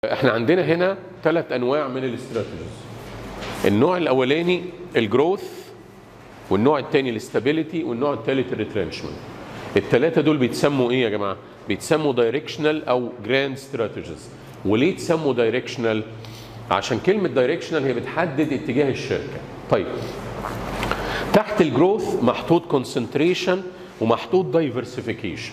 احنا عندنا هنا ثلاث انواع من الاستراتيجيز النوع الاولاني الجروث والنوع الثاني الاستابيليتي والنوع الثالث الريترنشمنت الثلاثه دول بيتسموا ايه يا جماعه بيتسموا دايركشنال او جراند استراتيجيز وليه تسموا دايركشنال عشان كلمه دايركشنال هي بتحدد اتجاه الشركه طيب تحت الجروث محطوط كونسنتريشن ومحطوط دايفرسيفيكيشن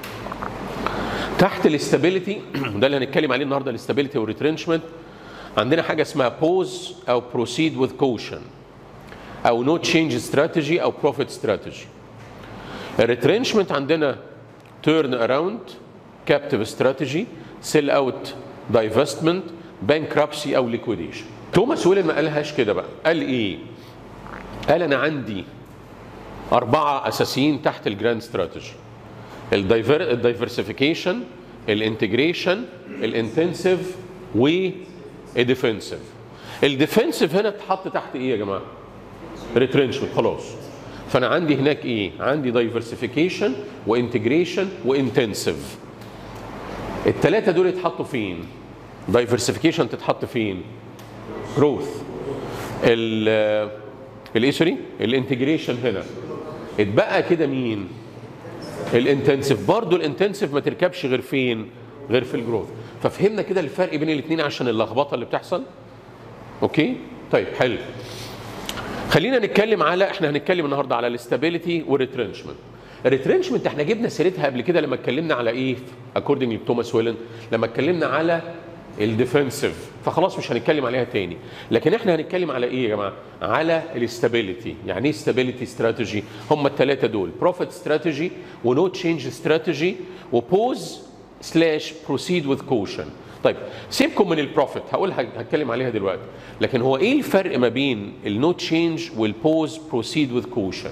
تحت الاستابيليتي ده اللي هنتكلم عليه النهارده الاستابيليتي والريترنشمنت عندنا حاجه اسمها بوز او بروسيد وذ كوشن او نو تشينج استراتيجي او بروفيت استراتيجي الريترنشمنت عندنا تيرن اراوند كابتيف استراتيجي سيل اوت دايفستمنت بانكرابسي او ليكويديشن توماس ويلن ما قالهاش كده بقى قال ايه قال انا عندي اربعه اساسيين تحت الجراند استراتيجي الدايفرسيفيكيشن الانتجريشن الانتنسيف والديفنسيف الديفنسيف هنا اتحط تحت ايه يا جماعه ريترنشمنت خلاص فانا عندي هناك ايه عندي دايفرسيفيكيشن وانتجريشن وانتنسيف الثلاثه دول يتحطوا فين دايفرسيفيكيشن تتحط فين جروث ال الايه سوري الانتجريشن هنا اتبقى كده مين الانتنسيف برضه الانتنسيف ما تركبش غير فين غير في الجروث ففهمنا كده الفرق بين الاثنين عشان اللخبطه اللي بتحصل اوكي طيب حلو خلينا نتكلم على احنا هنتكلم النهارده على الاستابيليتي والريترنشمنت الريترنشمنت احنا جبنا سيرتها قبل كده لما اتكلمنا على ايه اكوردنج لتوماس ويلن لما اتكلمنا على الديفنسيف فخلاص مش هنتكلم عليها تاني لكن احنا هنتكلم على ايه يا جماعه على الاستابيليتي يعني ايه استابيليتي استراتيجي هم الثلاثه دول بروفيت استراتيجي ونو تشينج استراتيجي وبوز سلاش بروسيد وذ كوشن طيب سيبكم من البروفيت هقول هتكلم عليها دلوقتي لكن هو ايه الفرق ما بين النو تشينج والبوز بروسيد وذ كوشن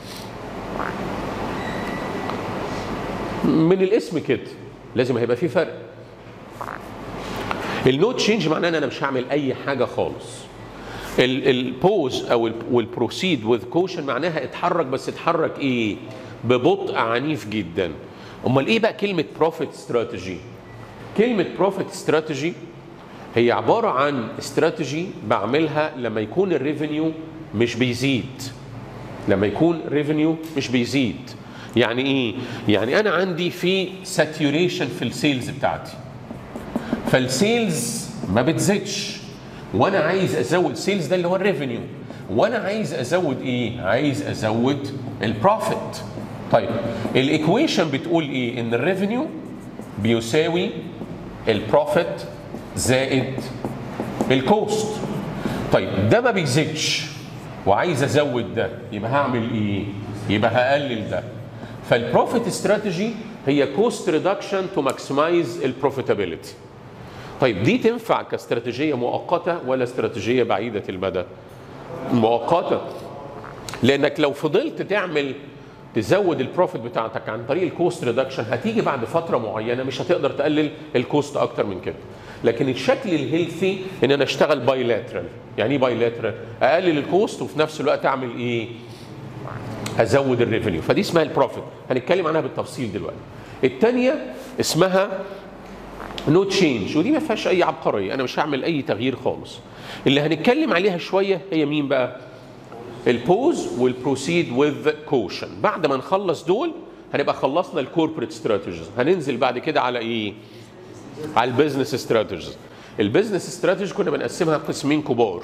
من الاسم كده لازم هيبقى في فرق النو تشينج معناه ان انا مش هعمل اي حاجه خالص البوز او والبروسيد وذ كوشن معناها اتحرك بس اتحرك ايه ببطء عنيف جدا امال ايه بقى كلمه بروفيت استراتيجي كلمه بروفيت استراتيجي هي عباره عن استراتيجي بعملها لما يكون الريفينيو مش بيزيد لما يكون ريفينيو مش بيزيد يعني ايه يعني انا عندي في ساتوريشن في السيلز بتاعتي فالسيلز ما بتزيدش وانا عايز ازود سيلز ده اللي هو الريفينيو وانا عايز ازود ايه عايز ازود البروفيت طيب الايكويشن بتقول ايه ان الريفينيو بيساوي البروفيت زائد الكوست طيب ده ما بيزيدش وعايز ازود ده يبقى هعمل ايه يبقى هقلل ده فالبروفيت استراتيجي هي كوست ريدكشن تو ماكسمايز البروفيتابيلتي طيب دي تنفع كاستراتيجيه مؤقته ولا استراتيجيه بعيده المدى مؤقته لانك لو فضلت تعمل تزود البروفيت بتاعتك عن طريق الكوست ريدكشن هتيجي بعد فتره معينه مش هتقدر تقلل الكوست اكتر من كده لكن الشكل الهيلثي ان انا اشتغل بايلاترال يعني ايه بايلاترال اقلل الكوست وفي نفس الوقت اعمل ايه ازود الريفينيو فدي اسمها البروفيت هنتكلم عنها بالتفصيل دلوقتي الثانيه اسمها نو تشينج ودي ما فيهاش اي عبقريه انا مش هعمل اي تغيير خالص اللي هنتكلم عليها شويه هي مين بقى البوز والبروسيد وذ كوشن بعد ما نخلص دول هنبقى خلصنا الكوربريت استراتيجيز هننزل بعد كده على ايه على البيزنس استراتيجيز البيزنس استراتيجي كنا بنقسمها قسمين كبار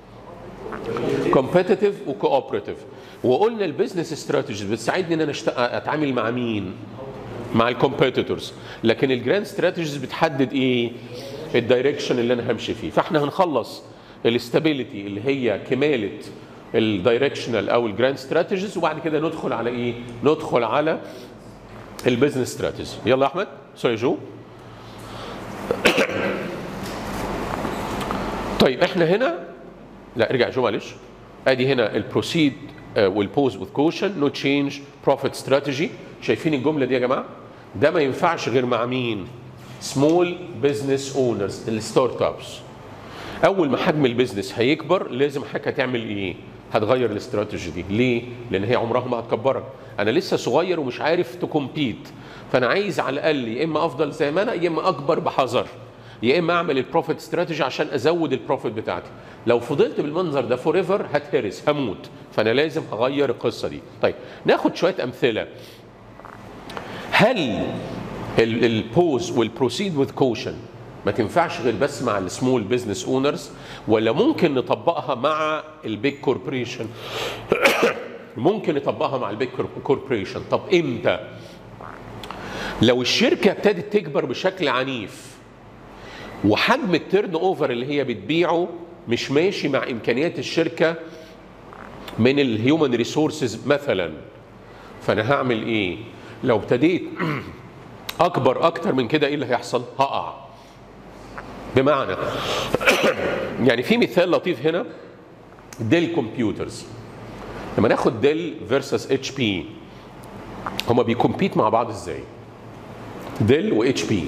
كومبيتيتيف وكوبريتيف وقلنا البيزنس استراتيجيز بتساعدني ان انا اتعامل مع مين مع الكومبيتيتورز لكن الجراند استراتيجيز بتحدد ايه الدايركشن اللي انا همشي فيه فاحنا هنخلص الاستابيليتي اللي هي كماله الدايركشنال او الجراند استراتيجيز وبعد كده ندخل على ايه ندخل على البيزنس استراتيجي يلا يا احمد سوري جو طيب احنا هنا لا ارجع جو معلش ادي هنا البروسيد والبوز وذ كوشن نو تشينج بروفيت استراتيجي شايفين الجمله دي يا جماعه ده ما ينفعش غير مع مين سمول بزنس اونرز الستارت ابس اول ما حجم البيزنس هيكبر لازم حضرتك هتعمل ايه هتغير الاستراتيجي دي ليه لان هي عمرها ما هتكبرك انا لسه صغير ومش عارف تكمبيت فانا عايز على الاقل يا اما افضل زي ما انا يا اما اكبر بحذر يا اما اعمل البروفيت استراتيجي عشان ازود البروفيت بتاعتي لو فضلت بالمنظر ده فور ايفر هتهرس هموت فانا لازم اغير القصه دي طيب ناخد شويه امثله هل البوز والبروسيد وذ كوشن ما تنفعش غير بس مع السمول بزنس اونرز ولا ممكن نطبقها مع البيج كوربريشن ممكن نطبقها مع البيج كوربريشن طب امتى لو الشركه ابتدت تكبر بشكل عنيف وحجم التيرن اوفر اللي هي بتبيعه مش ماشي مع امكانيات الشركه من الهيومن ريسورسز مثلا فانا هعمل ايه لو ابتديت اكبر اكتر من كده ايه اللي هيحصل هقع بمعنى يعني في مثال لطيف هنا ديل كمبيوترز لما ناخد ديل فيرسس اتش بي هما بيكمبيت مع بعض ازاي ديل واتش بي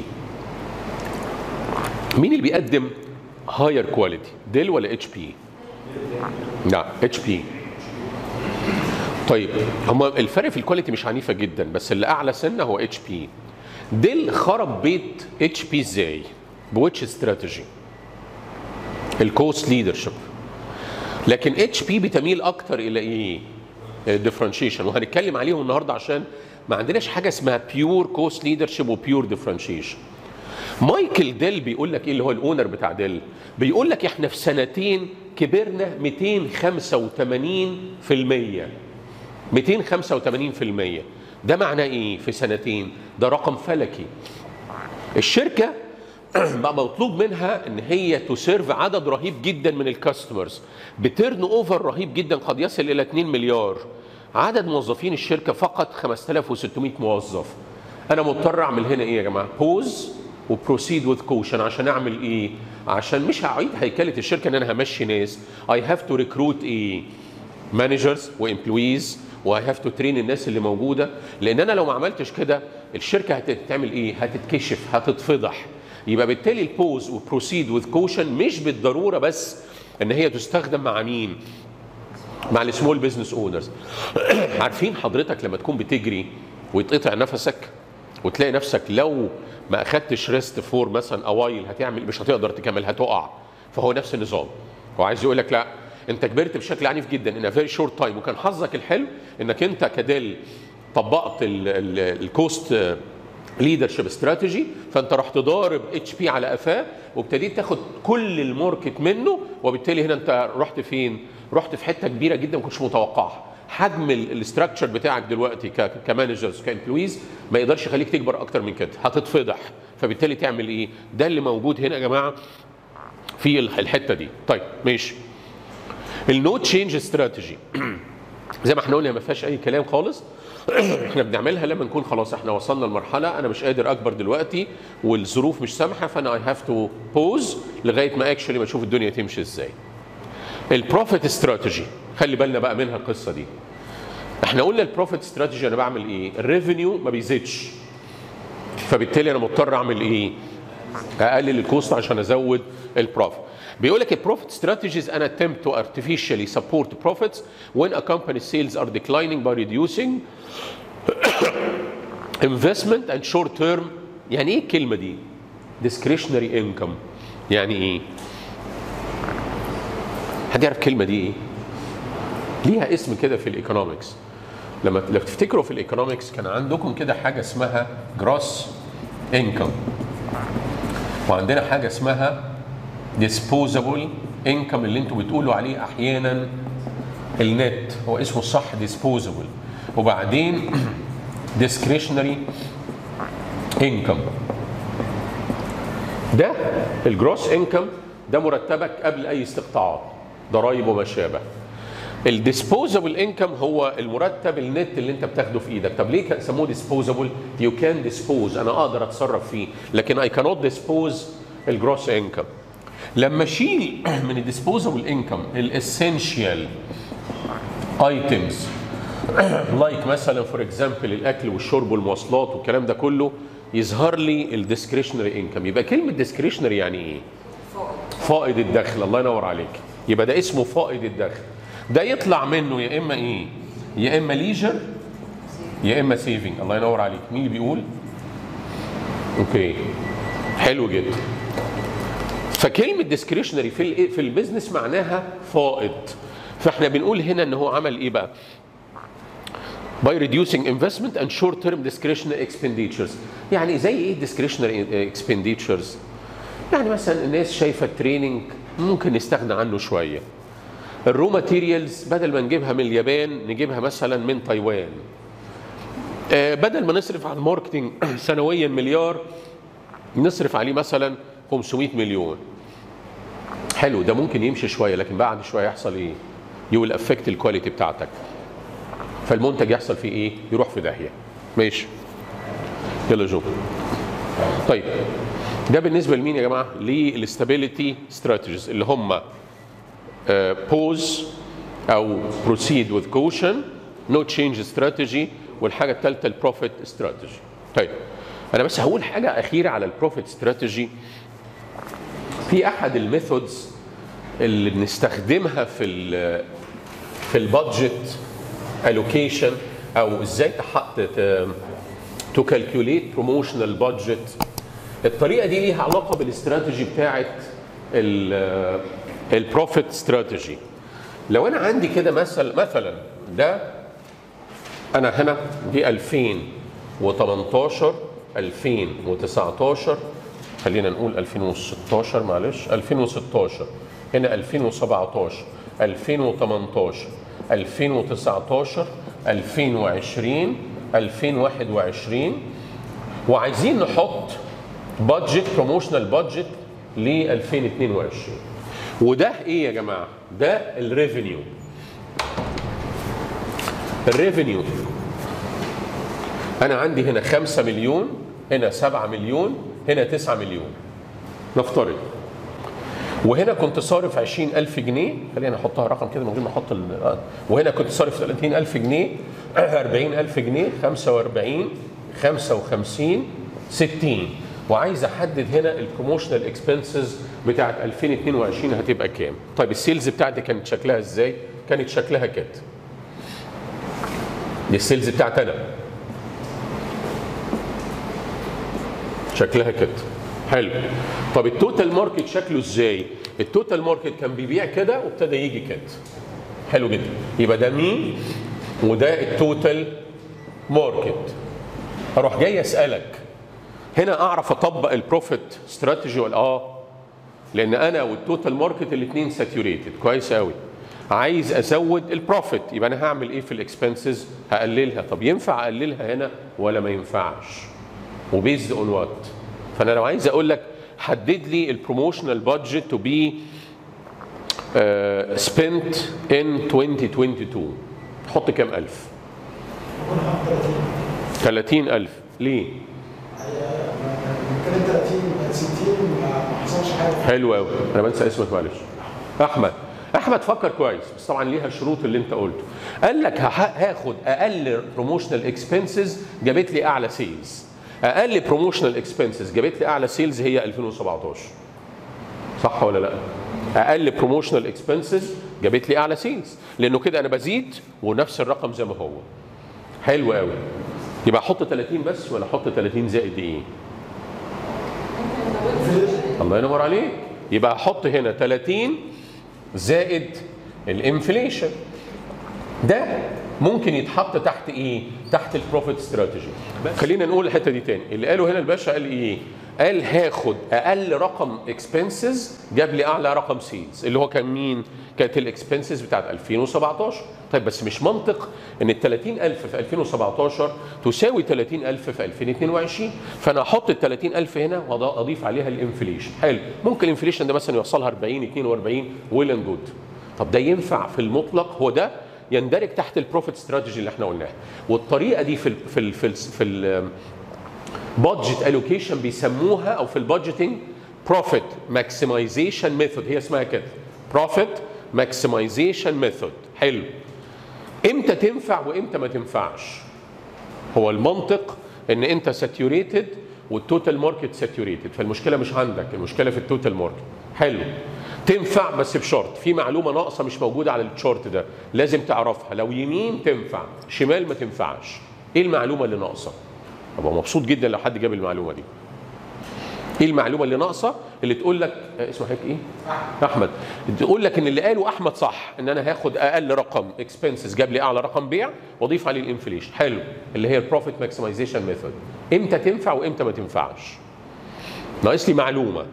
مين اللي بيقدم هاير كواليتي ديل ولا اتش بي لا اتش بي طيب هما الفرق في الكواليتي مش عنيفه جدا بس اللي اعلى سنه هو اتش بي ديل خرب بيت اتش بي ازاي بويتش استراتيجي الكوست ليدرشيب لكن اتش بي بتميل اكتر الى ايه ديفرنشيشن وهنتكلم عليهم النهارده عشان ما عندناش حاجه اسمها بيور كوست ليدرشيب وبيور ديفرنشيشن مايكل ديل بيقول لك ايه اللي هو الاونر بتاع ديل بيقول لك احنا في سنتين كبرنا 285% 285% ده معناه ايه في سنتين ده رقم فلكي الشركه بقى مطلوب منها ان هي تسيرف عدد رهيب جدا من الكاستمرز بترن اوفر رهيب جدا قد يصل الى 2 مليار عدد موظفين الشركه فقط 5600 موظف انا مضطر اعمل هنا ايه يا جماعه بوز وبروسيد وذ كوشن عشان اعمل ايه عشان مش هعيد هيكله الشركه ان انا همشي ناس اي هاف تو ريكروت ايه مانجرز وامبلويز وهاي هاف تو ترين الناس اللي موجوده لان انا لو ما عملتش كده الشركه هتعمل ايه هتتكشف هتتفضح يبقى بالتالي البوز وبروسيد وذ كوشن مش بالضروره بس ان هي تستخدم مع مين مع السمول بزنس اونرز عارفين حضرتك لما تكون بتجري ويتقطع نفسك وتلاقي نفسك لو ما اخدتش ريست فور مثلا اوايل هتعمل مش هتقدر تكمل هتقع فهو نفس النظام هو عايز يقول لك لا انت كبرت بشكل عنيف جدا ان فيري شورت تايم وكان حظك الحلو انك انت كديل طبقت الكوست ليدرشيب استراتيجي فانت رحت ضارب اتش بي على قفاه وابتديت تاخد كل الماركت منه وبالتالي هنا انت رحت فين؟ رحت في حته كبيره جدا ما كنتش متوقعها حجم الاستراكشر بتاعك دلوقتي كمانجرز كامبلويز ما يقدرش يخليك تكبر اكتر من كده هتتفضح فبالتالي تعمل ايه؟ ده اللي موجود هنا يا جماعه في الحته دي طيب ماشي النو تشينج استراتيجي زي ما احنا قلنا ما فيهاش اي كلام خالص احنا بنعملها لما نكون خلاص احنا وصلنا لمرحله انا مش قادر اكبر دلوقتي والظروف مش سامحه فانا اي هاف تو بوز لغايه ما اكشلي ما اشوف الدنيا تمشي ازاي. البروفيت استراتيجي خلي بالنا بقى منها القصه دي. احنا قلنا البروفيت استراتيجي انا بعمل ايه؟ الريفينيو ما بيزيدش. فبالتالي انا مضطر اعمل ايه؟ اقلل الكوست عشان ازود البروفيت. بيقول لك البروفيت strategies an attempt to artificially support profits when a company's sales are declining by reducing investment and short term يعني ايه الكلمه دي؟ discretionary income يعني ايه؟ حد يعرف الكلمه دي ايه؟ ليها اسم كده في الايكونومكس لما لو تفتكروا في الايكونومكس كان عندكم كده حاجه اسمها جروس انكم وعندنا حاجه اسمها disposable income اللي انتوا بتقولوا عليه احيانا النت هو اسمه الصح disposable وبعدين discretionary income ده الجروس انكم ده مرتبك قبل اي استقطاعات ضرائب وما شابه الديسبوزابل انكم هو المرتب النت اللي انت بتاخده في ايدك طب ليه سموه ديسبوزابل يو كان ديسبوز انا اقدر اتصرف فيه لكن اي كانوت ديسبوز الجروس انكم لما اشيل من الديسبوزابل انكم الاسينشال ايتمز لايك مثلا فور اكزامبل الاكل والشرب والمواصلات والكلام ده كله يظهر لي الديسكريشنري انكم يبقى كلمه ديسكريشنري يعني ايه فائض الدخل الله ينور عليك يبقى ده اسمه فائض الدخل ده يطلع منه يا اما ايه يا اما ليجر يا اما سيفنج الله ينور عليك مين اللي بيقول اوكي حلو جدا فكلمه ديسكريشنري في ال- في البيزنس معناها فائض فاحنا بنقول هنا ان هو عمل ايه بقى by reducing investment and short term discretionary expenditures يعني زي ايه discretionary expenditures يعني مثلا الناس شايفه التريننج ممكن نستغنى عنه شويه الرو ماتيريالز بدل ما نجيبها من اليابان نجيبها مثلا من تايوان آه، بدل ما نصرف على الماركتينج سنويا مليار نصرف عليه مثلا 500 مليون حلو ده ممكن يمشي شويه لكن بعد شويه يحصل ايه؟ يو افكت الكواليتي بتاعتك فالمنتج يحصل فيه ايه؟ يروح في داهيه ماشي يلا جو طيب ده بالنسبه لمين يا جماعه؟ للاستابيليتي ستراتيجيز اللي هم بوز او بروسيد وذ كوشن نو تشينج استراتيجي والحاجه الثالثه البروفيت استراتيجي طيب انا بس هقول حاجه اخيره على البروفيت استراتيجي في احد الميثودز اللي بنستخدمها في ال في البادجت الوكيشن او ازاي تحط تو كالكوليت بروموشنال بادجت الطريقه دي ليها علاقه بالاستراتيجي بتاعه البروفيت استراتيجي لو انا عندي كده مثلا مثلا ده انا هنا دي 2018 2019 خلينا نقول 2016 معلش 2016 هنا 2017 2018 2019 2020 2021 وعايزين نحط بادجت بروموشنال بادجت ل 2022 وده ايه يا جماعه؟ ده الريفينيو الريفينيو انا عندي هنا 5 مليون هنا 7 مليون هنا 9 مليون نفترض وهنا كنت صارف 20000 جنيه خلينا نحطها رقم كده من غير ما احط ال- وهنا كنت صارف 30000 جنيه 40000 جنيه 45 55 60 وعايز احدد هنا البروموشنال اكسبنسز بتاعت 2022 هتبقى كام طيب السيلز بتاعتي كانت شكلها ازاي كانت شكلها كده دي السيلز بتاعت انا شكلها كده حلو طب التوتال ماركت شكله ازاي التوتال ماركت كان بيبيع كده وابتدى يجي كده حلو جدا يبقى ده مين وده التوتال ماركت اروح جاي اسالك هنا اعرف اطبق البروفيت استراتيجي ولا اه لان انا والتوتال ماركت الاثنين ساتوريتد كويس قوي عايز ازود البروفيت يبقى انا هعمل ايه في الاكسبنسز هقللها طب ينفع اقللها هنا ولا ما ينفعش وبيزد اون وات فانا لو عايز اقول لك حدد لي البروموشنال بادجت تو بي سبنت ان 2022 حط كام الف 30 الف ليه كان 30 بقت 60 ما ما حصلش حاجه حلو قوي انا بنسى اسمك معلش احمد احمد فكر كويس بس طبعا ليها الشروط اللي انت قلته قال لك هح- هاخد اقل بروموشنال اكسبنسز جابت لي اعلى سيلز اقل بروموشنال اكسبنسز جابت لي اعلى سيلز هي 2017 صح ولا لا اقل بروموشنال اكسبنسز جابت لي اعلى سيلز لانه كده انا بزيد ونفس الرقم زي ما هو حلو قوي يبقى احط 30 بس ولا احط 30 زائد ايه الله ينور عليك يبقى احط هنا 30 زائد الانفليشن ده ممكن يتحط تحت ايه؟ تحت البروفيت استراتيجي خلينا نقول الحته دي تاني اللي قاله هنا الباشا قال ايه؟ قال هاخد اقل رقم اكسبنسز جاب لي اعلى رقم سيلز اللي هو كان مين؟ كانت الاكسبنسز بتاعت 2017 طيب بس مش منطق ان ال 30000 في 2017 تساوي 30000 في 2022 فانا احط ال 30000 هنا واضيف عليها الانفليشن حلو ممكن الانفليشن ده مثلا يوصلها 40 42 ويل اند جود طب ده ينفع في المطلق هو ده يندرج تحت البروفيت استراتيجي اللي احنا قلناها والطريقه دي في ال في ال في ال في ال بادجت الوكيشن بيسموها او في البادجيتنج بروفيت ماكسمايزيشن ميثود هي اسمها كده بروفيت ماكسمايزيشن ميثود حلو امتى تنفع وامتى ما تنفعش هو المنطق ان انت ساتيوريتد والتوتال ماركت ساتيوريتد فالمشكله مش عندك المشكله في التوتال ماركت حلو تنفع بس بشرط في معلومه ناقصه مش موجوده على الشارت ده لازم تعرفها لو يمين تنفع شمال ما تنفعش ايه المعلومه اللي ناقصه ابقى مبسوط جدا لو حد جاب المعلومه دي ايه المعلومه اللي ناقصه اللي تقول لك آه، اسمه حضرتك ايه احمد تقول لك ان اللي قاله احمد صح ان انا هاخد اقل رقم اكسبنسز جاب لي اعلى رقم بيع واضيف عليه الانفليشن حلو اللي هي البروفيت ماكسمايزيشن ميثود امتى تنفع وامتى ما تنفعش ناقص لي معلومه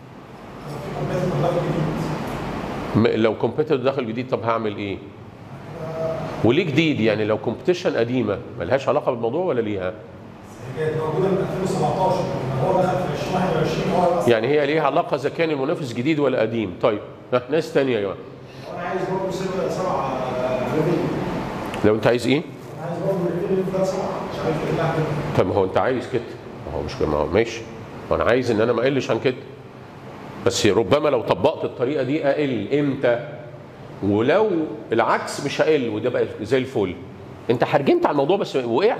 م- لو كومبيتيتور دخل جديد طب هعمل ايه وليه جديد يعني لو كومبيتيشن قديمه ملهاش علاقه بالموضوع ولا ليها كانت موجوده من 2017 لما هو دخل في 2021 هو اصلا يعني هي ليها علاقه اذا كان المنافس جديد ولا قديم طيب ها، ناس تانية يا جماعه انا عايز برضه سبعه سبعه ريفينيو لو انت عايز ايه انا عايز برضه ريفينيو ده سبعه مش عارف ايه اللي أعمل. طب ما هو انت عايز كده ما هو مش ما هو ماشي ما انا عايز ان انا ما اقلش عن كده بس ربما لو طبقت الطريقه دي اقل امتى ولو العكس مش هقل وده بقى زي الفل انت حرجمت على الموضوع بس وقعت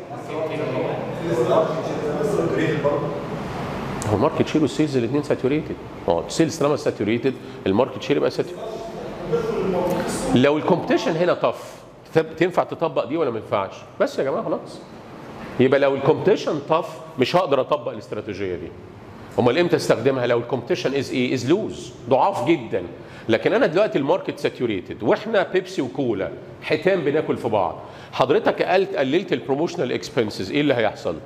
هو الماركت شير والسيلز الاثنين ساتوريتد اه السيلز طالما ساتوريتد الماركت شير يبقى ساتوريتد لو الكومبيتيشن هنا طف تب- تنفع تطبق دي ولا ما ينفعش بس يا جماعه خلاص يبقى لو الكومبيتيشن طف مش هقدر اطبق الاستراتيجيه دي امال امتى استخدمها لو الكومبيتيشن از ايه از لوز ضعاف جدا لكن انا دلوقتي الماركت ساتوريتد واحنا بيبسي وكولا حيتان بناكل في بعض حضرتك قلت قللت البروموشنال اكسبنسز ايه اللي هيحصل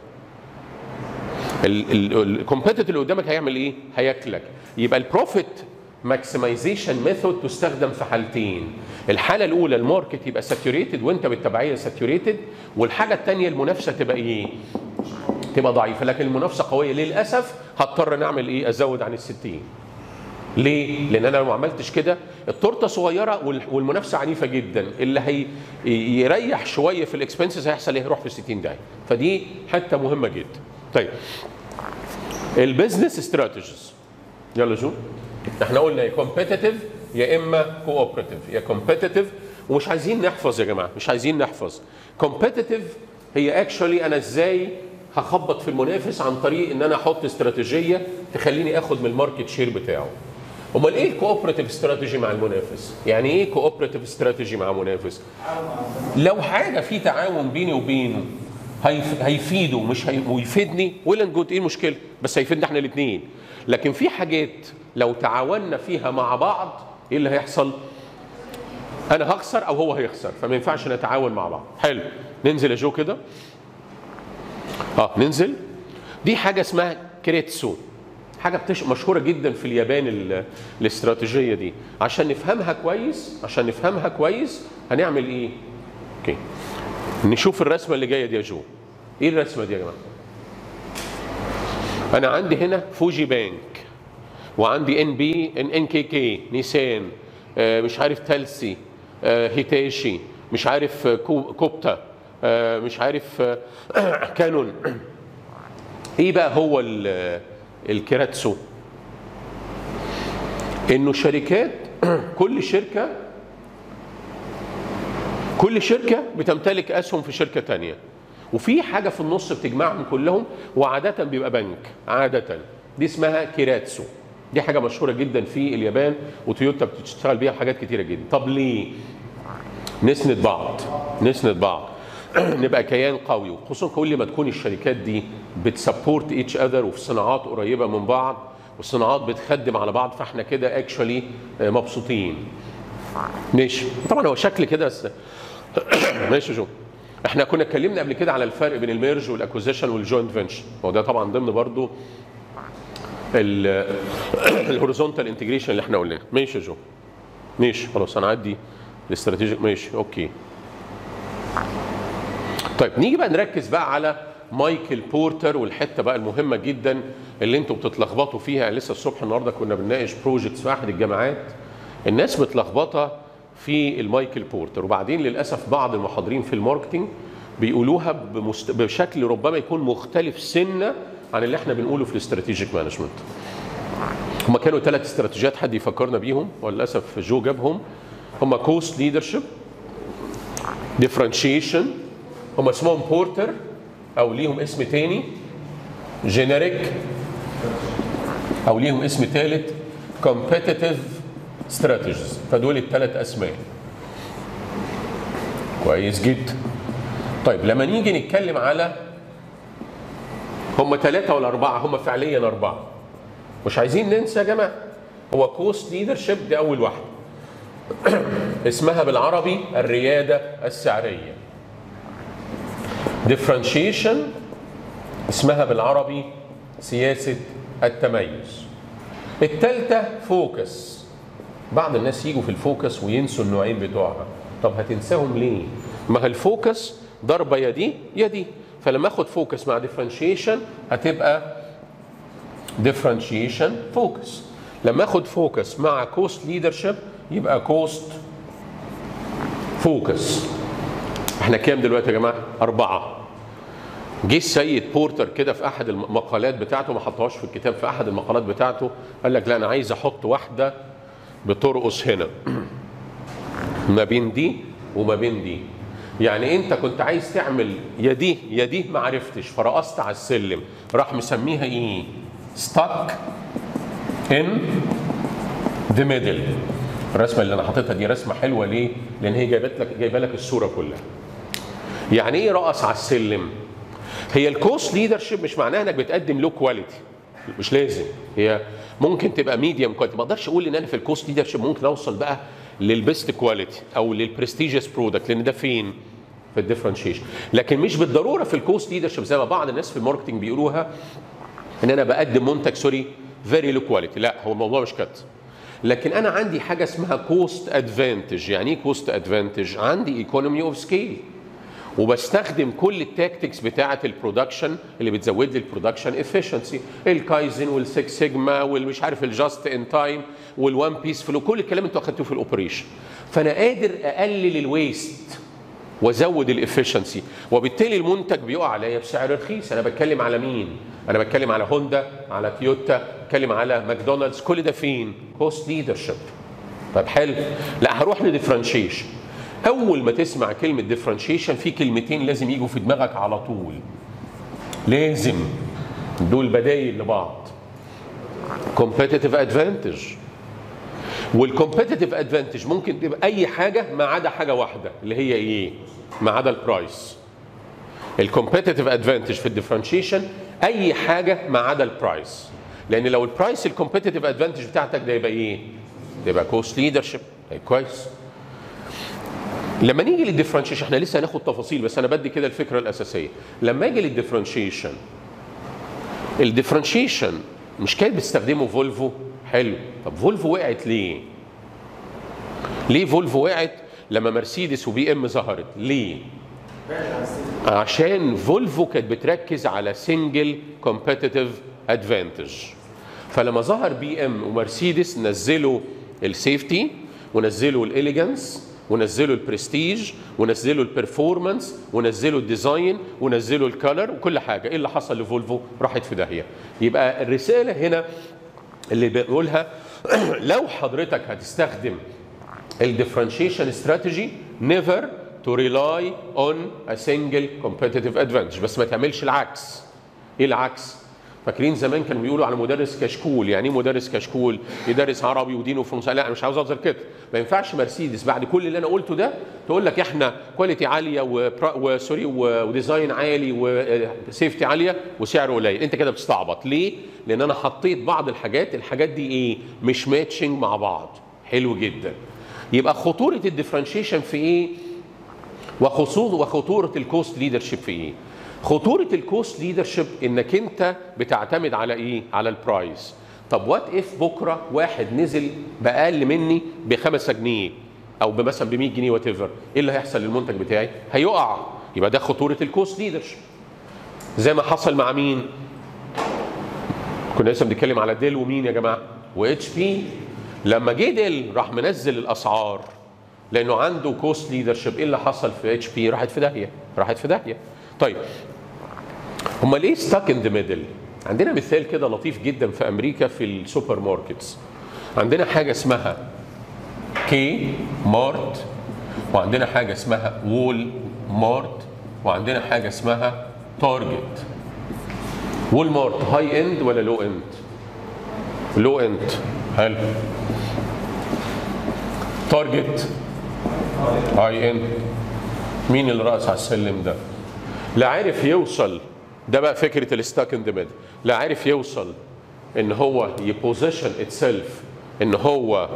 الكومبيتيتور اللي قدامك هيعمل ايه هياكلك يبقى البروفيت ماكسمايزيشن ميثود تستخدم في حالتين الحاله الاولى الماركت يبقى ساتوريتد وانت بالتبعيه ساتوريتد والحاجه الثانيه المنافسه تبقى ايه تبقى ضعيفه لكن المنافسه قويه للاسف هضطر نعمل ايه ازود عن الستين ليه؟ لان انا لو ما عملتش كده التورته صغيره وال- والمنافسه عنيفه جدا اللي هي يريح شويه في الاكسبنسز هيحصل ايه؟ يروح في 60 داهيه فدي حته مهمه جدا. طيب البيزنس استراتيجيز يلا جو احنا قلنا يا كومبيتيتيف يا اما كوبراتيف يا كومبيتيتيف ومش عايزين نحفظ يا جماعه مش عايزين نحفظ كومبيتيتيف هي اكشولي انا ازاي هخبط في المنافس عن طريق ان انا احط استراتيجيه تخليني اخد من الماركت شير بتاعه امال ايه الكوبراتيف استراتيجي مع المنافس يعني ايه كوبراتيف استراتيجي مع منافس لو حاجه في تعاون بيني وبينه هيف- هيفيده مش هي... ويفيدني ولا جود ايه المشكله بس هيفيدنا احنا الاثنين لكن في حاجات لو تعاوننا فيها مع بعض ايه اللي هيحصل انا هخسر او هو هيخسر فما ينفعش نتعاون مع بعض حلو ننزل يا جو كده اه ننزل دي حاجه اسمها كريتسو حاجه بتش... مشهوره جدا في اليابان ال... الاستراتيجيه دي عشان نفهمها كويس عشان نفهمها كويس هنعمل ايه اوكي نشوف الرسمه اللي جايه دي يا جو ايه الرسمه دي يا جماعه انا عندي هنا فوجي بانك وعندي ان بي ان ان كي كي نيسان آه، مش عارف تلسي آه، هيتاشي مش عارف آه، كو- كوبتا آه، مش عارف آه، كانون ايه بقى هو ال- الكيراتسو انه شركات كل شركه كل شركه بتمتلك اسهم في شركه تانية وفي حاجه في النص بتجمعهم كلهم وعاده بيبقى بنك عاده دي اسمها كيراتسو دي حاجه مشهوره جدا في اليابان وتويوتا بتشتغل بيها في حاجات كتيره جدا طب ليه نسند بعض نسند بعض نبقى كيان قوي وخصوصا كل ما تكون الشركات دي بتسبورت ايتش اذر وفي صناعات قريبه من بعض والصناعات بتخدم على بعض فاحنا كده اكشولي مبسوطين ماشي طبعا هو شكل كده بس ماشي يا جو احنا كنا اتكلمنا قبل كده على الفرق بين الميرج والاكوزيشن والجوينت فينشر هو ده طبعا ضمن برضو الهوريزونتال انتجريشن اللي احنا قلناه ماشي يا جو ماشي خلاص انا عدي الاستراتيجيك ماشي اوكي طيب نيجي بقى نركز بقى على مايكل بورتر والحته بقى المهمه جدا اللي انتوا بتتلخبطوا فيها لسه الصبح النهارده كنا بنناقش بروجكتس في احد الجامعات الناس متلخبطه في المايكل بورتر وبعدين للاسف بعض المحاضرين في الماركتينج بيقولوها بمست... بشكل ربما يكون مختلف سنه عن اللي احنا بنقوله في الاستراتيجيك مانجمنت هما كانوا ثلاث استراتيجيات حد يفكرنا بيهم وللاسف جو جابهم هما كوست ليدرشيب ديفرنشيشن هم اسمهم بورتر او ليهم اسم تاني جينيريك او ليهم اسم ثالث كومبيتيتيف استراتيجيز فدول الثلاث اسماء كويس جدا طيب لما نيجي نتكلم على هم ثلاثة ولا أربعة هم فعليا أربعة مش عايزين ننسى يا جماعة هو كوست ليدرشيب دي أول واحدة اسمها بالعربي الريادة السعرية differentiation اسمها بالعربي سياسة التميز التالتة فوكس بعض الناس يجوا في الفوكس وينسوا النوعين بتوعها طب هتنساهم ليه ما هي الفوكس ضربة يا دي يا دي فلما اخد فوكس مع differentiation هتبقى differentiation فوكس لما اخد فوكس مع كوست ليدرشيب يبقى كوست فوكس احنا كام دلوقتي يا جماعه اربعه جه السيد بورتر كده في احد المقالات بتاعته ما حطهاش في الكتاب في احد المقالات بتاعته قال لك لا انا عايز احط واحده بترقص هنا ما بين دي وما بين دي يعني انت كنت عايز تعمل يا دي يا دي ما عرفتش فرقصت على السلم راح مسميها ايه stuck in the middle الرسمه اللي انا حاططها دي رسمه حلوه ليه لان هي جايبت لك جايبه لك الصوره كلها يعني ايه رقص على السلم هي الكوست ليدرشيب مش معناها انك بتقدم لو كواليتي مش لازم هي ممكن تبقى ميديوم كواليتي ما اقدرش اقول ان انا في الكوست ليدرشيب ممكن اوصل بقى للبيست كواليتي او للبرستيجيوس برودكت لان ده فين في الديفرنشيشن لكن مش بالضروره في الكوست ليدرشيب زي ما بعض الناس في الماركتنج بيقولوها ان انا بقدم منتج سوري فيري لو كواليتي لا هو الموضوع مش كده لكن انا عندي حاجه اسمها كوست ادفانتج يعني ايه كوست ادفانتج عندي ايكونومي اوف سكيل وبستخدم كل التاكتكس بتاعه البرودكشن اللي بتزود لي البرودكشن افشنسي الكايزن والسكس سيجما والمش عارف الجاست ان تايم والوان بيس فلو كل الكلام انتوا اخدتوه في الاوبريشن فانا قادر اقلل الويست وازود الافشنسي وبالتالي المنتج بيقع عليا بسعر رخيص انا بتكلم على مين انا بتكلم على هوندا على تويوتا بتكلم على ماكدونالدز كل ده فين كوست ليدرشيب طب حلو لا هروح لديفرنشيشن اول ما تسمع كلمه ديفرنشيشن في كلمتين لازم يجوا في دماغك على طول لازم دول بدايل لبعض competitive advantage والكومبيتيتيف ادفانتج ممكن تبقى اي حاجه ما عدا حاجه واحده اللي هي ايه؟ ما عدا البرايس. الكومبيتيتيف ادفانتج في الديفرنشيشن اي حاجه ما عدا البرايس. لان لو البرايس الكومبيتيتيف ادفانتج بتاعتك ده يبقى ايه؟ ده يبقى كوست ليدرشيب كويس. لما نيجي للديفرنشيشن احنا لسه هناخد تفاصيل بس انا بدي كده الفكره الاساسيه. لما اجي للديفرنشيشن الديفرنشيشن مش كانت بتستخدمه فولفو حلو طب فولفو وقعت ليه؟ ليه فولفو وقعت لما مرسيدس وبي ام ظهرت؟ ليه؟ عشان فولفو كانت بتركز على سنجل كومبيتيتيف ادفانتج فلما ظهر بي ام ومرسيدس نزلوا السيفتي ونزلوا الاليجانس ونزلوا البرستيج ونزلوا البرفورمانس ونزلوا الديزاين ونزلوا الكالر وكل حاجه ايه اللي حصل لفولفو راحت في داهيه يبقى الرساله هنا اللي بقولها لو حضرتك هتستخدم الديفرنشيشن استراتيجي نيفر تو ريلاي اون ا سنجل كومبيتيتيف ادفانتج بس ما تعملش العكس ايه العكس فاكرين زمان كانوا بيقولوا على مدرس كشكول يعني ايه مدرس كشكول يدرس عربي ودين وفرنسا لا انا مش عاوز افضل كده ما ينفعش مرسيدس بعد كل اللي انا قلته ده تقول لك احنا كواليتي عاليه وسوري وديزاين عالي وسيفتي عاليه وسعر قليل انت كده بتستعبط ليه لان انا حطيت بعض الحاجات الحاجات دي ايه مش ماتشنج مع بعض حلو جدا يبقى خطوره الديفرنشيشن في ايه وخصوص وخطوره الكوست ليدرشيب في ايه خطوره الكوست ليدرشيب انك انت بتعتمد على ايه على البرايس طب وات اف بكره واحد نزل باقل مني ب 5 جنيه او مثلا ب 100 جنيه وات ايفر ايه اللي هيحصل للمنتج بتاعي هيقع يبقى ده خطوره الكوست ليدرشيب زي ما حصل مع مين كنا لسه بنتكلم على ديل ومين يا جماعه واتش بي لما جه ديل راح منزل الاسعار لانه عنده كوست ليدرشيب ايه اللي حصل في اتش بي راحت في داهيه راحت في داهيه طيب امال ايه ستاك ان ذا ميدل عندنا مثال كده لطيف جدا في امريكا في السوبر ماركتس عندنا حاجه اسمها كي مارت وعندنا حاجه اسمها وول مارت وعندنا حاجه اسمها تارجت وول مارت هاي اند ولا لو اند لو اند حلو تارجت هاي اند مين اللي رأس على السلم ده لا عارف يوصل ده بقى فكره الستاك ان ذا ميدل لا عارف يوصل ان هو يبوزيشن اتسيلف ان هو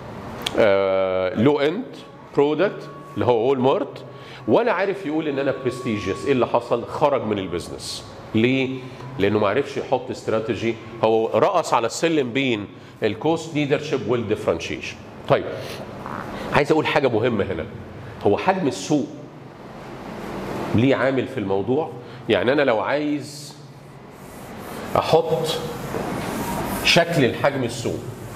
لو اند برودكت اللي هو وول مارت ولا عارف يقول ان انا برستيجيوس ايه اللي حصل خرج من البيزنس ليه لانه ما عرفش يحط استراتيجي هو رقص على السلم بين الكوست ليدرشيب والديفرنشيشن طيب عايز اقول حاجه مهمه هنا هو حجم السوق ليه عامل في الموضوع يعني انا لو عايز احط شكل الحجم السوق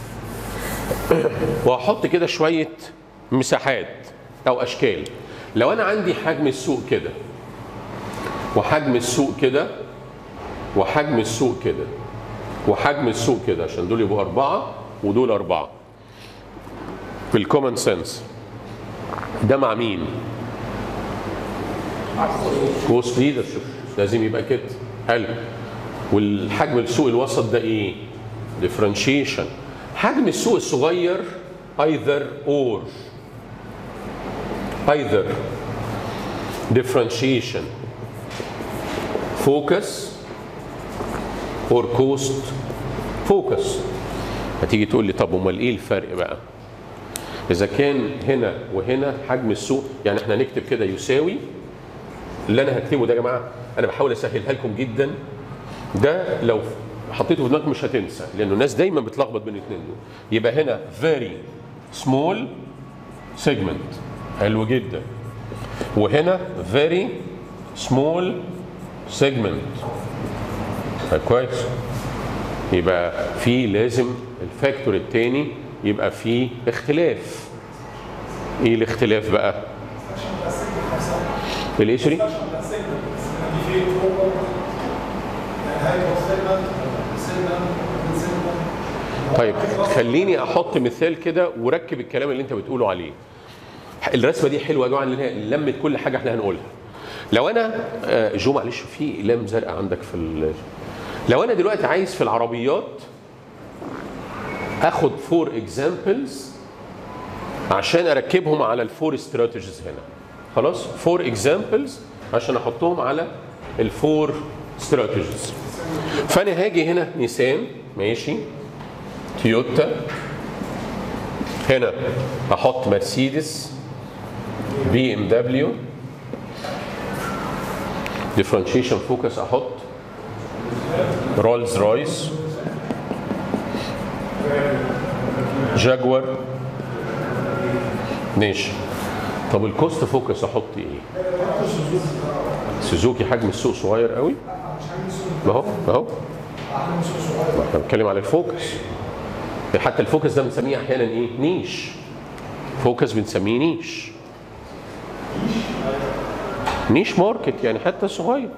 واحط كده شويه مساحات او اشكال لو انا عندي حجم السوق كده وحجم السوق كده وحجم السوق كده وحجم السوق كده عشان دول يبقوا أربعة ودول أربعة بالكومن سنس ده مع مين؟ كوست ليدرشيب لازم يبقى كده حلو والحجم السوق الوسط ده ايه؟ ديفرنشيشن حجم السوق الصغير either or either differentiation focus or cost focus هتيجي تقول لي طب امال ايه الفرق بقى اذا كان هنا وهنا حجم السوق يعني احنا نكتب كده يساوي اللي انا هكتبه ده يا جماعه انا بحاول اسهلها لكم جدا ده لو حطيته في دماغك مش هتنسى لانه الناس دايما بتلخبط بين الاثنين دول يبقى هنا very small segment حلو جدا وهنا very small segment طيب كويس يبقى في لازم الفاكتور الثاني يبقى في اختلاف ايه الاختلاف بقى الايه سوري طيب خليني احط مثال كده وركب الكلام اللي انت بتقوله عليه الرسمه دي حلوه يا جماعه لان هي لمت كل حاجه احنا هنقولها لو انا آه، جو معلش في لام زرقاء عندك في ال... لو انا دلوقتي عايز في العربيات اخد فور اكزامبلز عشان اركبهم على الفور استراتيجيز هنا خلاص فور اكزامبلز عشان احطهم على الفور استراتيجيز فانا هاجي هنا نيسان ماشي تويوتا هنا احط مرسيدس بي ام دبليو ديفرنشيشن فوكس احط رولز رويس جاكوار ماشي طب الكوست فوكس احط ايه سوزوكي حجم السوق صغير قوي ما هو ما هو ما احنا بنتكلم على الفوكس حتى الفوكس ده بنسميه احيانا ايه نيش فوكس بنسميه نيش نيش ماركت يعني حتى صغير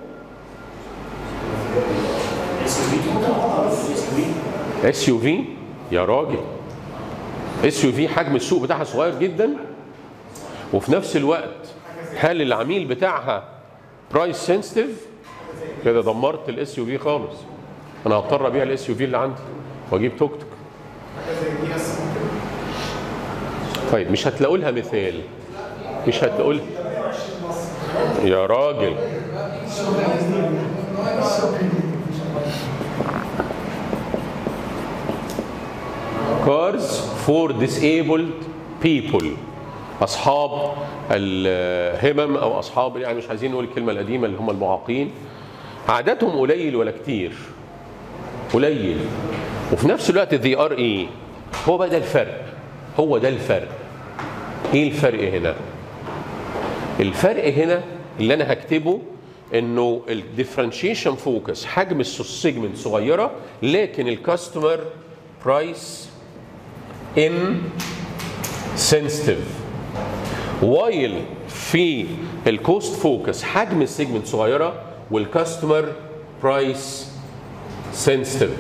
اس يو في يا راجل اس يو في حجم السوق بتاعها صغير جدا وفي نفس الوقت هل العميل بتاعها برايس سنسيتيف كده دمرت الاس يو في خالص انا هضطر ابيع الاس يو في اللي عندي واجيب توك توك طيب مش هتلاقوا لها مثال مش هتلاقوا لها يا راجل cars for disabled people اصحاب الهمم او اصحاب يعني مش عايزين نقول الكلمه القديمه اللي هم المعاقين عددهم قليل ولا كتير قليل وفي نفس الوقت ذي ار ايه هو بقى ده الفرق هو ده الفرق ايه الفرق هنا الفرق هنا اللي انا هكتبه انه الديفرنشيشن فوكس حجم السيجمنت صغيره لكن الكاستمر برايس ان سنسيتيف وايل في الكوست فوكس حجم السيجمنت صغيره والكاستمر برايس سنسيتيف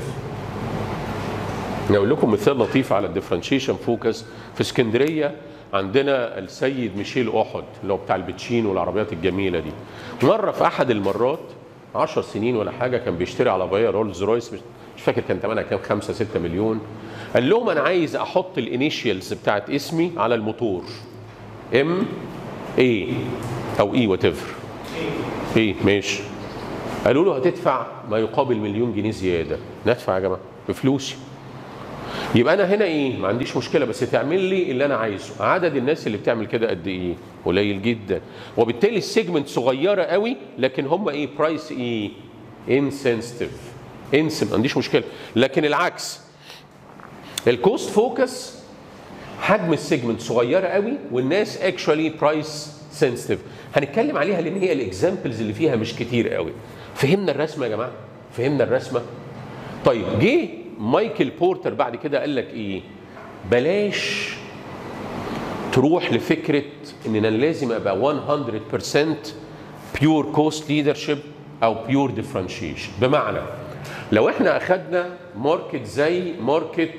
اقول لكم مثال لطيف على الديفرنشيشن فوكس في اسكندريه عندنا السيد ميشيل احد اللي هو بتاع البتشين والعربيات الجميله دي مره في احد المرات 10 سنين ولا حاجه كان بيشتري عربيه رولز رويس مش مش فاكر كان ثمنها كام 5 6 مليون قال لهم انا عايز احط الانيشيالز بتاعت اسمي على الموتور ام اي او اي وات ايفر ايه ماشي قالوا له هتدفع ما يقابل مليون جنيه زياده ندفع يا جماعه بفلوسي يبقى انا هنا ايه ما عنديش مشكله بس تعمل لي اللي انا عايزه عدد الناس اللي بتعمل كده قد ايه قليل جدا وبالتالي السيجمنت صغيره قوي لكن هم ايه برايس ايه انسنسيتيف انسن ما عنديش مشكله لكن العكس الكوست فوكس حجم السيجمنت صغيره قوي والناس اكشوالي برايس سنسيتيف هنتكلم عليها لان هي الاكزامبلز اللي فيها مش كتير قوي فهمنا الرسمه يا جماعه فهمنا الرسمه طيب جه مايكل بورتر بعد كده قال لك ايه بلاش تروح لفكره ان انا لازم ابقى 100% بيور كوست ليدرشيب او بيور ديفرنشيشن بمعنى لو احنا اخدنا ماركت زي ماركت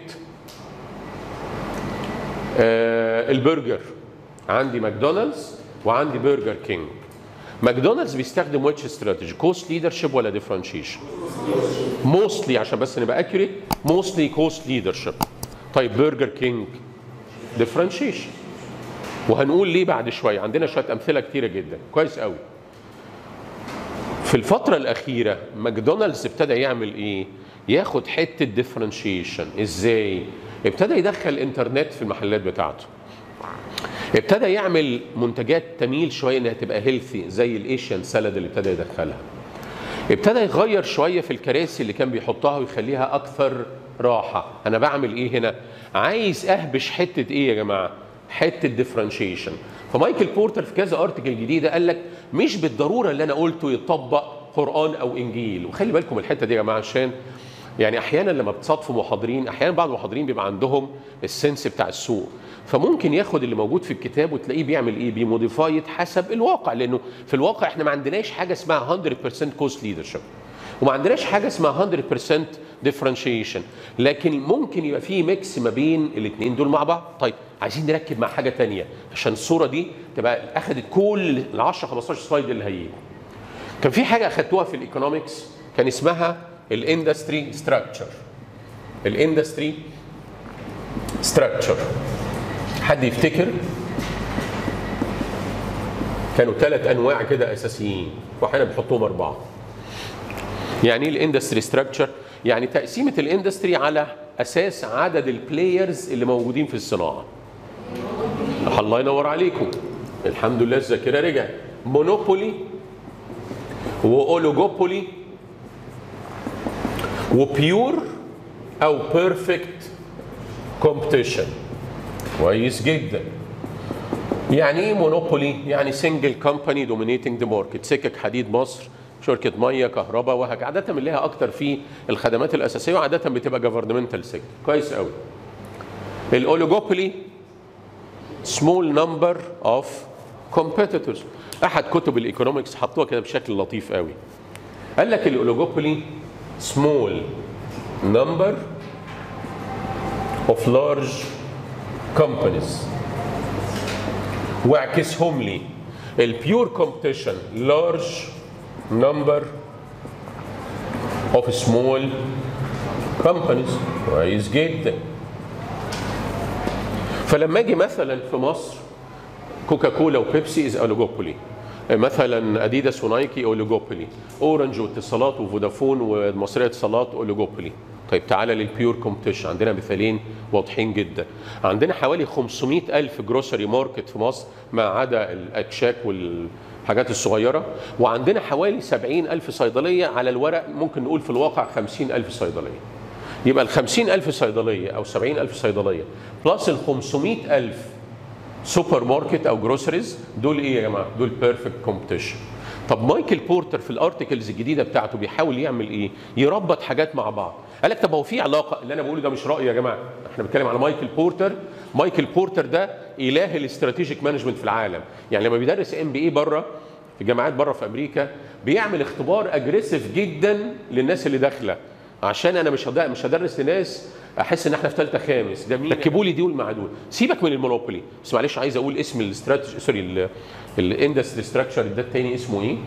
آه البرجر عندي ماكدونالدز وعندي برجر كينج ماكدونالدز بيستخدم ويتش استراتيجي كوست ليدرشيب ولا ديفرنشيشن موستلي عشان بس نبقى اكيوريت موستلي كوست ليدرشيب طيب برجر كينج ديفرنشيشن وهنقول ليه بعد شويه عندنا شويه امثله كتيره جدا كويس قوي في الفترة الأخيرة ماكدونالدز ابتدى يعمل إيه؟ ياخد حتة ديفرنشيشن إزاي؟ ابتدى يدخل إنترنت في المحلات بتاعته. ابتدى يعمل منتجات تميل شوية إنها تبقى هيلثي زي الإيشيان سالاد اللي ابتدى يدخلها. ابتدى يغير شوية في الكراسي اللي كان بيحطها ويخليها أكثر راحة. أنا بعمل إيه هنا؟ عايز أهبش حتة إيه يا جماعة؟ حتة ديفرنشيشن. فمايكل بورتر في كذا ارتكل جديده قال لك مش بالضروره اللي انا قلته يطبق قران او انجيل وخلي بالكم الحته دي يا جماعه عشان يعني احيانا لما بتصادفوا محاضرين احيانا بعض المحاضرين بيبقى عندهم السنس بتاع السوق فممكن ياخد اللي موجود في الكتاب وتلاقيه بيعمل ايه بيموديفايد حسب الواقع لانه في الواقع احنا ما عندناش حاجه اسمها 100% كوست ليدرشيب وما عندناش حاجه اسمها 100% ديفرنشيشن لكن ممكن يبقى في ميكس ما بين الاثنين دول مع بعض طيب عايزين نركب مع حاجه تانية عشان الصوره دي تبقى اخذت كل ال 10 15 سلايد اللي هيجوا كان في حاجه اخدتوها في الايكونومكس كان اسمها الاندستري ستراكشر الاندستري ستراكشر حد يفتكر كانوا ثلاث انواع كده اساسيين واحيانا بنحطهم اربعه يعني ايه الاندستري ستراكشر يعني تقسيمه الاندستري على اساس عدد البلايرز اللي موجودين في الصناعه الله ينور عليكم الحمد لله الذاكره رجعت مونوبولي واولوجوبولي وبيور او بيرفكت كومبيتيشن كويس جدا يعني ايه مونوبولي يعني سنجل كومباني دومينيتنج ذا ماركت سكك حديد مصر شركه ميه كهرباء وهكذا عاده بنلاقيها اكتر في الخدمات الاساسيه وعاده بتبقى جفرمنتال سيكتور كويس قوي الاوليجوبولي سمول نمبر اوف كومبيتيتورز احد كتب الايكونومكس حطوها كده بشكل لطيف قوي قال لك الاوليجوبولي سمول نمبر اوف لارج كومبانيز واعكسهم لي البيور كومبيتيشن لارج number of small companies كويس جدا فلما اجي مثلا في مصر كوكا كولا وبيبسي از اوليجوبولي مثلا اديداس ونايكي اوليجوبولي اورنج واتصالات وفودافون ومصريه اتصالات اوليجوبولي طيب تعالى للبيور كومبتيشن عندنا مثالين واضحين جدا عندنا حوالي 500 ألف جروسري ماركت في مصر ما عدا الأكشاك والحاجات الصغيرة وعندنا حوالي 70 ألف صيدلية على الورق ممكن نقول في الواقع 50 ألف صيدلية يبقى ال 50 ألف صيدلية أو 70 ألف صيدلية بلس ال 500 ألف سوبر ماركت أو جروسريز دول إيه يا جماعة؟ دول بيرفكت كومبتيشن طب مايكل بورتر في الارتكلز الجديده بتاعته بيحاول يعمل ايه؟ يربط حاجات مع بعض. قال لك طب هو في علاقه اللي انا بقوله ده مش رايي يا جماعه، احنا بنتكلم على مايكل بورتر، مايكل بورتر ده اله الاستراتيجيك مانجمنت في العالم، يعني لما بيدرس ام بي اي بره في جامعات بره في امريكا بيعمل اختبار اجريسيف جدا للناس اللي داخله عشان انا مش هد- مش هدرس لناس احس ان احنا في ثالثه خامس ده مين ركبوا لي دول مع دول سيبك من المونوبولي بس معلش عايز اقول اسم الاستراتيجي سوري الاندستري ستراكشر ده التاني اسمه ايه؟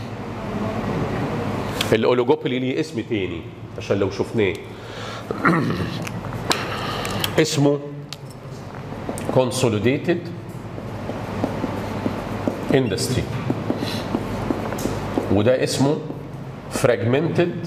الاوليجوبولي ليه اسم تاني عشان لو شفناه اسمه consolidated industry وده اسمه fragmented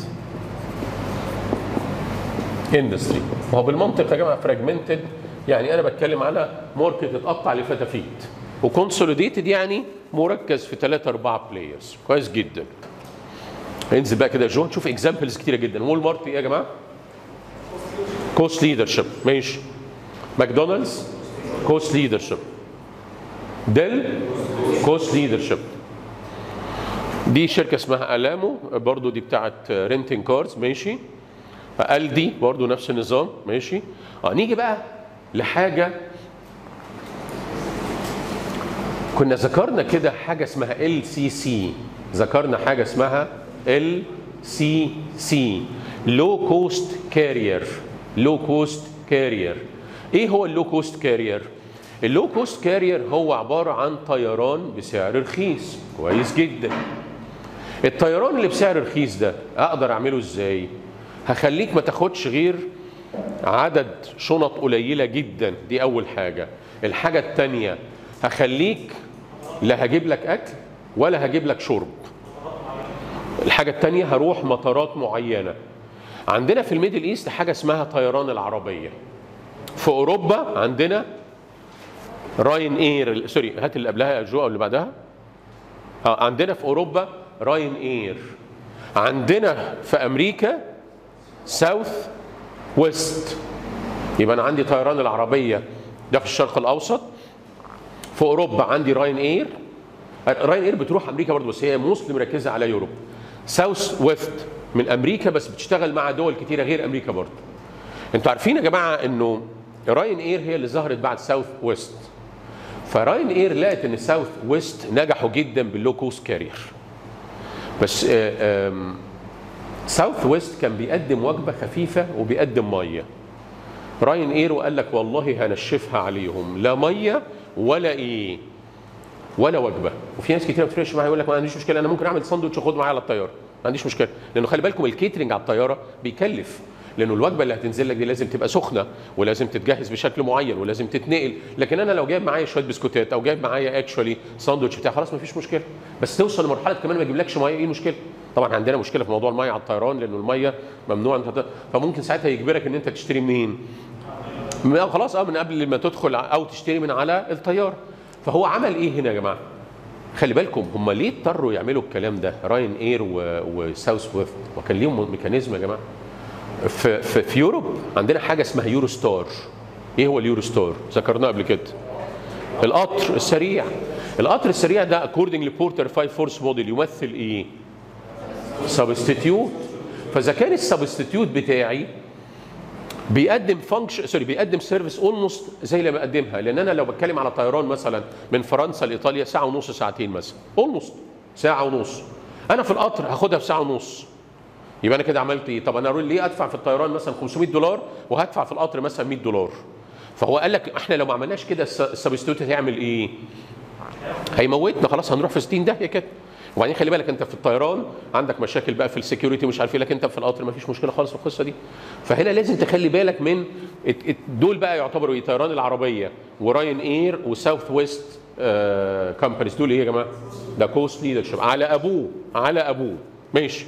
industry ما هو بالمنطق يا جماعه fragmented يعني انا بتكلم على ماركت اتقطع لفتافيت وكونسوليديتد يعني مركز في ثلاثة أربعة بلايرز كويس جدا انزل بقى كده يا جو نشوف اكزامبلز كتيره جدا وول مارت ايه يا جماعه؟ كوست ليدرشيب ماشي ماكدونالدز كوست ليدرشيب ديل كوست ليدرشيب دي شركه اسمها الامو برضو دي بتاعت رينتنج كارز ماشي الدي برضو نفس النظام ماشي اه نيجي بقى لحاجه كنا ذكرنا كده حاجه اسمها ال سي سي ذكرنا حاجه اسمها ال سي سي لو كوست كارير لو كوست كارير ايه هو اللو كوست كارير اللو كوست كارير هو عباره عن طيران بسعر رخيص كويس جدا الطيران اللي بسعر رخيص ده اقدر اعمله ازاي هخليك ما تاخدش غير عدد شنط قليله جدا دي اول حاجه الحاجه الثانيه هخليك لا هجيب لك اكل ولا هجيب لك شرب الحاجه الثانيه هروح مطارات معينه عندنا في الميدل ايست حاجه اسمها طيران العربيه في اوروبا عندنا راين اير سوري هات اللي قبلها يا جو او اللي بعدها آه عندنا في اوروبا راين اير عندنا في امريكا ساوث ويست يبقى انا عندي طيران العربيه ده في الشرق الاوسط في اوروبا عندي راين اير راين اير بتروح امريكا برضه بس هي موست مركزه على يوروب ساوث ويست من امريكا بس بتشتغل مع دول كتيره غير امريكا برضه انتوا عارفين يا جماعه انه راين اير هي اللي ظهرت بعد ساوث ويست فراين اير لقت ان ساوث ويست نجحوا جدا باللو كوست كارير بس ساوث ويست كان بيقدم وجبه خفيفه وبيقدم ميه راين اير وقال لك والله هنشفها عليهم لا ميه ولا ايه ولا وجبه وفي ناس كتير ما بتفرقش معايا يقول لك ما عنديش مشكله انا ممكن اعمل ساندوتش واخده معايا على الطياره ما عنديش مشكله لانه خلي بالكم الكيترنج على الطياره بيكلف لانه الوجبه اللي هتنزل لك دي لازم تبقى سخنه ولازم تتجهز بشكل معين ولازم تتنقل لكن انا لو جايب معايا شويه بسكوتات او جايب معايا اكشولي ساندوتش بتاع خلاص ما فيش مشكله بس توصل لمرحله كمان ما اجيبلكش ميه ايه المشكله طبعا عندنا مشكله في موضوع الميه على الطيران لانه الميه ممنوع انت فممكن ساعتها يجبرك ان انت تشتري منين من خلاص اه من قبل ما تدخل او تشتري من على الطياره فهو عمل ايه هنا يا جماعه خلي بالكم هم ليه اضطروا يعملوا الكلام ده راين اير وساوث ويست وكان ليهم ميكانيزم يا جماعه في, في, في يوروب عندنا حاجه اسمها يورو ستار ايه هو اليورو ستار ذكرناه قبل كده القطر السريع القطر السريع ده اكوردنج لبورتر 5 فورس موديل يمثل ايه سبستيتيوت فاذا كان السبستيتيوت بتاعي بيقدم فانكشن سوري بيقدم سيرفيس اولموست زي اللي بقدمها لان انا لو بتكلم على طيران مثلا من فرنسا لايطاليا ساعه ونص ساعتين مثلا اولموست ساعه ونص انا في القطر هاخدها في ساعه ونص يبقى انا كده عملت ايه طب انا ليه ادفع في الطيران مثلا 500 دولار وهدفع في القطر مثلا 100 دولار فهو قال لك احنا لو ما عملناش كده السبستيوت هيعمل ايه هيموتنا خلاص هنروح في 60 داهيه كده وبعدين خلي بالك انت في الطيران عندك مشاكل بقى في السكيورتي مش عارف ايه لكن انت في القطر ما فيش مشكله خالص في القصه دي فهنا لازم تخلي بالك من دول بقى يعتبروا ايه طيران العربيه وراين اير وساوث ويست كومبانيز دول ايه يا جماعه ده كوست ليدرشيب على ابوه على ابوه ماشي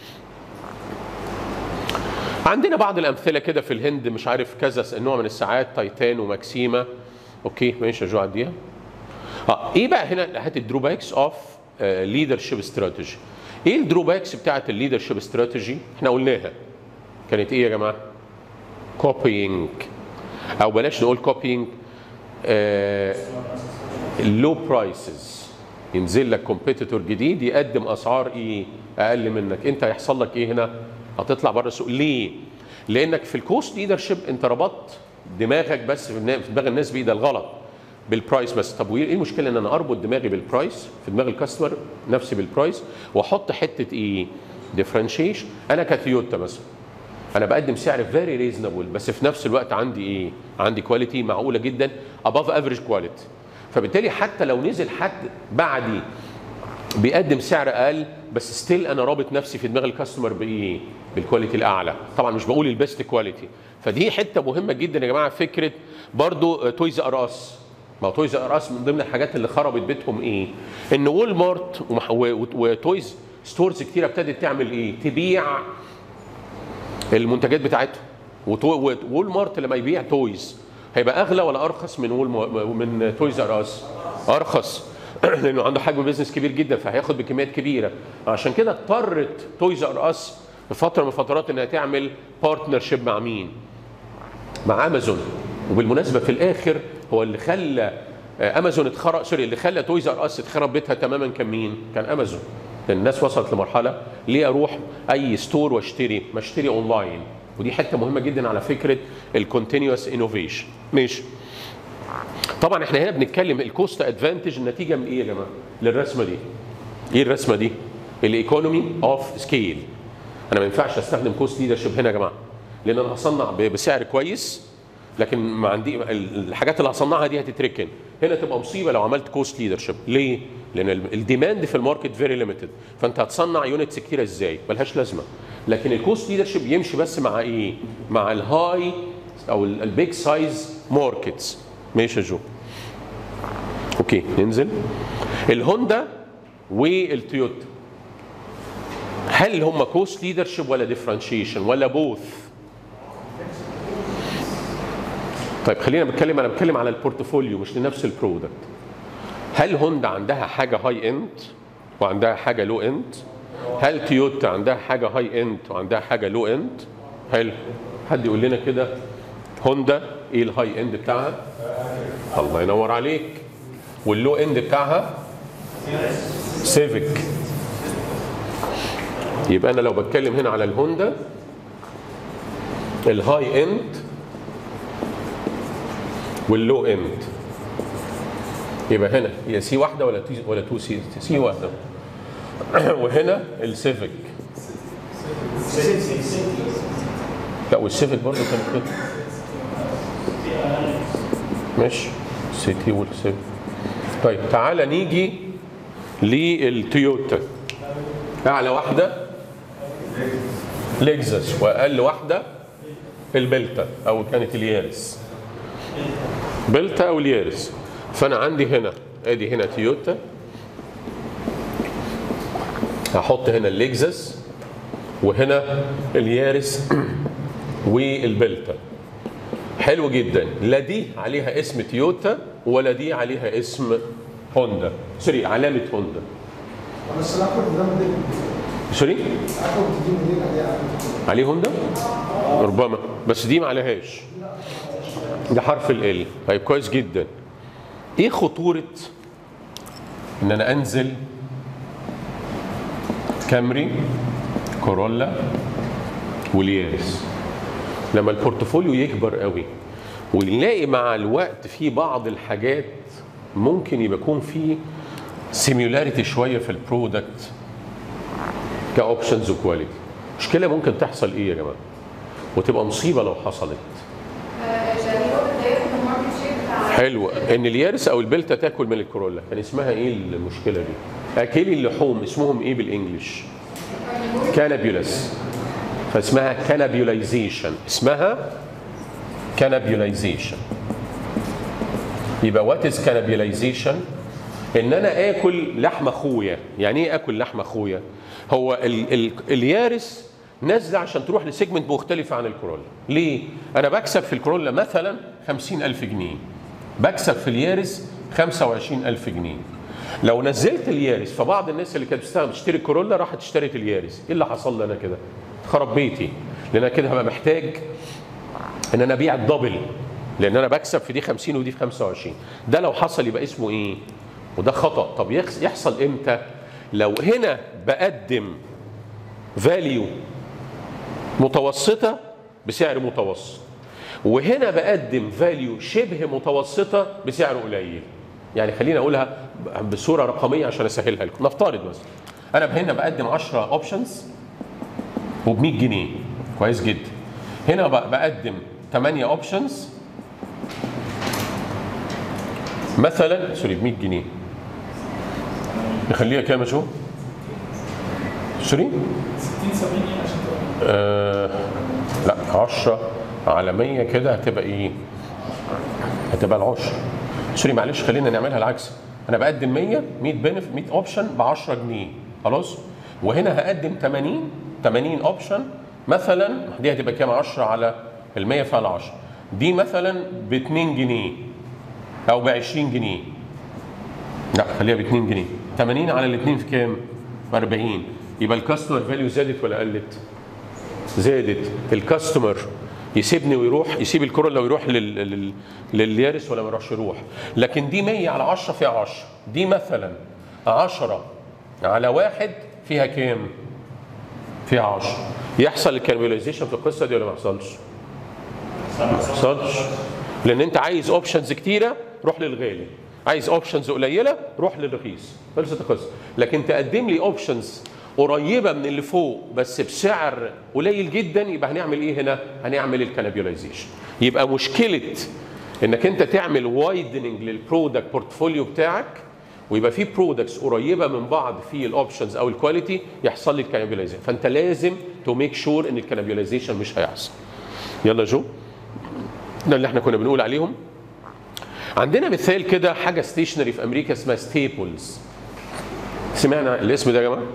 عندنا بعض الامثله كده في الهند مش عارف كذا نوع من الساعات تايتان وماكسيما اوكي ماشي يا جو عديها اه ايه بقى هنا هات الدروباكس اوف ليدرشيب استراتيجي ايه الدروباكس بتاعت الليدرشيب استراتيجي احنا قلناها كانت ايه يا جماعه كوبينج او بلاش نقول كوبينج اللو برايسز ينزل لك كومبيتيتور جديد يقدم اسعار ايه اقل منك انت هيحصل لك ايه هنا هتطلع بره السوق ليه لانك في الكوست ليدرشيب انت ربطت دماغك بس في دماغ الناس بايه ده الغلط بالبرايس بس طب وايه المشكله ان انا اربط دماغي بالبرايس في دماغ الكاستمر نفسي بالبرايس واحط حته ايه ديفرنشيشن انا كتويوتا مثلا انا بقدم سعر فيري ريزونبل بس في نفس الوقت عندي ايه عندي كواليتي معقوله جدا اباف افريج كواليتي فبالتالي حتى لو نزل حد بعدي بيقدم سعر اقل بس ستيل انا رابط نفسي في دماغ الكاستمر بايه بالكواليتي الاعلى طبعا مش بقول البيست كواليتي فدي حته مهمه جدا يا جماعه فكره برضو تويز ار اس ما هو تويز ار اس من ضمن الحاجات اللي خربت بيتهم ايه؟ ان وول مارت وتويز ستورز كتيره ابتدت تعمل ايه تبيع المنتجات بتاعتها وتو- وول مارت لما يبيع تويز هيبقى اغلى ولا ارخص من وول من تويز ار اس ارخص لانه عنده حجم بيزنس كبير جدا فهياخد بكميات كبيره عشان كده اضطرت تويز ار اس في فتره من الفترات انها تعمل بارتنرشيب مع مين مع امازون وبالمناسبه في الاخر هو اللي خلى آه، امازون اتخرب سوري اللي خلى تويز ار اس اتخرب بيتها تماما كان مين؟ كان امازون لان الناس وصلت لمرحله ليه اروح اي ستور واشتري ما اشتري اونلاين ودي حته مهمه جدا على فكره الكونتينوس انوفيشن ماشي طبعا احنا هنا بنتكلم الكوست ادفانتج النتيجه من ايه يا جماعه؟ للرسمه دي ايه الرسمه دي؟ الايكونومي اوف سكيل انا ما ينفعش استخدم كوست ليدرشيب هنا يا جماعه لان انا هصنع ب- بسعر كويس لكن ما عندي ال- الحاجات اللي هصنعها دي هتتركن هنا تبقى مصيبه لو عملت كوست ليدرشيب ليه لان ال- الديماند في الماركت فيري ليميتد فانت هتصنع يونتس كتيره ازاي ملهاش لازمه لكن الكوست ليدرشيب يمشي بس مع ايه مع الهاي او البيج سايز ماركتس ماشي يا جو اوكي ننزل الهوندا والتويوتا هل هم كوست ليدرشيب ولا ديفرنشيشن ولا بوث طيب خلينا بتكلم انا بتكلم على البورتفوليو مش لنفس البرودكت هل هوندا عندها حاجه هاي اند وعندها حاجه لو اند هل تويوتا عندها حاجه هاي اند وعندها حاجه لو اند حلو حد يقول لنا كده هوندا ايه الهاي اند بتاعها الله ينور عليك واللو اند بتاعها سيفيك يبقى انا لو بتكلم هنا على الهوندا الهاي اند واللو اند يبقى هنا هي سي واحده ولا تي ولا تو سي سي واحده وهنا السيفيك لا والسيفيك برضه كان كده ماشي سيتي والسيفيك طيب تعالى نيجي للتويوتا اعلى واحده لكزس واقل واحده البلتا او كانت اليارس بلتا او اليارس فانا عندي هنا ادي هنا تويوتا هحط هنا الليكزس وهنا اليارس والبلتا حلو جدا لا دي عليها اسم تويوتا ولا دي عليها اسم هوندا سوري علامه هوندا بس الاكبر ده موديل سوري الاكبر دي موديل عليها عليه هوندا ربما بس دي ما عليهاش ده حرف ال طيب كويس جدا ايه خطوره ان انا انزل كامري كورولا واليارس لما البورتفوليو يكبر قوي ونلاقي مع الوقت في بعض الحاجات ممكن يبقى يكون في سيميولاريتي شويه في البرودكت كاوبشنز وكواليتي مشكله ممكن تحصل ايه يا جماعه وتبقى مصيبه لو حصلت حلو ان اليارس او البلتا تاكل من الكورولا كان اسمها ايه المشكله دي اكلي اللحوم اسمهم ايه بالانجلش كانابيولاس فاسمها كانابيولايزيشن اسمها كانابيولايزيشن يبقى وات از كانابيولايزيشن ان انا اكل لحم اخويا يعني ايه اكل لحم اخويا هو ال ال اليارس نازله عشان تروح لسيجمنت مختلفة عن الكورولا ليه؟ أنا بكسب في الكورولا مثلا 50000 جنيه بكسب في اليارس 25000 جنيه لو نزلت اليارس فبعض الناس اللي كانت بتستخدم تشتري كورولا راحت اشترت اليارس ايه اللي حصل لي انا كده خرب بيتي لان انا كده هبقى محتاج ان انا ابيع الدبل لان انا بكسب في دي 50 ودي في 25 ده لو حصل يبقى اسمه ايه وده خطا طب يخ- يحصل امتى لو هنا بقدم فاليو متوسطه بسعر متوسط وهنا بقدم فاليو شبه متوسطه بسعر قليل يعني خليني اقولها بصوره رقميه عشان اسهلها لكم نفترض مثلا انا هنا بقدم 10 اوبشنز وب 100 جنيه كويس جدا هنا بق- بقدم 8 اوبشنز مثلا سوري ب 100 جنيه نخليها كام يا شو؟ سوري؟ 60 70 يعني عشان تبقى آه لا 10 على 100 كده هتبقى ايه؟ هتبقى العشر سوري معلش خلينا نعملها العكس انا بقدم 100 100 بنف 100 اوبشن ب 10 جنيه خلاص وهنا هقدم 80 80 اوبشن مثلا دي هتبقى كام 10 على ال 100 فعلى 10 دي مثلا ب 2 جنيه او ب 20 جنيه لا خليها ب 2 جنيه 80 على الاثنين في كام؟ ب 40 يبقى الكاستمر فاليو زادت ولا قلت؟ زادت الكاستمر يسيبني ويروح يسيب الكورولا ويروح لل... لل... لليارس ولا ما يروحش يروح لكن دي 100 على 10 فيها 10 دي مثلا 10 على واحد فيها كام؟ فيها 10 يحصل الكانبيلايزيشن في القصه دي ولا ما يحصلش؟ ما يحصلش لان انت عايز اوبشنز كتيره روح للغالي عايز اوبشنز قليله روح للرخيص خلصت القصه لكن تقدم لي اوبشنز قريبه من اللي فوق بس بسعر قليل جدا يبقى هنعمل ايه هنا؟ هنعمل الكانابيلايزيشن يبقى مشكله انك انت تعمل وايدننج للبرودكت بورتفوليو بتاعك ويبقى في برودكتس قريبه من بعض في الاوبشنز او الكواليتي يحصل لي الكانابيلايزيشن فانت لازم تو ميك شور ان الكانابيلايزيشن مش هيحصل يلا جو ده اللي احنا كنا بنقول عليهم عندنا مثال كده حاجه ستيشنري في امريكا اسمها ستيبلز سمعنا الاسم ده يا جماعه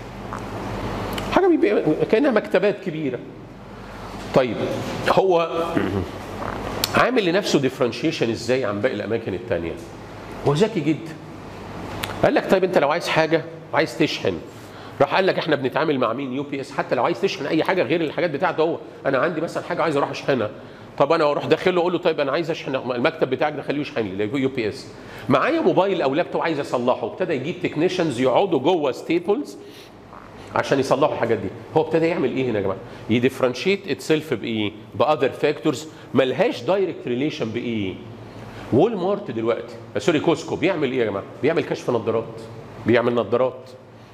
حاجه بيبقى كانها مكتبات كبيره طيب هو عامل لنفسه ديفرنشيشن ازاي عن باقي الاماكن الثانيه هو ذكي جدا قال لك طيب انت لو عايز حاجه عايز تشحن راح قال لك احنا بنتعامل مع مين يو بي اس حتى لو عايز تشحن اي حاجه غير الحاجات بتاعته هو انا عندي مثلا حاجه عايز اروح اشحنها طب انا اروح داخل له اقول له طيب انا عايز اشحن المكتب بتاعك ده خليه يشحن لي يو بي اس معايا موبايل او لابتوب عايز اصلحه ابتدى يجيب تكنيشنز يقعدوا جوه ستيبلز عشان يصلحوا الحاجات دي هو ابتدى يعمل ايه هنا يا جماعه يديفرنشيت اتسيلف بايه باذر فاكتورز ملهاش دايركت ريليشن بايه وول مارت دلوقتي سوري كوسكو بيعمل ايه يا جماعه بيعمل كشف نظارات بيعمل نظارات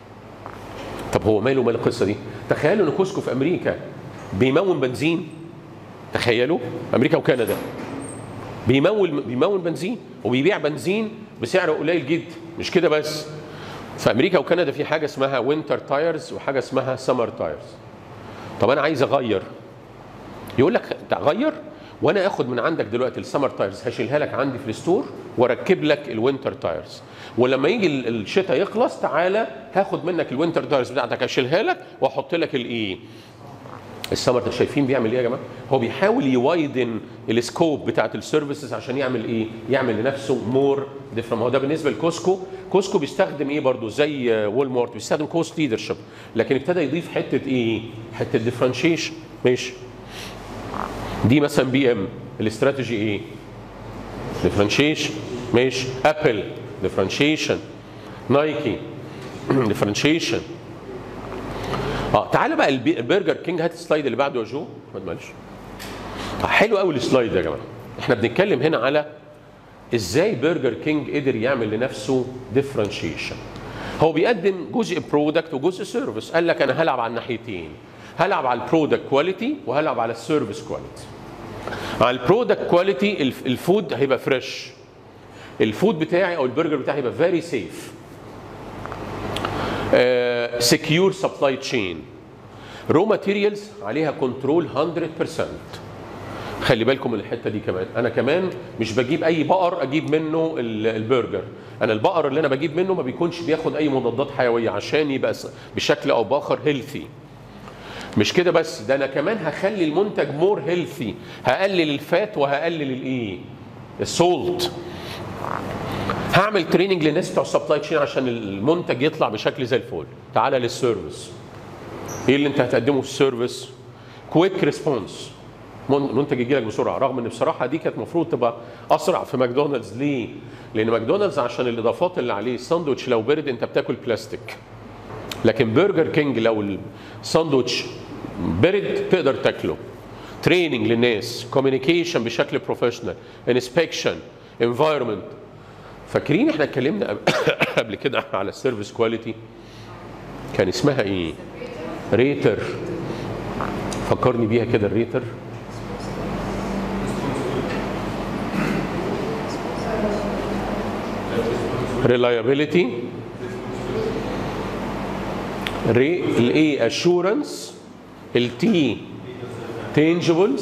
طب هو ماله مال القصه دي تخيلوا ان كوسكو في امريكا بيمون بنزين تخيلوا امريكا وكندا بيمول بيمول بنزين وبيبيع بنزين بسعر قليل جدا مش كده بس في امريكا وكندا في حاجه اسمها وينتر تايرز وحاجه اسمها سمر تايرز طب انا عايز اغير يقول لك غير وانا اخد من عندك دلوقتي السمر تايرز هشيلها لك عندي في الستور واركب لك الوينتر تايرز ولما يجي الشتاء يخلص تعالى هاخد منك الوينتر تايرز بتاعتك اشيلها لك واحط لك الايه السمر ده شايفين بيعمل ايه يا جماعه؟ هو بيحاول يوايدن السكوب بتاعت السيرفيسز عشان يعمل ايه؟ يعمل لنفسه مور ديفرنت هو ده بالنسبه لكوسكو كوسكو بيستخدم ايه برضو زي وول مارت بيستخدم كوست ليدرشيب لكن ابتدى يضيف حته ايه؟ حته ديفرنشيشن ماشي دي مثلا بي ام الاستراتيجي ايه؟ ديفرنشيشن ماشي ابل ديفرنشيشن نايكي ديفرنشيشن اه تعالى بقى البرجر كينج هات السلايد اللي بعده يا جو ما معلش حلو قوي السلايد ده يا جماعه احنا بنتكلم هنا على ازاي برجر كينج قدر يعمل لنفسه ديفرنشيشن هو بيقدم جزء برودكت وجزء سيرفيس قال لك انا هلعب على الناحيتين هلعب على البرودكت كواليتي وهلعب على السيرفيس كواليتي على البرودكت كواليتي الفود هيبقى فريش الفود بتاعي او البرجر بتاعي هيبقى فيري سيف سكيور سبلاي تشين رو ماتيريالز عليها كنترول 100% خلي بالكم من الحته دي كمان انا كمان مش بجيب اي بقر اجيب منه البرجر انا البقر اللي انا بجيب منه ما بيكونش بياخد اي مضادات حيويه عشان يبقى بشكل او باخر هيلثي مش كده بس ده انا كمان هخلي المنتج مور هيلثي هقلل الفات وهقلل الايه السولت هعمل تريننج للناس بتوع السبلاي تشين عشان المنتج يطلع بشكل زي الفل تعالى للسيرفيس ايه اللي انت هتقدمه في السيرفيس كويك ريسبونس منتج يجي لك بسرعه رغم ان بصراحه دي كانت المفروض تبقى اسرع في ماكدونالدز ليه؟ لان ماكدونالدز عشان الاضافات اللي عليه الساندوتش لو برد انت بتاكل بلاستيك لكن برجر كينج لو الساندوتش برد تقدر تاكله تريننج للناس كوميونيكيشن بشكل بروفيشنال انسبكشن انفايرمنت فاكرين احنا اتكلمنا قبل كده على السيرفيس كواليتي كان اسمها ايه ريتر فكرني بيها كده الريتر reliability ري الاي assurance التي tangibles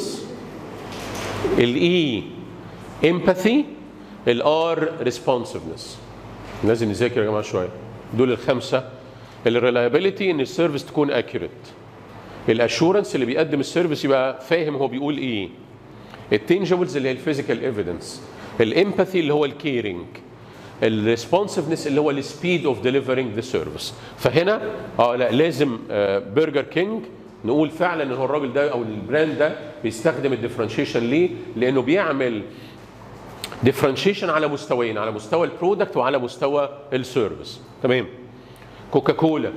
الاي empathy الار responsiveness لازم نذاكر يا جماعه شويه دول الخمسه الريلايبيليتي ان السيرفيس تكون اكيوريت الاشورنس اللي بيقدم السيرفيس يبقى فاهم هو بيقول ايه التنجبلز اللي هي الفيزيكال ايفيدنس الامباثي اللي هو الكيرنج الريسبونسفنس اللي هو السبيد اوف ديليفرينج ذا سيرفيس فهنا اه لا لازم برجر كينج نقول فعلا ان هو الراجل ده او البراند ده بيستخدم الديفرنشيشن ليه؟ لانه بيعمل ديفرنشيشن على مستويين على مستوى البرودكت وعلى مستوى السيرفيس تمام كوكا كولا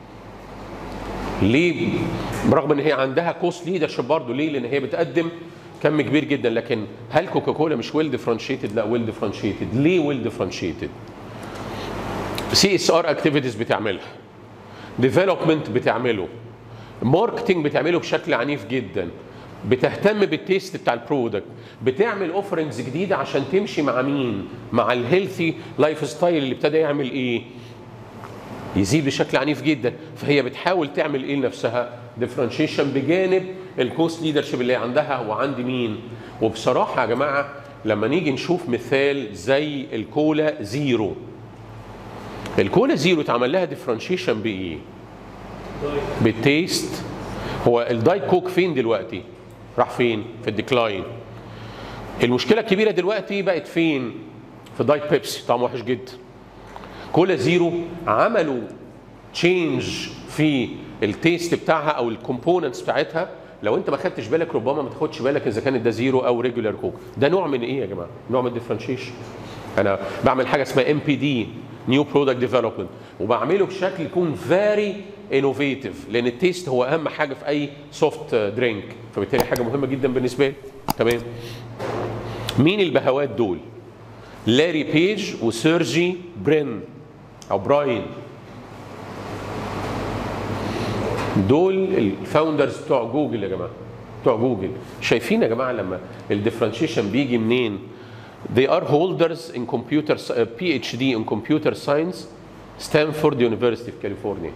ليه برغم ان هي عندها كوست ليدرشيب برضه ليه؟ لان هي بتقدم كم كبير جدا لكن هل كوكا كولا مش ويل ديفرنشيتد؟ لا ويل ديفرنشيتد ليه ويل ديفرنشيتد؟ سي اس ار اكتيفيتيز بتعملها ديفلوبمنت بتعمله ماركتنج بتعمله بشكل عنيف جدا بتهتم بالتيست بتاع البرودكت بتعمل اوفرنجز جديده عشان تمشي مع مين مع الهيلثي لايف ستايل اللي ابتدى يعمل ايه يزيد بشكل عنيف جدا فهي بتحاول تعمل ايه لنفسها ديفرنشيشن بجانب الكوست ليدرشيب اللي عندها وعند مين وبصراحه يا جماعه لما نيجي نشوف مثال زي الكولا زيرو الكولا زيرو اتعمل لها ديفرنشيشن بايه بالتيست هو الدايت كوك فين دلوقتي راح فين في الديكلاين المشكله الكبيره دلوقتي بقت فين في دايت بيبسي طعمه وحش جدا كولا زيرو عملوا تشينج في التيست بتاعها او الكومبوننتس بتاعتها لو انت ما خدتش بالك ربما ما تاخدش بالك اذا كانت ده زيرو او ريجولار كوك ده نوع من ايه يا جماعه نوع من الديفرنشيشن انا بعمل حاجه اسمها ام بي دي نيو برودكت ديفلوبمنت وبعمله بشكل يكون فيري انوفيتيف لان التيست هو اهم حاجه في اي سوفت درينك فبالتالي حاجه مهمه جدا بالنسبه لي تمام مين البهوات دول لاري بيج وسيرجي برين او براين دول الفاوندرز بتوع جوجل يا جماعه بتوع جوجل شايفين يا جماعه لما الديفرنشيشن بيجي منين they are holders in computer uh, PhD in computer science Stanford University في كاليفورنيا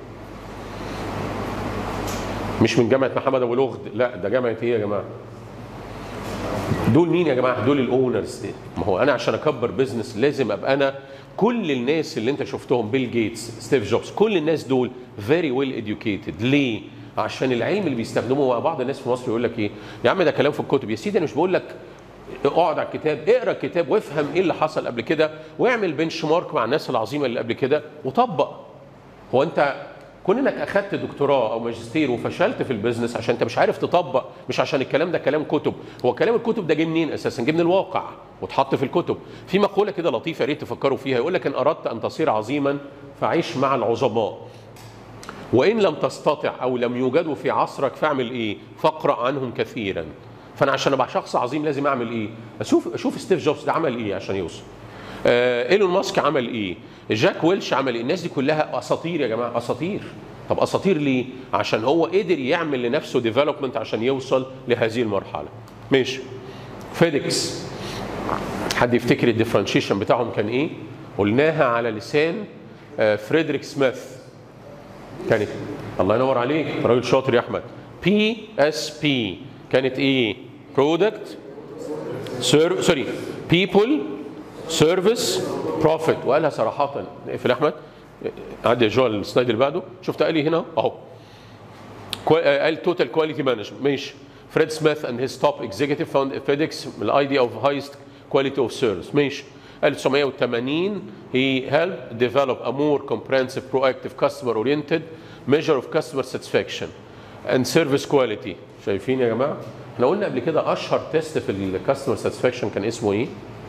مش من جامعه محمد ابو لغد لا ده جامعه ايه يا جماعه دول مين يا جماعه دول الاونرز دي ما هو انا عشان اكبر بزنس لازم ابقى انا كل الناس اللي انت شفتهم بيل جيتس ستيف جوبز كل الناس دول فيري ويل educated ليه عشان العلم اللي بيستخدموه بعض الناس في مصر يقول لك ايه يا عم ده كلام في الكتب يا سيدي انا مش بقول لك اقعد على الكتاب اقرا الكتاب وافهم ايه اللي حصل قبل كده واعمل بنش مارك مع الناس العظيمه اللي قبل كده وطبق هو انت كون انك اخدت دكتوراه او ماجستير وفشلت في البيزنس عشان انت مش عارف تطبق مش عشان الكلام ده كلام كتب هو كلام الكتب ده جه منين اساسا جه من الواقع واتحط في الكتب في مقوله كده لطيفه يا ريت تفكروا فيها يقول لك ان اردت ان تصير عظيما فعيش مع العظماء وان لم تستطع او لم يوجدوا في عصرك فاعمل ايه فاقرا عنهم كثيرا فانا عشان ابقى شخص عظيم لازم اعمل ايه اشوف اشوف ستيف جوبز ده عمل ايه عشان يوصل آه ايلون ماسك عمل ايه جاك ويلش عمل ايه الناس دي كلها اساطير يا جماعه اساطير طب اساطير ليه عشان هو قدر يعمل لنفسه ديفلوبمنت عشان يوصل لهذه المرحله ماشي فيديكس حد يفتكر الديفرنشيشن بتاعهم كان ايه قلناها على لسان آه فريدريك سميث كانت الله ينور عليك راجل شاطر يا احمد بي اس بي كانت ايه برودكت سوري بيبل سيرفيس بروفيت وقالها صراحه اقفل احمد عدي يا جو السلايد اللي بعده شفت قال لي هنا اهو قال توتال كواليتي مانجمنت ماشي فريد سميث اند هيز توب اكزيكتيف فاوند فيديكس الايديا اوف هايست كواليتي اوف سيرفيس ماشي 1980 he helped develop a more comprehensive proactive customer oriented measure of customer satisfaction and service quality شايفين يا جماعه احنا قلنا قبل كده اشهر تيست في الكاستمر ساتسفاكشن كان اسمه ايه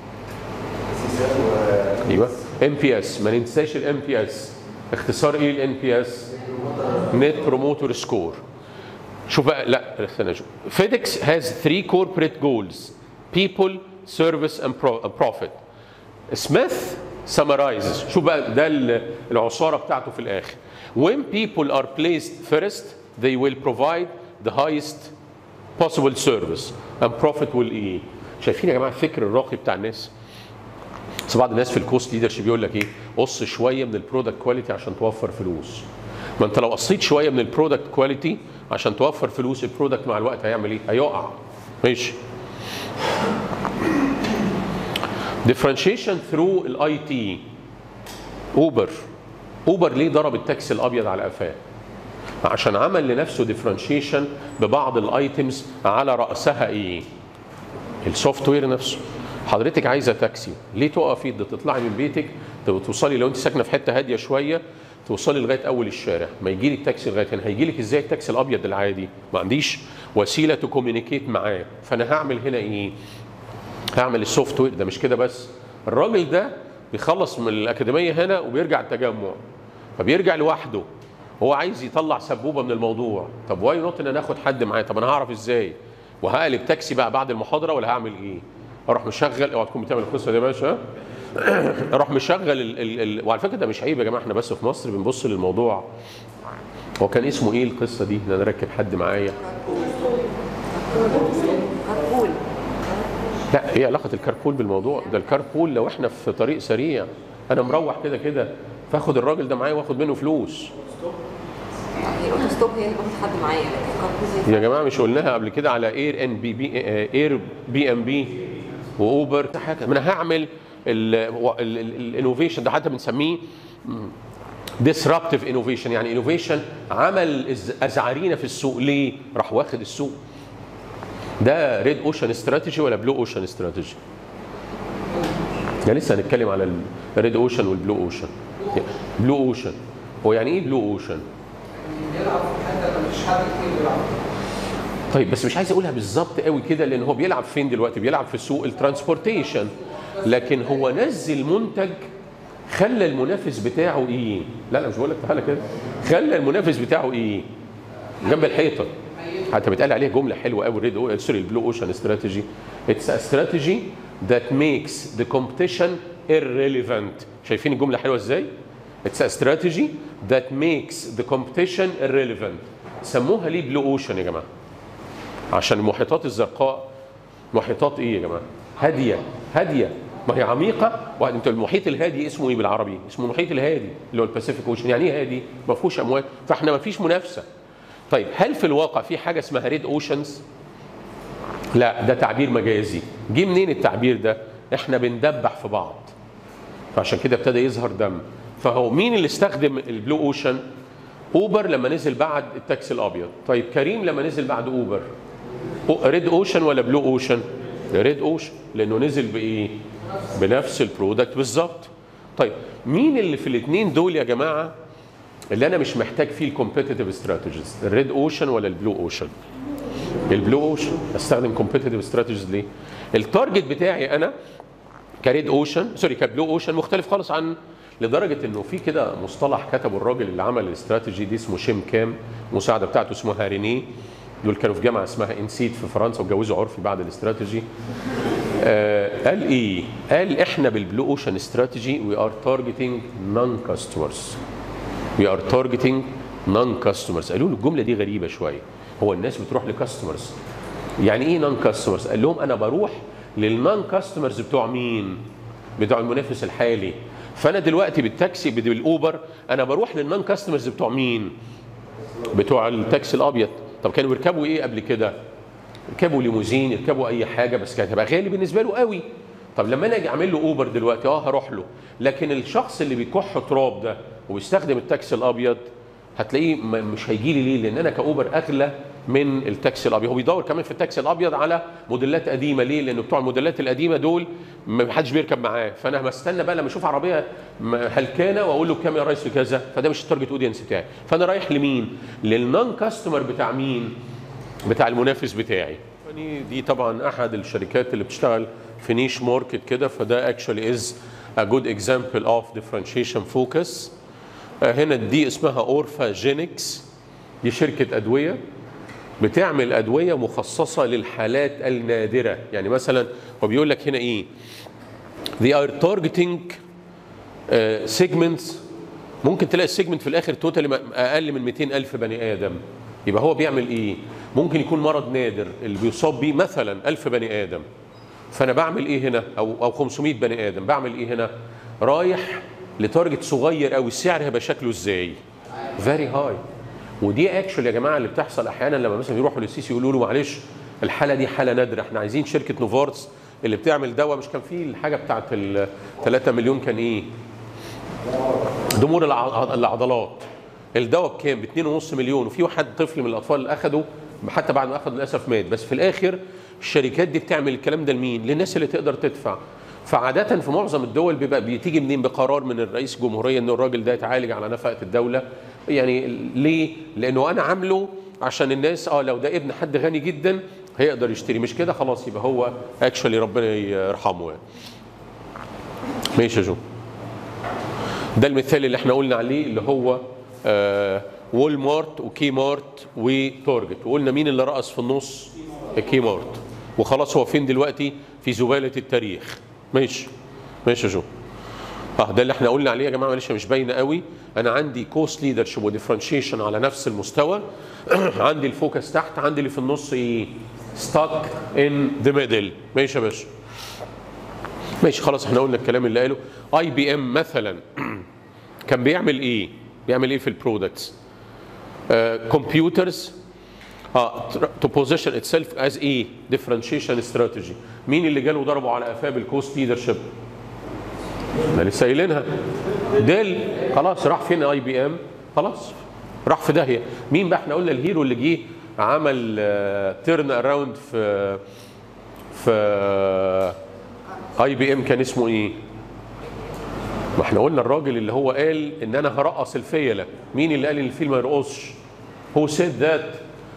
ايوه ام بي اس ما ننساش الام بي اس اختصار ايه الان بي اس نت بروموتور سكور شوف بقى لا استنى شوف فيديكس هاز 3 corporate goals people service and profit سميث summarizes شوف بقى ده العصاره بتاعته في الاخر when people are placed first they will provide the highest possible service and profit will ايه شايفين يا جماعه الفكر الراقي بتاع الناس بس بعض الناس في الكوست ليدرشيب يقول لك ايه قص شويه من البرودكت كواليتي عشان توفر فلوس ما انت لو قصيت شويه من البرودكت كواليتي عشان توفر فلوس البرودكت مع الوقت هيعمل ايه هيقع ماشي differentiation through الاي تي اوبر اوبر ليه ضرب التاكسي الابيض على قفاه عشان عمل لنفسه ديفرنشيشن ببعض الايتمز على راسها ايه السوفت وير نفسه حضرتك عايزه تاكسي ليه تقفي ده تطلعي من بيتك توصلي لو انت ساكنه في حته هاديه شويه توصلي لغايه اول الشارع ما يجي لك تاكسي لغايه هنا هيجي لك ازاي التاكسي الابيض العادي ما عنديش وسيله تكومينيكيت معاه فانا هعمل هنا ايه هعمل السوفت وير ده مش كده بس الراجل ده بيخلص من الاكاديميه هنا وبيرجع التجمع فبيرجع لوحده هو عايز يطلع سبوبه من الموضوع طب واي نوت ان انا اخد حد معايا طب انا هعرف ازاي وهقلب تاكسي بقى بعد المحاضره ولا هعمل ايه اروح مشغل اوعى تكون بتعمل القصه دي يا باشا اروح مشغل ال ال ال وعلى فكره ده مش عيب يا جماعه احنا بس في مصر بنبص للموضوع هو كان اسمه ايه القصه دي ان انا اركب حد معايا كربول لا ايه علاقه الكاربول بالموضوع ده الكاربول لو احنا في طريق سريع انا مروح كده كده فاخد الراجل ده معايا واخد منه فلوس هي الاوتو ستوب هي اللي باخد حد معايا لكن كربول زي يا جماعه مش قلناها قبل كده على اير ان بي بي اير بي ام بي واوبر ده حاجه ما انا هعمل الانوفيشن ده حتى بنسميه disruptive انوفيشن يعني انوفيشن عمل إز- ازعرينا في السوق ليه؟ راح واخد السوق ده ريد اوشن استراتيجي ولا بلو اوشن استراتيجي؟ ده لسه هنتكلم على الريد اوشن والبلو اوشن بلو اوشن هو يعني ايه بلو اوشن؟ بيلعب في حته ما فيش حد كتير بيلعب طيب بس مش عايز اقولها بالظبط قوي كده لان هو بيلعب فين دلوقتي بيلعب في سوق الترانسبورتيشن لكن هو نزل منتج خلى المنافس بتاعه ايه لا لا مش بقول لك تعالى كده خلى المنافس بتاعه ايه جنب الحيطه حتى بيتقال عليها جمله حلوه قوي الريد سوري البلو اوشن استراتيجي اتس ا استراتيجي ذات ميكس ذا كومبيتيشن irrelevant شايفين الجمله حلوه ازاي اتس ا استراتيجي ذات ميكس ذا كومبيتيشن irrelevant سموها ليه بلو اوشن يا جماعه عشان المحيطات الزرقاء محيطات ايه يا جماعه؟ هاديه هاديه ما هي عميقه واحد انت المحيط الهادي اسمه ايه بالعربي؟ اسمه المحيط الهادي اللي هو الباسيفيك اوشن يعني ايه هادي؟ ما فيهوش امواج فاحنا ما فيش منافسه. طيب هل في الواقع في حاجه اسمها ريد اوشنز؟ لا ده تعبير مجازي. جه منين التعبير ده؟ احنا بندبح في بعض. فعشان كده ابتدى يظهر دم. فهو مين اللي استخدم البلو اوشن؟ اوبر لما نزل بعد التاكسي الابيض. طيب كريم لما نزل بعد اوبر ريد اوشن ولا بلو اوشن؟ ريد اوشن لانه نزل بايه؟ بنفس البرودكت بالظبط. طيب مين اللي في الاثنين دول يا جماعه اللي انا مش محتاج فيه الكومبيتيتيف استراتيجيز الريد اوشن ولا البلو اوشن؟ البلو اوشن استخدم كومبيتيتيف استراتيجيز ليه؟ التارجت بتاعي انا كريد اوشن سوري كبلو اوشن مختلف خالص عن لدرجه انه في كده مصطلح كتبه الراجل اللي عمل الاستراتيجي دي اسمه شيم كام المساعده بتاعته اسمها رينيه دول كانوا في جامعه اسمها انسيد في فرنسا واتجوزوا عرفي بعد الاستراتيجي آه قال ايه؟ قال احنا بالبلو اوشن استراتيجي وي ار تارجتنج نون كاستمرز وي ار تارجتنج نون كاستمرز قالوا له الجمله دي غريبه شويه هو الناس بتروح لكاستمرز يعني ايه نون كاستمرز قال لهم انا بروح للنون كاستمرز بتوع مين بتوع المنافس الحالي فانا دلوقتي بالتاكسي بالاوبر انا بروح للنون كاستمرز بتوع مين بتوع التاكسي الابيض طب كانوا بيركبوا ايه قبل كده يركبوا ليموزين يركبوا اي حاجه بس كانت هتبقى غالي بالنسبه له قوي طب لما انا اجي اعمل له اوبر دلوقتي اه هروح له لكن الشخص اللي بيكح تراب ده وبيستخدم التاكسي الابيض هتلاقيه م- مش هيجي لي ليه لان انا كاوبر اغلى من التاكسي الابيض هو بيدور كمان في التاكسي الابيض على موديلات قديمه ليه لان بتوع الموديلات القديمه دول ما حدش بيركب معاه فانا بستنى بقى لما اشوف عربيه م- هلكانه واقول له كام يا ريس في كذا فده مش التارجت اودينس بتاعي فانا رايح لمين للنون كاستمر بتاع مين بتاع المنافس بتاعي يعني دي طبعا احد الشركات اللي بتشتغل في نيش ماركت كده فده اكشولي از a good example of differentiation focus آه، هنا دي اسمها اورفا جينكس دي شركه ادويه بتعمل ادويه مخصصه للحالات النادره يعني مثلا هو بيقول لك هنا ايه they are targeting آه، segments ممكن تلاقي السيجمنت في الاخر توتالي اقل من 200 الف بني ادم يبقى هو بيعمل ايه ممكن يكون مرض نادر اللي بيصاب بيه مثلا 1000 بني ادم فانا بعمل ايه هنا او او 500 بني ادم بعمل ايه هنا رايح لتارجت صغير قوي السعر هيبقى شكله ازاي فيري هاي ودي اكشولي يا جماعه اللي بتحصل احيانا لما مثلا يروحوا للسيسي يقولوا له معلش الحاله دي حاله نادره احنا عايزين شركه نوفارتس اللي بتعمل دواء مش كان فيه الحاجه بتاعت ال 3 مليون كان ايه ضمور الع- العضلات الدواء بكام؟ ب 2.5 مليون وفي واحد طفل من الاطفال اللي اخده حتى بعد ما اخده للاسف مات بس في الاخر الشركات دي بتعمل الكلام ده لمين؟ للناس اللي تقدر تدفع فعادة في معظم الدول بيبقى بتيجي منين بقرار من الرئيس الجمهورية ان الراجل ده يتعالج على نفقة الدولة يعني ليه؟ لانه انا عامله عشان الناس اه لو ده ابن حد غني جدا هيقدر يشتري مش كده خلاص يبقى هو اكشولي ربنا يرحمه يعني. ماشي يا جو ده المثال اللي احنا قلنا عليه اللي هو آه وول مارت وكي مارت وتارجت وقلنا مين اللي رقص في النص كي مارت وخلاص هو فين دلوقتي في زبالة التاريخ ماشي ماشي يا جو اه ده اللي احنا قلنا عليه يا جماعه معلش مش باينه قوي انا عندي كوست ليدرشيب وديفرنشيشن على نفس المستوى عندي الفوكس تحت عندي اللي في النص ايه ستاك ان ذا ميدل ماشي يا باشا ماشي خلاص احنا قلنا الكلام اللي قاله اي بي ام مثلا كان بيعمل ايه بيعمل ايه في البرودكتس كمبيوترز اه تو بوزيشن اتسيلف از ايه ديفرنشيشن استراتيجي مين اللي جاله ضربه على قفاه بالكوست ليدرشيب احنا لسه قايلينها ديل خلاص راح فين اي بي ام خلاص راح في داهيه مين بقى احنا قلنا الهيرو اللي جه عمل تيرن اراوند في في اي بي ام كان اسمه ايه ما احنا قلنا الراجل اللي هو قال ان انا هرقص الفيله مين اللي قال ان الفيل ما يرقصش هو سيد ذات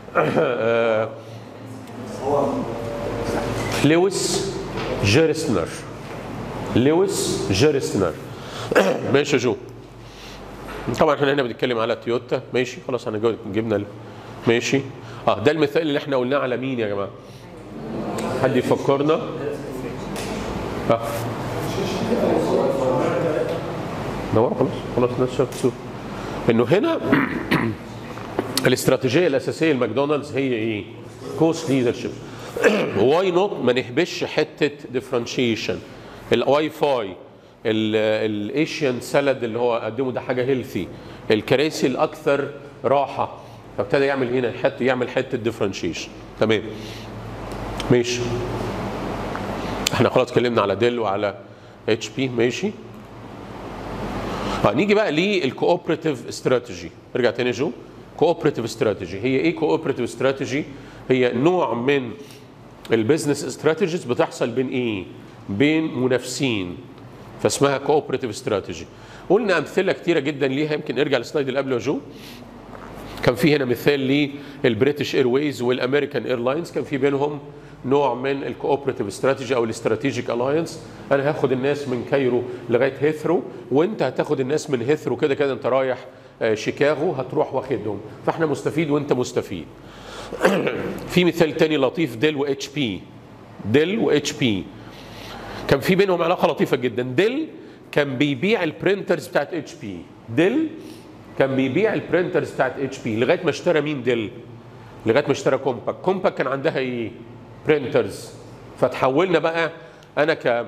لويس جيرستنر لويس جيرستنر ماشي يا جو طبعا احنا هنا بنتكلم على تويوتا ماشي خلاص انا جو- جبنا ال- ماشي اه ده المثال اللي احنا قلناه على مين يا جماعه حد يفكرنا اه نور خلاص خلاص الناس شافت الصورة. انه هنا الاستراتيجيه الاساسيه لماكدونالدز هي ايه؟ كوست ليدرشيب واي نوت ما نهبش حته ديفرنشيشن الواي فاي الايشيان سالاد اللي هو قدمه ده حاجه هيلثي الكراسي الاكثر راحه فابتدى يعمل هنا حته يعمل حته ديفرنشيشن تمام ماشي احنا خلاص اتكلمنا على ديل وعلى اتش بي ماشي اه نيجي بقى للكوبريتيف استراتيجي ارجع تاني يا جو كوبريتيف استراتيجي هي ايه كوبريتيف استراتيجي هي نوع من البيزنس استراتيجيز بتحصل بين ايه بين منافسين فاسمها كوبريتيف استراتيجي قلنا امثله كتيره جدا ليها يمكن ارجع للسلايد اللي قبله يا جو كان في هنا مثال للبريتش ايرويز والامريكان ايرلاينز كان في بينهم نوع من الكوبريتيف استراتيجي او الاستراتيجيك الاينس انا هاخد الناس من كايرو لغايه هيثرو وانت هتاخد الناس من هيثرو كده كده انت رايح آه، شيكاغو هتروح واخدهم فاحنا مستفيد وانت مستفيد في مثال تاني لطيف ديل واتش بي ديل واتش بي كان في بينهم علاقه لطيفه جدا ديل كان بيبيع البرنترز بتاعت اتش بي ديل كان بيبيع البرنترز بتاعت اتش بي لغايه ما اشترى مين ديل لغايه ما اشترى كومباك كومباك كان عندها ايه برنترز فتحولنا بقى انا ك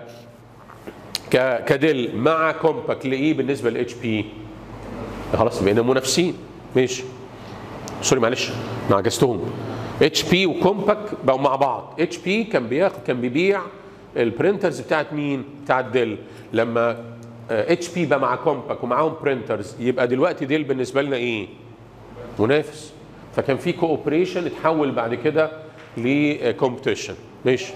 ك كديل مع كومباك لايه بالنسبه لاتش بي خلاص بقينا منافسين ماشي سوري معلش انا عجزتهم اتش بي وكومباك بقوا مع بعض اتش بي كان بياخد كان بيبيع البرنترز بتاعت مين بتاعت ديل لما اتش بي بقى مع كومباك ومعاهم برنترز يبقى دلوقتي ديل بالنسبه لنا ايه منافس فكان في كوبريشن اتحول بعد كده لكومبيتيشن ماشي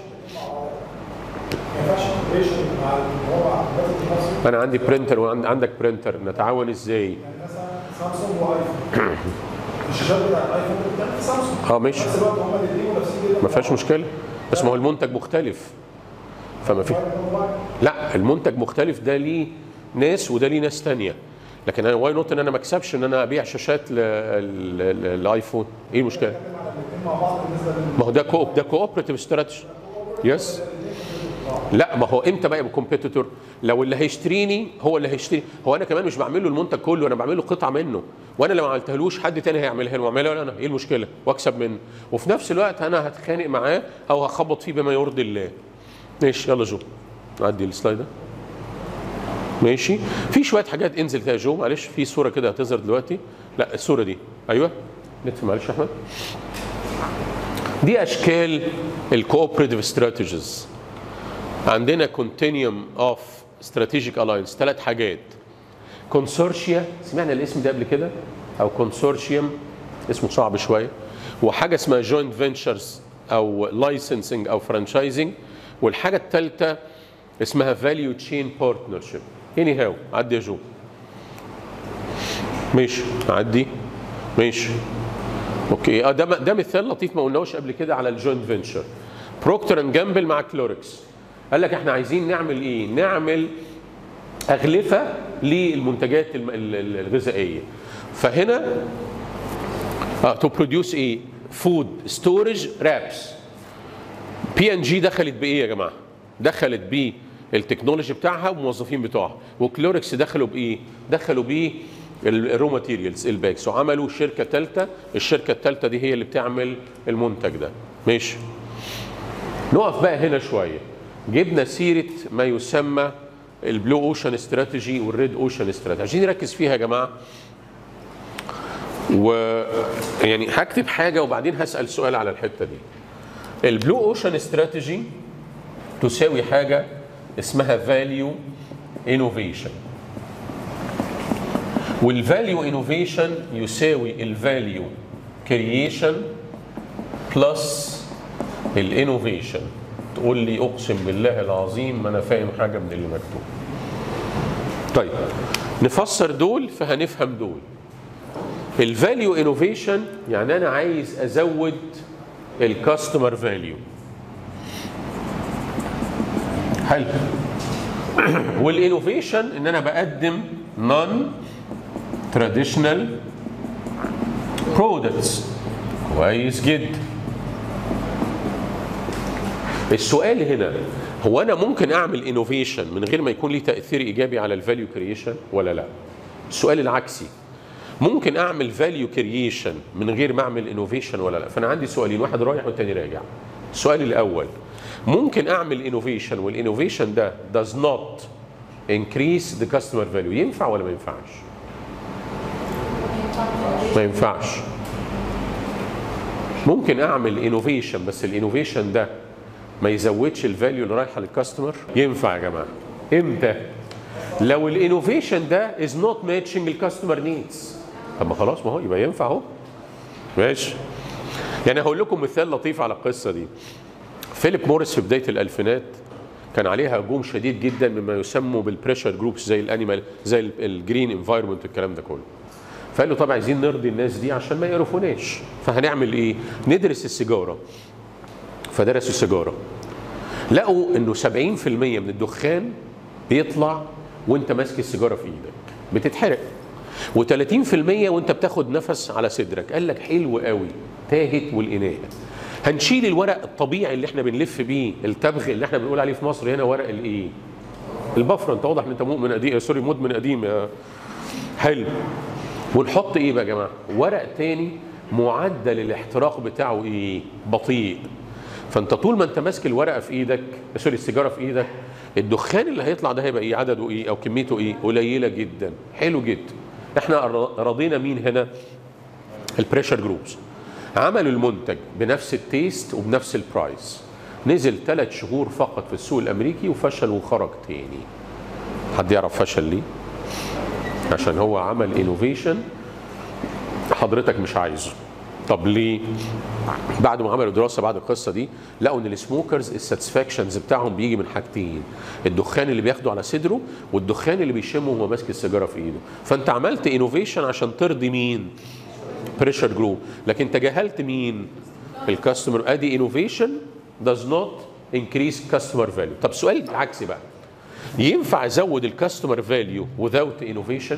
ما ينفعش كوبريشن مع الوضع الوقت نفسه انا عندي برنتر وعندك برنتر نتعاون ازاي يعني مثلا سامسونج وايفون الشاشات بتاع الايفون بتاعت سامسونج اه ماشي في نفس الوقت هم الاثنين منافسين جدا ما فيهاش مشكله بس ما هو المنتج مختلف فما في لا المنتج مختلف ده ليه ناس وده ليه ناس تانية لكن انا واي نوت ان انا ما اكسبش ان انا ابيع شاشات للايفون ايه المشكله الاثنين مع بعض بالنسبه لل ما هو ده كوب ده كوبريتيف استراتيجي يس لا ما هو امتى بقى يبقى كومبيتيتور لو اللي هيشتريني هو اللي هيشتري هو انا كمان مش بعمل له المنتج كله انا بعمل له قطعه منه وانا لو ما عملتهالوش حد تاني هيعملها له واعملها له انا ايه المشكله واكسب منه وفي نفس الوقت انا هتخانق معاه او هخبط فيه بما يرضي الله ماشي يلا جو نعدي السلايد ده ماشي في شويه حاجات انزل كده يا جو معلش في صوره كده هتظهر دلوقتي لا الصوره دي ايوه نتف معلش يا احمد دي اشكال الكوبريتيف استراتيجيز عندنا كونتينيوم اوف استراتيجيك الاينس ثلاث حاجات كونسورشيا سمعنا الاسم ده قبل كده او كونسورشيوم اسمه صعب شويه وحاجه اسمها جوينت فينتشرز او لايسنسنج او فرانشايزنج والحاجه الثالثه اسمها فاليو تشين بارتنرشيب اني هاو عدي يا جو ماشي عدي ماشي اوكي اه ده ده مثال لطيف ما قلناهوش قبل كده على الجوينت فينشر بروكتر اند جامبل مع كلوركس قال لك احنا عايزين نعمل ايه نعمل اغلفه للمنتجات الم- ال- ال- الغذائيه فهنا تو بروديوس ايه فود ستورج رابس بي ان جي دخلت بايه يا جماعه دخلت بالتكنولوجي بتاعها والموظفين بتوعها وكلوركس دخلوا بايه دخلوا بيه الرو ماتيريالز الباكس وعملوا شركه ثالثه الشركه الثالثه دي هي اللي بتعمل المنتج ده ماشي نقف بقى هنا شويه جبنا سيره ما يسمى البلو اوشن استراتيجي والريد اوشن استراتيجي عايزين نركز فيها يا جماعه و يعني هكتب حاجه وبعدين هسال سؤال على الحته دي البلو اوشن استراتيجي تساوي حاجه اسمها فاليو انوفيشن والفاليو انوفيشن يساوي الفاليو كرييشن بلس الانوفيشن تقول لي اقسم بالله العظيم ما انا فاهم حاجه من اللي مكتوب طيب نفسر دول فهنفهم دول الفاليو انوفيشن يعني انا عايز ازود الكاستمر فاليو حلو والانوفيشن ان انا بقدم نون تراديشنال برودكتس كويس جدا السؤال هنا هو انا ممكن اعمل انوفيشن من غير ما يكون لي تاثير ايجابي على الفاليو كرييشن ولا لا السؤال العكسي ممكن اعمل فاليو كرييشن من غير ما اعمل انوفيشن ولا لا فانا عندي سؤالين واحد رايح والتاني راجع السؤال الاول ممكن اعمل انوفيشن والانوفيشن ده does not increase the customer value ينفع ولا ما ينفعش ما ينفعش ممكن اعمل انوفيشن بس الانوفيشن ده ما يزودش الفاليو اللي رايحه للكاستمر ينفع يا جماعه امتى لو الانوفيشن ده از نوت ماتشنج الكاستمر نيدز طب ما خلاص ما هو يبقى ينفع اهو ماشي يعني هقول لكم مثال لطيف على القصه دي فيليب موريس في بدايه الالفينات كان عليها هجوم شديد جدا مما يسمى بالبريشر جروبس زي الانيمال زي الجرين انفايرمنت الكلام ده كله فقال له طبعا عايزين نرضي الناس دي عشان ما يقرفوناش فهنعمل ايه ندرس السيجاره فدرسوا السيجاره لقوا انه 70% من الدخان بيطلع وانت ماسك السيجاره في ايدك بتتحرق و30% وانت بتاخد نفس على صدرك قال لك حلو قوي تاهت والاناء هنشيل الورق الطبيعي اللي احنا بنلف بيه التبغ اللي احنا بنقول عليه في مصر هنا ورق الايه البفره انت واضح ان انت مؤمن قديم سوري مدمن قديم يا حلو ونحط ايه بقى يا جماعه ورق تاني معدل الاحتراق بتاعه ايه بطيء فانت طول ما انت ماسك الورقه في ايدك سوري السيجاره في ايدك الدخان اللي هيطلع ده هيبقى ايه عدده ايه او كميته ايه قليله جدا حلو جدا احنا رضينا مين هنا البريشر جروبس عملوا المنتج بنفس التيست وبنفس البرايس نزل ثلاث شهور فقط في السوق الامريكي وفشل وخرج تاني حد يعرف فشل ليه عشان هو عمل انوفيشن حضرتك مش عايزه طب ليه بعد ما عملوا دراسه بعد القصه دي لقوا ان السموكرز الساتسفاكشنز بتاعهم بيجي من حاجتين الدخان اللي بياخده على صدره والدخان اللي بيشمه وهو ماسك السيجاره في ايده فانت عملت انوفيشن عشان ترضي مين بريشر جروب لكن تجاهلت مين الكاستمر ادي انوفيشن does not increase customer value طب سؤال العكسي بقى ينفع ازود الكاستمر فاليو without innovation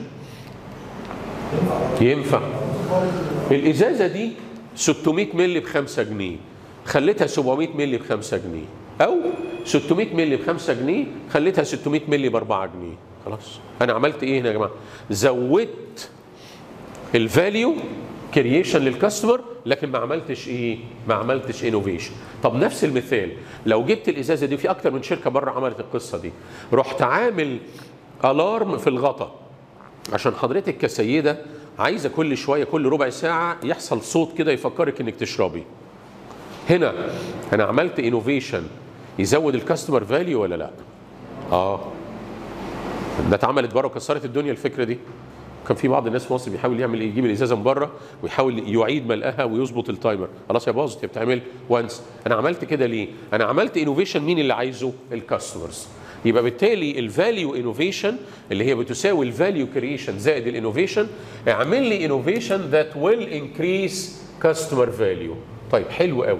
ينفع الازازه دي 600 مللي ب 5 جنيه خليتها 700 مللي ب 5 جنيه او 600 مللي ب 5 جنيه خليتها 600 مللي ب 4 جنيه خلاص انا عملت ايه هنا يا جماعه زودت الفاليو كرييشن للكاستمر لكن ما عملتش ايه ما عملتش انوفيشن طب نفس المثال لو جبت الازازه دي في اكتر من شركه بره عملت القصه دي رحت عامل الارم في الغطا عشان حضرتك كسيده عايزه كل شويه كل ربع ساعه يحصل صوت كده يفكرك انك تشربي هنا انا عملت انوفيشن يزود الكاستمر فاليو ولا لا اه ده اتعملت بره وكسرت الدنيا الفكره دي كان في بعض الناس في مصر بيحاول يعمل ايه يجيب الازازه من بره ويحاول يعيد ملقاها ويظبط التايمر خلاص يا باظت هي بتعمل وانس انا عملت كده ليه انا عملت انوفيشن مين اللي عايزه الكاستمرز يبقى بالتالي الفاليو انوفيشن اللي هي بتساوي الفاليو كريشن زائد الانوفيشن اعمل لي انوفيشن ذات ويل انكريس كاستمر فاليو طيب حلو قوي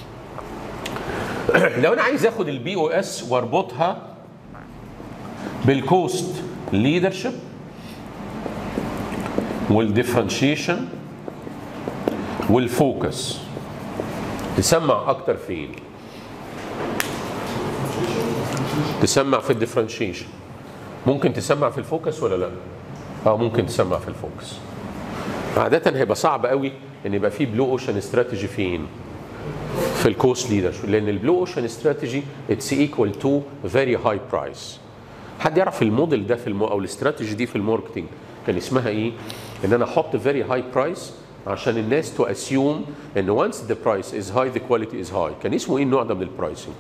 لو انا عايز اخد البي او اس واربطها بالكوست ليدرشيب والديفرنشيشن والفوكس تسمع اكتر فين تسمع في الديفرنشيشن ممكن تسمع في الفوكس ولا لا اه ممكن تسمع في الفوكس عادة هيبقى صعب قوي ان يبقى في بلو اوشن استراتيجي فين في الكوست ليدرشيب لان البلو اوشن استراتيجي اتس ايكوال تو فيري هاي برايس حد يعرف الموديل ده في المو او الاستراتيجي دي في الماركتنج كان اسمها ايه ان انا احط فيري هاي برايس عشان الناس تو اسيوم ان وانس ذا برايس از هاي ذا كواليتي از هاي كان اسمه ايه النوع ده من البرايسنج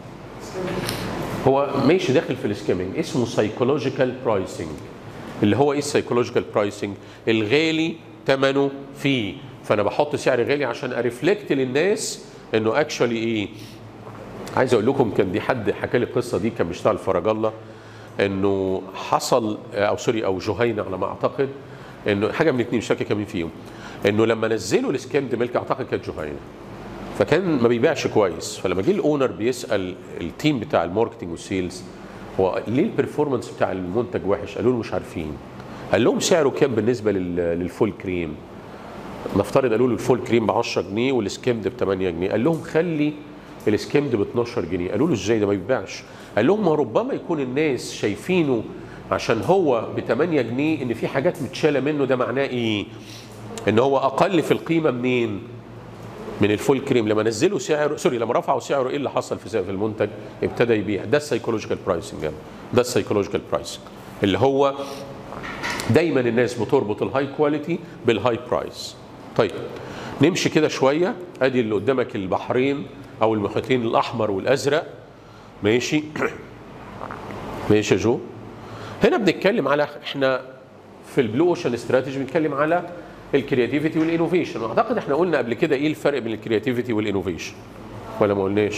هو ماشي داخل في السكيمنج اسمه سايكولوجيكال برايسنج اللي هو ايه السايكولوجيكال برايسنج الغالي ثمنه فيه فانا بحط سعر غالي عشان ارفلكت للناس انه اكشولي ايه عايز اقول لكم كان دي حد حكى لي القصه دي كان بيشتغل في فرج الله انه حصل او سوري او جهينه على ما اعتقد انه حاجه من الاثنين مش فاكر كان مين فيهم انه لما نزلوا السكيمد ميلك اعتقد كانت جهينه فكان ما بيبيعش كويس فلما جه الاونر بيسال التيم بتاع الماركتنج والسيلز هو ليه البرفورمانس بتاع المنتج وحش؟ قالوا له مش عارفين. قال لهم سعره كام بالنسبه لل- للفول كريم؟ نفترض قالوا له الفول كريم ب 10 جنيه والسكيمد ب 8 جنيه، قال لهم خلي السكيمد ب 12 جنيه، قالوا له ازاي ده ما بيتباعش؟ قال لهم ما ربما يكون الناس شايفينه عشان هو ب 8 جنيه ان في حاجات متشاله منه ده معناه ايه؟ ان هو اقل في القيمه منين؟ من الفول كريم لما نزلوا سعره سوري لما رفعوا سعره ايه اللي حصل في سقف المنتج؟ ابتدى يبيع ده السايكولوجيكال برايسنج ده السايكولوجيكال برايسنج اللي هو دايما الناس بتربط الهاي كواليتي بالهاي برايس طيب نمشي كده شويه ادي اللي قدامك البحرين او المحيطين الاحمر والازرق ماشي ماشي يا جو هنا بنتكلم على احنا في البلو اوشن استراتيجي بنتكلم على الكرياتيفيتي والانوفيشن واعتقد احنا قلنا قبل كده ايه الفرق بين الكرياتيفيتي والانوفيشن ولا ما قلناش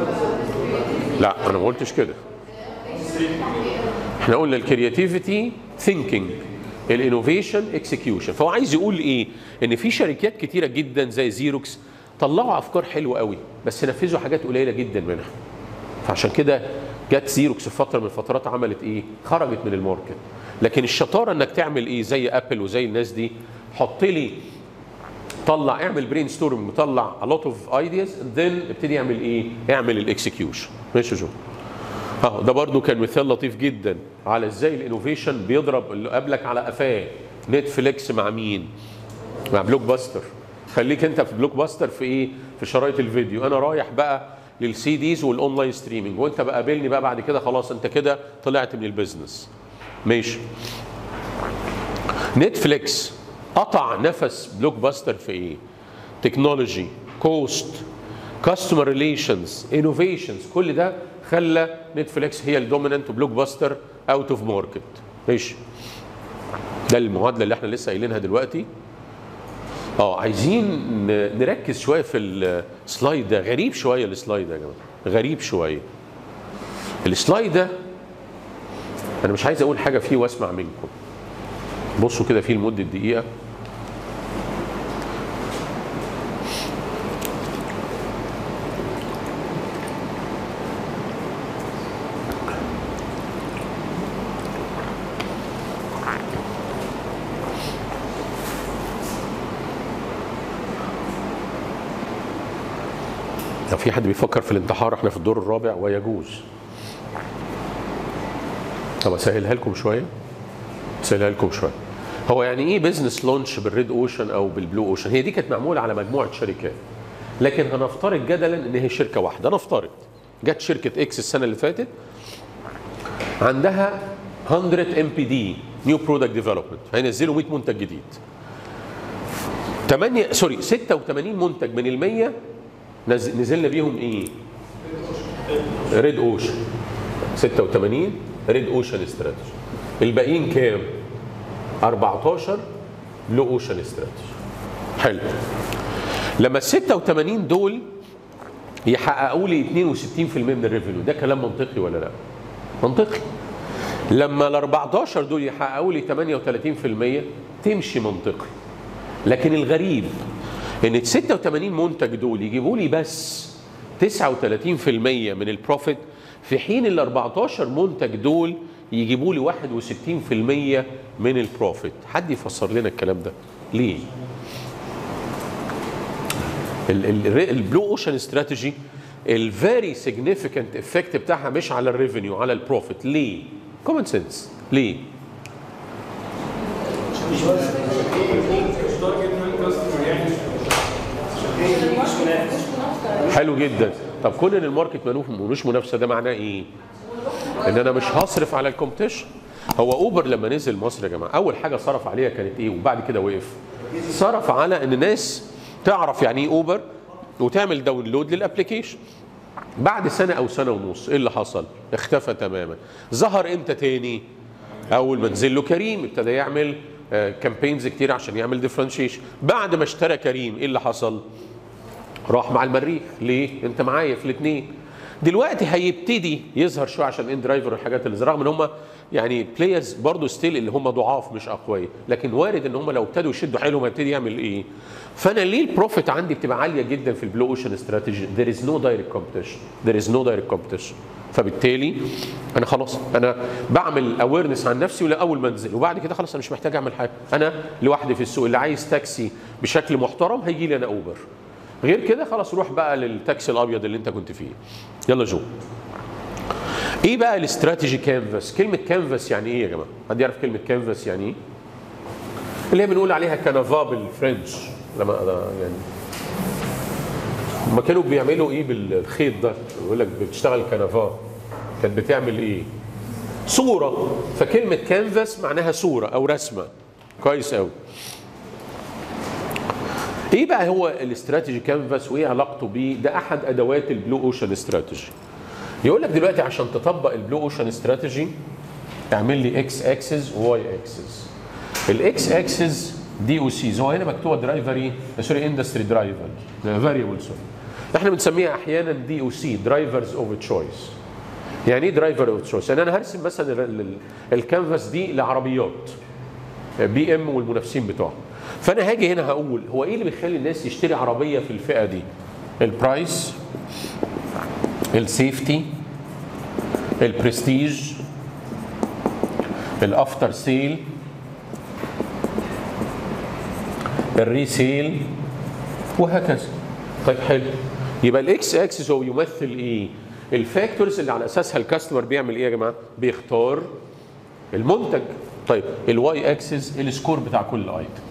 لا انا ما قلتش كده احنا قلنا الكرياتيفيتي ثينكينج الانوفيشن اكسكيوشن فهو عايز يقول ايه ان في شركات كتيره جدا زي زيروكس طلعوا افكار حلوه قوي بس نفذوا حاجات قليله جدا منها فعشان كده جت زيروكس في فتره من الفترات عملت ايه خرجت من الماركت لكن الشطاره انك تعمل ايه زي ابل وزي الناس دي حط لي طلع اعمل برين ستورم طلع a lot of ideas and then ابتدي اعمل ايه اعمل الاكسكيوشن ماشي يا جو اه ده برضو كان مثال لطيف جدا على ازاي الانوفيشن بيضرب اللي قبلك على قفاه نتفليكس مع مين مع بلوك باستر خليك انت في بلوك باستر في ايه في شرايط الفيديو انا رايح بقى للسي ديز والاونلاين ستريمينج وانت بقى قابلني بقى بعد كده خلاص انت كده طلعت من البيزنس ماشي نتفليكس قطع نفس بلوك باستر في ايه تكنولوجي كوست كاستمر ريليشنز انوفيشنز كل ده خلى نتفليكس هي الدوميننت بلوك باستر اوت اوف ماركت ماشي ده المعادله اللي احنا لسه قايلينها دلوقتي اه عايزين ن- نركز شويه في السلايد ده غريب شويه السلايد ده يا جماعه غريب شويه السلايد ده انا مش عايز اقول حاجه فيه واسمع منكم بصوا كده فيه لمده دقيقه لو في حد بيفكر في الانتحار احنا في الدور الرابع ويجوز طب اسهلها لكم شويه اسهلها لكم شويه هو يعني ايه بزنس لونش بالريد اوشن او بالبلو اوشن هي دي كانت معموله على مجموعه شركات لكن هنفترض جدلا ان هي شركه واحده نفترض جت شركه اكس السنه اللي فاتت عندها 100 ام بي دي نيو برودكت ديفلوبمنت هينزلوا 100 منتج جديد 8 سوري 86 منتج من ال 100 نز- نزلنا بيهم ايه؟ ريد اوشن 86 ريد اوشن استراتيجي الباقيين كام 14 بلو اوشن استراتيجي حلو لما ال 86 دول يحققوا لي 62% من الريفينيو ده كلام منطقي ولا لا منطقي لما ال 14 دول يحققوا لي 38% تمشي منطقي لكن الغريب ان ال 86 منتج دول يجيبوا لي بس 39% من البروفيت في حين ال 14 منتج دول يجيبوا لي 61% من البروفيت حد يفسر لنا الكلام ده ليه البلو اوشن استراتيجي الفيري سيجنيفيكانت افكت بتاعها مش على الريفينيو على البروفيت ليه كومن سنس ليه حلو جدا طب كون ان الماركت منوف ملوش منافسه ده معناه ايه ان انا مش هصرف على الكومبتيشن هو اوبر لما نزل مصر يا جماعه اول حاجه صرف عليها كانت ايه وبعد كده وقف صرف على ان الناس تعرف يعني ايه اوبر وتعمل داونلود للابلكيشن بعد سنه او سنه ونص ايه اللي حصل اختفى تماما ظهر امتى تاني اول ما نزل له كريم ابتدى يعمل كامبينز كتير عشان يعمل ديفرنشيشن بعد ما اشترى كريم ايه اللي حصل راح مع المريخ ليه انت معايا في الاثنين دلوقتي هيبتدي يظهر شويه عشان ان درايفر والحاجات اللي رغم ان هم يعني بلايرز برضه ستيل اللي هم ضعاف مش اقوياء لكن وارد ان هم لو ابتدوا يشدوا حيلهم هيبتدي يعمل ايه فانا ليه البروفيت عندي بتبقى عاليه جدا في البلو اوشن استراتيجي there is no direct competition there is no direct competition فبالتالي انا خلاص انا بعمل اويرنس عن نفسي ولا اول ما انزل وبعد كده خلاص انا مش محتاج اعمل حاجه انا لوحدي في السوق اللي عايز تاكسي بشكل محترم هيجي لي انا اوبر غير كده خلاص روح بقى للتاكسي الابيض اللي انت كنت فيه يلا جو ايه بقى الاستراتيجي كانفاس كلمه كانفاس يعني ايه يا جماعه حد يعرف كلمه كانفاس يعني ايه اللي هي بنقول عليها كنفا بالفرنش لما يعني هما كانوا بيعملوا ايه بالخيط ده يقول لك بتشتغل كنفا كانت بتعمل ايه صوره فكلمه كانفاس معناها صوره او رسمه كويس قوي ايه بقى هو الاستراتيجي كانفاس وايه علاقته بيه ده احد ادوات البلو اوشن استراتيجي يقول لك دلوقتي عشان تطبق البلو اوشن استراتيجي اعمل لي اكس اكسس وواي اكسس الاكس اكسس دي او سيز هو هنا مكتوبه درايفري سوري اندستري درايفر فاريبل سوري احنا بنسميها احيانا دي او سي درايفرز اوف تشويس يعني ايه درايفر اوف تشويس يعني انا هرسم مثلا الكانفاس دي لعربيات بي ام والمنافسين بتوعهم فانا هاجي هنا هقول هو ايه اللي بيخلي الناس يشتري عربيه في الفئه دي البرايس السيفتي البرستيج الافتر سيل الريسيل وهكذا طيب حلو يبقى الاكس اكسس هو يمثل ايه الفاكتورز اللي على اساسها الكاستمر بيعمل ايه يا جماعه بيختار المنتج طيب الواي اكسس السكور بتاع كل ايتم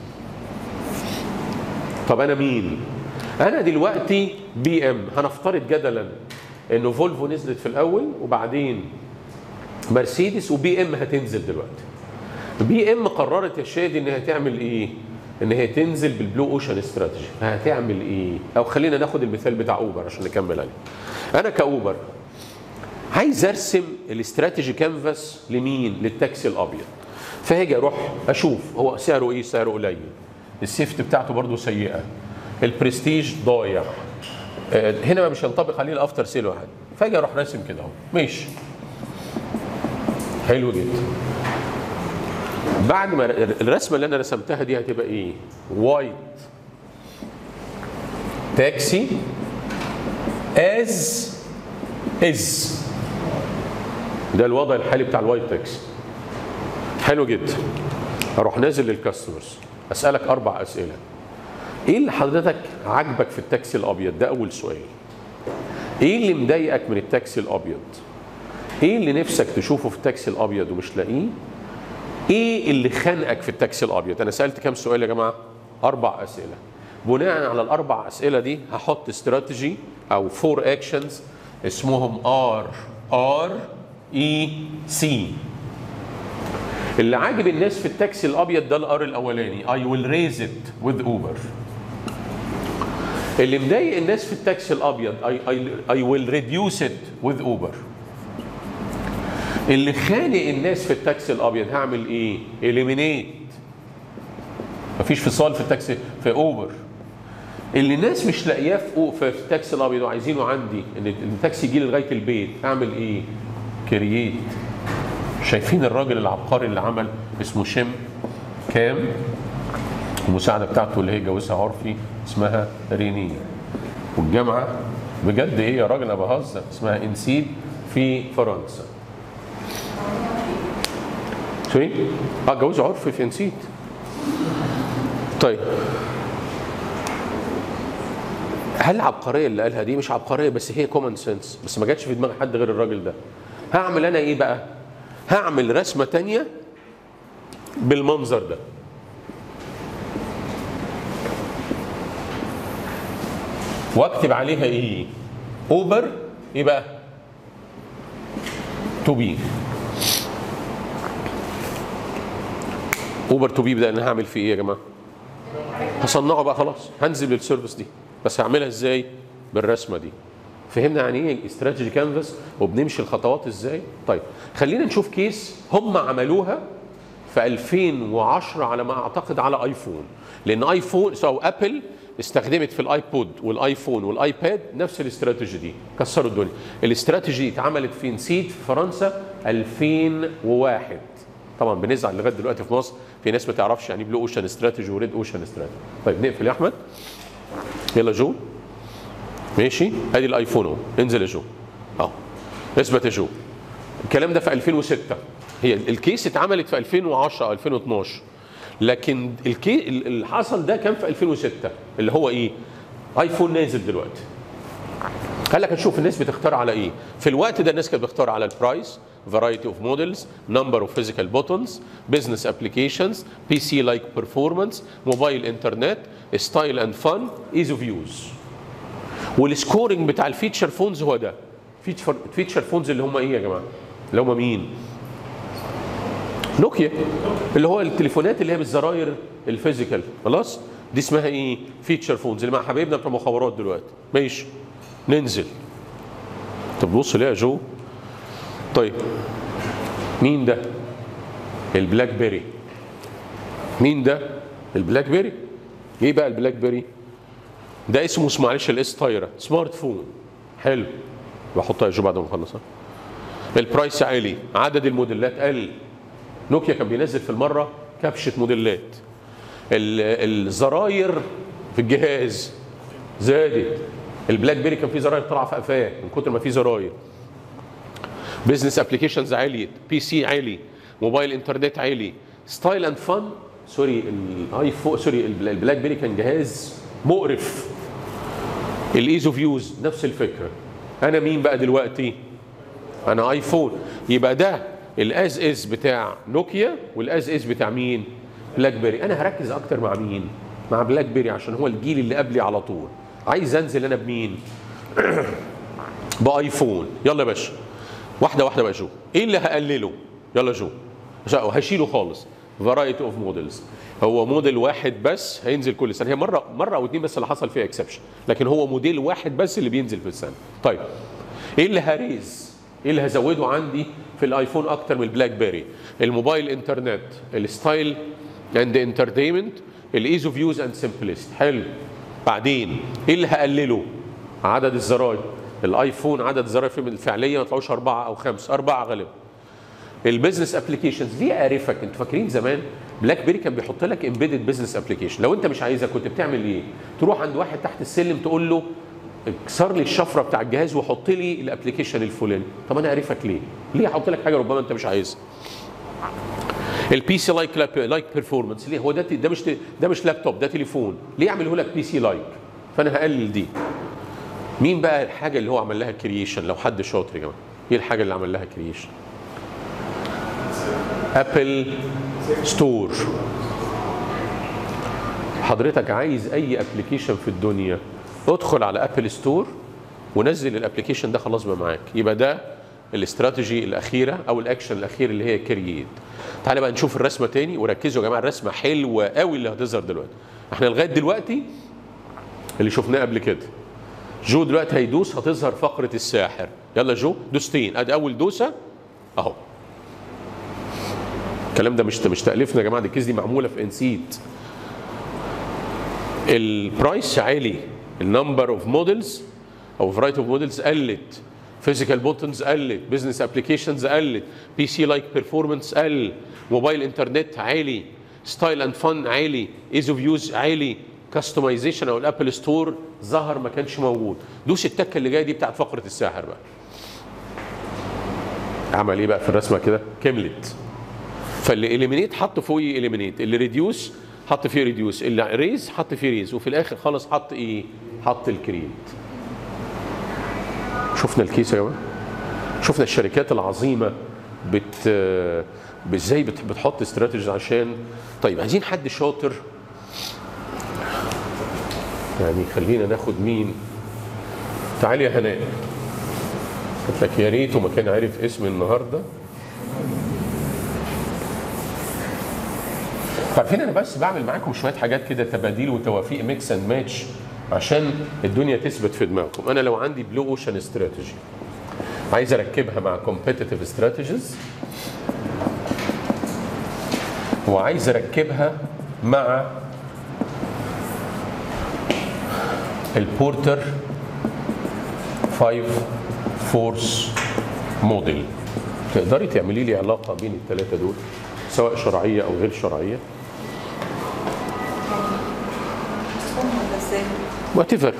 طب انا مين انا دلوقتي بي ام هنفترض جدلا انه فولفو نزلت في الاول وبعدين مرسيدس وبي ام هتنزل دلوقتي بي ام قررت يا شادي انها تعمل ايه ان هي تنزل بالبلو اوشن استراتيجي فهتعمل ايه او خلينا ناخد المثال بتاع اوبر عشان نكمل عليه انا كاوبر عايز ارسم الاستراتيجي كانفاس لمين للتاكسي الابيض فهاجي اروح اشوف هو سعره ايه سعره قليل السيفت بتاعته برضه سيئه البرستيج ضايع آه، هنا مش هينطبق عليه الافتر سيل واحد فاجي اروح راسم كده اهو ماشي حلو جدا بعد ما الرسمه اللي انا رسمتها دي هتبقى ايه وايت تاكسي از از ده الوضع الحالي بتاع الوايت تاكسي حلو جدا اروح نازل للكاستمرز اسالك اربع اسئله ايه اللي حضرتك عاجبك في التاكسي الابيض ده اول سؤال ايه اللي مضايقك من التاكسي الابيض ايه اللي نفسك تشوفه في التاكسي الابيض ومش لاقيه ايه اللي خانقك في التاكسي الابيض انا سالت كام سؤال يا جماعه اربع اسئله بناء على الاربع اسئله دي هحط استراتيجي او فور اكشنز اسمهم ار ار اي سي اللي عاجب الناس في التاكسي الابيض ده الار الاولاني I will raise it with Uber اللي مضايق الناس في التاكسي الابيض I, I, I will reduce it with Uber اللي خانق الناس في التاكسي الابيض هعمل ايه اليمينيت مفيش فصال في التاكسي في اوبر اللي الناس مش لاقياه في أو- في التاكسي الابيض وعايزينه عندي ان التاكسي يجي لي لغايه البيت اعمل ايه كرييت شايفين الراجل العبقري اللي عمل اسمه شم كام المساعده بتاعته اللي هي جوزها عرفي اسمها ريني والجامعه بجد ايه يا راجل انا بهزر اسمها انسيد في فرنسا فين؟ اه جوز عرفي في انسيد طيب هل العبقريه اللي قالها دي مش عبقريه بس هي كومن سنس بس ما جاتش في دماغ حد غير الراجل ده هعمل انا ايه بقى هعمل رسمه تانية بالمنظر ده واكتب عليها ايه اوبر ايه بقى تو بي اوبر تو بي ده انا هعمل فيه ايه يا جماعه هصنعه بقى خلاص هنزل للسيرفيس دي بس هعملها ازاي بالرسمه دي فهمنا يعني ايه استراتيجي كانفاس وبنمشي الخطوات ازاي طيب خلينا نشوف كيس هم عملوها في 2010 على ما اعتقد على ايفون لان ايفون او ابل استخدمت في الايبود والايفون والايباد نفس الاستراتيجي دي كسروا الدنيا الاستراتيجي دي اتعملت في نسيت في فرنسا 2001 طبعا بنزعل لغايه دلوقتي في مصر في ناس ما تعرفش يعني بلو اوشن استراتيجي وريد اوشن استراتيجي طيب نقفل يا احمد يلا جو ماشي ادي الايفون اهو انزل يا جو اهو اثبت يا جو الكلام ده في 2006 هي الكيس اتعملت في 2010 او 2012 لكن الكي اللي حصل ده كان في 2006 اللي هو ايه ايفون نازل دلوقتي قال لك نشوف الناس بتختار على ايه في الوقت ده الناس كانت بتختار على البرايس variety of models number of physical buttons business applications PC like performance mobile internet style and fun ease of use والسكورنج بتاع الفيتشر فونز هو ده فيتشر فيتشر فونز اللي هم ايه يا جماعه اللي هم مين نوكيا اللي هو التليفونات اللي هي بالزراير الفيزيكال خلاص دي اسمها ايه فيتشر فونز اللي مع حبايبنا بتوع المخابرات دلوقتي ماشي ننزل طب بص ليه يا جو طيب مين ده البلاك بيري مين ده البلاك بيري ايه بقى البلاك بيري ده اسمه اسمه معلش الاس تايرا سمارت فون حلو بحطها يا جو بعد ما نخلص ها؟ البرايس عالي عدد الموديلات قل نوكيا كان بينزل في المره كبشه موديلات ال- الزراير في الجهاز زادت البلاك بيري كان فيه زراير طالعه في قفاه من كتر ما فيه زراير بزنس ابلكيشنز عالية بي سي عالي موبايل انترنت عالي ستايل اند فن سوري الايفون سوري البلا- البلاك بيري كان جهاز مقرف الايز اوف يوز نفس الفكره انا مين بقى دلوقتي انا ايفون يبقى ده الاز از بتاع نوكيا والاز از بتاع مين بلاك بيري انا هركز اكتر مع مين مع بلاك بيري عشان هو الجيل اللي قبلي على طول عايز انزل انا بمين بايفون يلا يا باشا واحده واحده بقى جو ايه اللي هقلله يلا جو مش- هشيله خالص فرايتي اوف موديلز هو موديل واحد بس هينزل كل سنه هي مره مره او اتنين بس اللي حصل فيها اكسبشن لكن هو موديل واحد بس اللي بينزل في السنه طيب ايه اللي هريز ايه اللي هزوده عندي في الايفون اكتر من البلاك بيري الموبايل انترنت الستايل اند انترتينمنت الايز اوف يوز اند سمبلست حلو بعدين ايه اللي هقلله عدد الزراير الايفون عدد الزراير فيه الفعليه ما طلعوش اربعه او خمسه اربعه غالبا البيزنس ابلكيشنز دي اعرفك انتوا فاكرين زمان بلاك بيري كان بيحط لك امبيدد بزنس ابلكيشن لو انت مش عايزها كنت بتعمل ايه تروح عند واحد تحت السلم تقول له اكسر لي الشفره بتاع الجهاز وحط لي الابلكيشن الفلاني طب انا اعرفك ليه ليه احط لك حاجه ربما انت مش عايزها البي سي لايك لايك بيرفورمانس ليه هو ده ده مش ده مش لابتوب ده تليفون ليه اعمله لك بي سي لايك فانا هقلل دي مين بقى الحاجه اللي هو عمل لها كرييشن لو حد شاطر يا جماعه ايه الحاجه اللي عمل لها كرييشن ابل ستور حضرتك عايز اي ابلكيشن في الدنيا ادخل على ابل ستور ونزل الابلكيشن ده خلاص بقى معاك يبقى ده الاستراتيجي الاخيره او الاكشن الاخير اللي هي كرييت تعالى بقى نشوف الرسمه تاني وركزوا يا جماعه الرسمه حلوه قوي اللي هتظهر دلوقتي احنا لغايه دلوقتي اللي شفناه قبل كده جو دلوقتي هيدوس هتظهر فقره الساحر يلا جو دوستين ادي اول دوسه اهو الكلام ده مش مش تاليفنا يا جماعه دي الكيس دي معموله في انسيت البرايس عالي النمبر اوف موديلز او فرايتي اوف موديلز قلت فيزيكال بوتنز قلت بزنس ابلكيشنز قلت بي سي لايك بيرفورمانس قل موبايل انترنت عالي ستايل اند فن عالي ايز اوف يوز عالي كاستمايزيشن او الابل ستور ظهر ما كانش موجود دوس التكه اللي جايه دي بتاعت فقره الساحر بقى عمل ايه بقى في الرسمه كده كملت فاللي اليمينيت حط فوقيه اليمينيت اللي ريديوس حط فيه ريديوس اللي ريز حط فيه ريز وفي الاخر خالص حط ايه حط الكريت شفنا الكيس يا جماعه شفنا الشركات العظيمه بت ازاي بت... بتحط استراتيجيز عشان طيب عايزين حد شاطر يعني خلينا ناخد مين تعالي يا هناء قلت لك يا ريته ما كان عارف اسمي النهارده عارفين انا بس بعمل معاكم شويه حاجات كده تباديل وتوافيق ميكس اند ماتش عشان الدنيا تثبت في دماغكم انا لو عندي بلو اوشن استراتيجي عايز اركبها مع كومبيتيتيف استراتيجيز وعايز اركبها مع البورتر 5 فورس موديل تقدري تعملي لي علاقه بين الثلاثه دول سواء شرعيه او غير شرعيه ولا ازاي؟ وات ايفر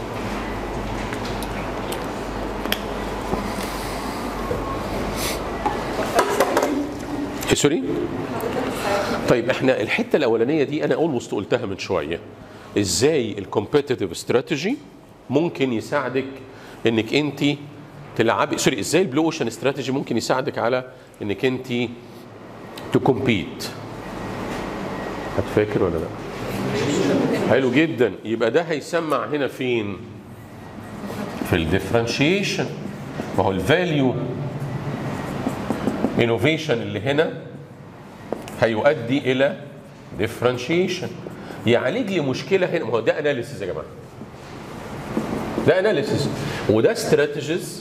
سوري طيب احنا الحته الاولانيه دي انا اولموست قلتها من شويه ازاي الكومبيتيتيف استراتيجي ممكن يساعدك انك انت تلعبي سوري ازاي البلو اوشن استراتيجي ممكن يساعدك على انك انت تكمبيت هتفاكر ولا لا حلو جدا يبقى ده هيسمع هنا فين في الديفرنشيشن ما هو الفاليو انوفيشن اللي هنا هيؤدي الى ديفرنشيشن يعالج لي مشكله هنا ما هو ده اناليسيس يا جماعه ده اناليسيس وده استراتيجيز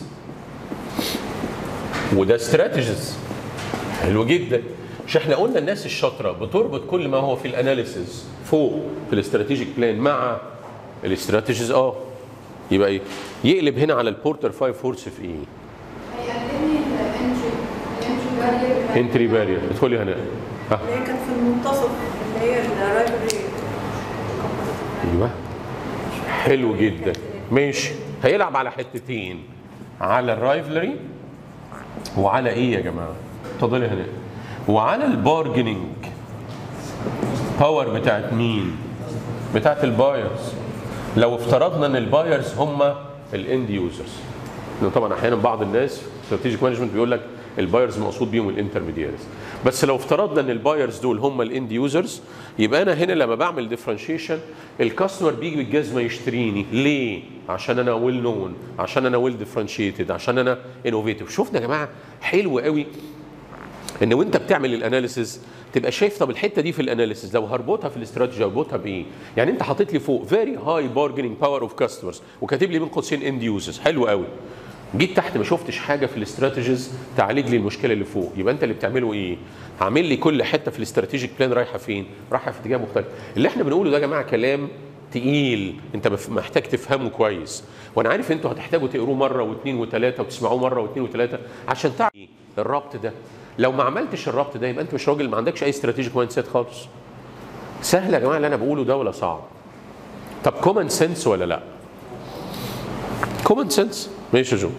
وده استراتيجيز حلو جدا مش احنا قلنا الناس الشاطره بتربط كل ما هو في الاناليسيز فوق في الاستراتيجيك بلان مع الاستراتيجيز اه يبقى ايه يقلب هنا على البورتر 5 فورس في ايه هيقللني الانتري الانتري بارير انتري بارير ادخلي هنا ها اللي هي كانت في المنتصف اللي هي الرايفري ايوه حلو جدا ماشي هيلعب على حتتين على الرايفلري وعلى ايه يا جماعه اتفضلي هنا وعلى البارجنينج باور بتاعت مين بتاعت البايرز لو افترضنا ان البايرز هم الاند يوزرز لأن طبعا احيانا بعض الناس استراتيجيك مانجمنت بيقول لك البايرز مقصود بيهم الانترميدياريز بس لو افترضنا ان البايرز دول هم الاند يوزرز يبقى انا هنا لما بعمل ديفرنشيشن الكاستمر بيجي بالجزمه يشتريني ليه عشان انا ويل نون عشان انا ويل ديفرنشيتد عشان انا انوفيتيف شفنا يا جماعه حلو قوي ان وانت بتعمل الاناليسيز تبقى شايف طب الحته دي في الاناليسيز لو هربطها في الاستراتيجي هربطها بايه؟ يعني انت حاطط لي فوق فيري هاي بارجنينج باور اوف كاستمرز وكاتب لي بين قوسين اند يوزرز حلو قوي جيت تحت ما شفتش حاجه في الاستراتيجيز تعالج لي المشكله اللي فوق يبقى انت اللي بتعمله ايه؟ عامل لي كل حته في الاستراتيجيك بلان رايحه فين؟ رايحه في اتجاه مختلف اللي احنا بنقوله ده يا جماعه كلام تقيل انت مف- محتاج تفهمه كويس وانا عارف انتوا هتحتاجوا تقروه مره واثنين وثلاثه وتسمعوه مره واثنين وثلاثه عشان تعرف الربط ده لو ما عملتش الربط ده يبقى انت مش راجل ما عندكش اي استراتيجيك مايند سيت خالص سهل يا جماعه اللي انا بقوله ده ولا صعب طب كومن سنس ولا لا كومن سنس ماشي يا جو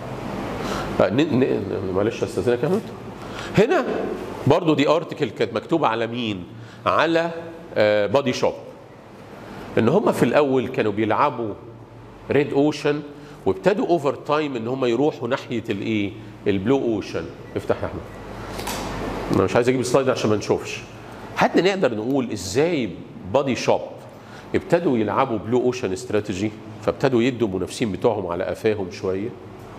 آه، ن- ن- معلش استاذنك يا احمد هنا برضو دي ارتكل كانت مكتوبه على مين على بادي شوب ان هم في الاول كانوا بيلعبوا ريد اوشن وابتدوا اوفر تايم ان هم يروحوا ناحيه الايه البلو اوشن افتح يا احمد انا مش عايز اجيب السلايد عشان ما نشوفش حد نقدر نقول ازاي بادي شوب ابتدوا يلعبوا بلو اوشن استراتيجي فابتدوا يدوا المنافسين بتوعهم على قفاهم شويه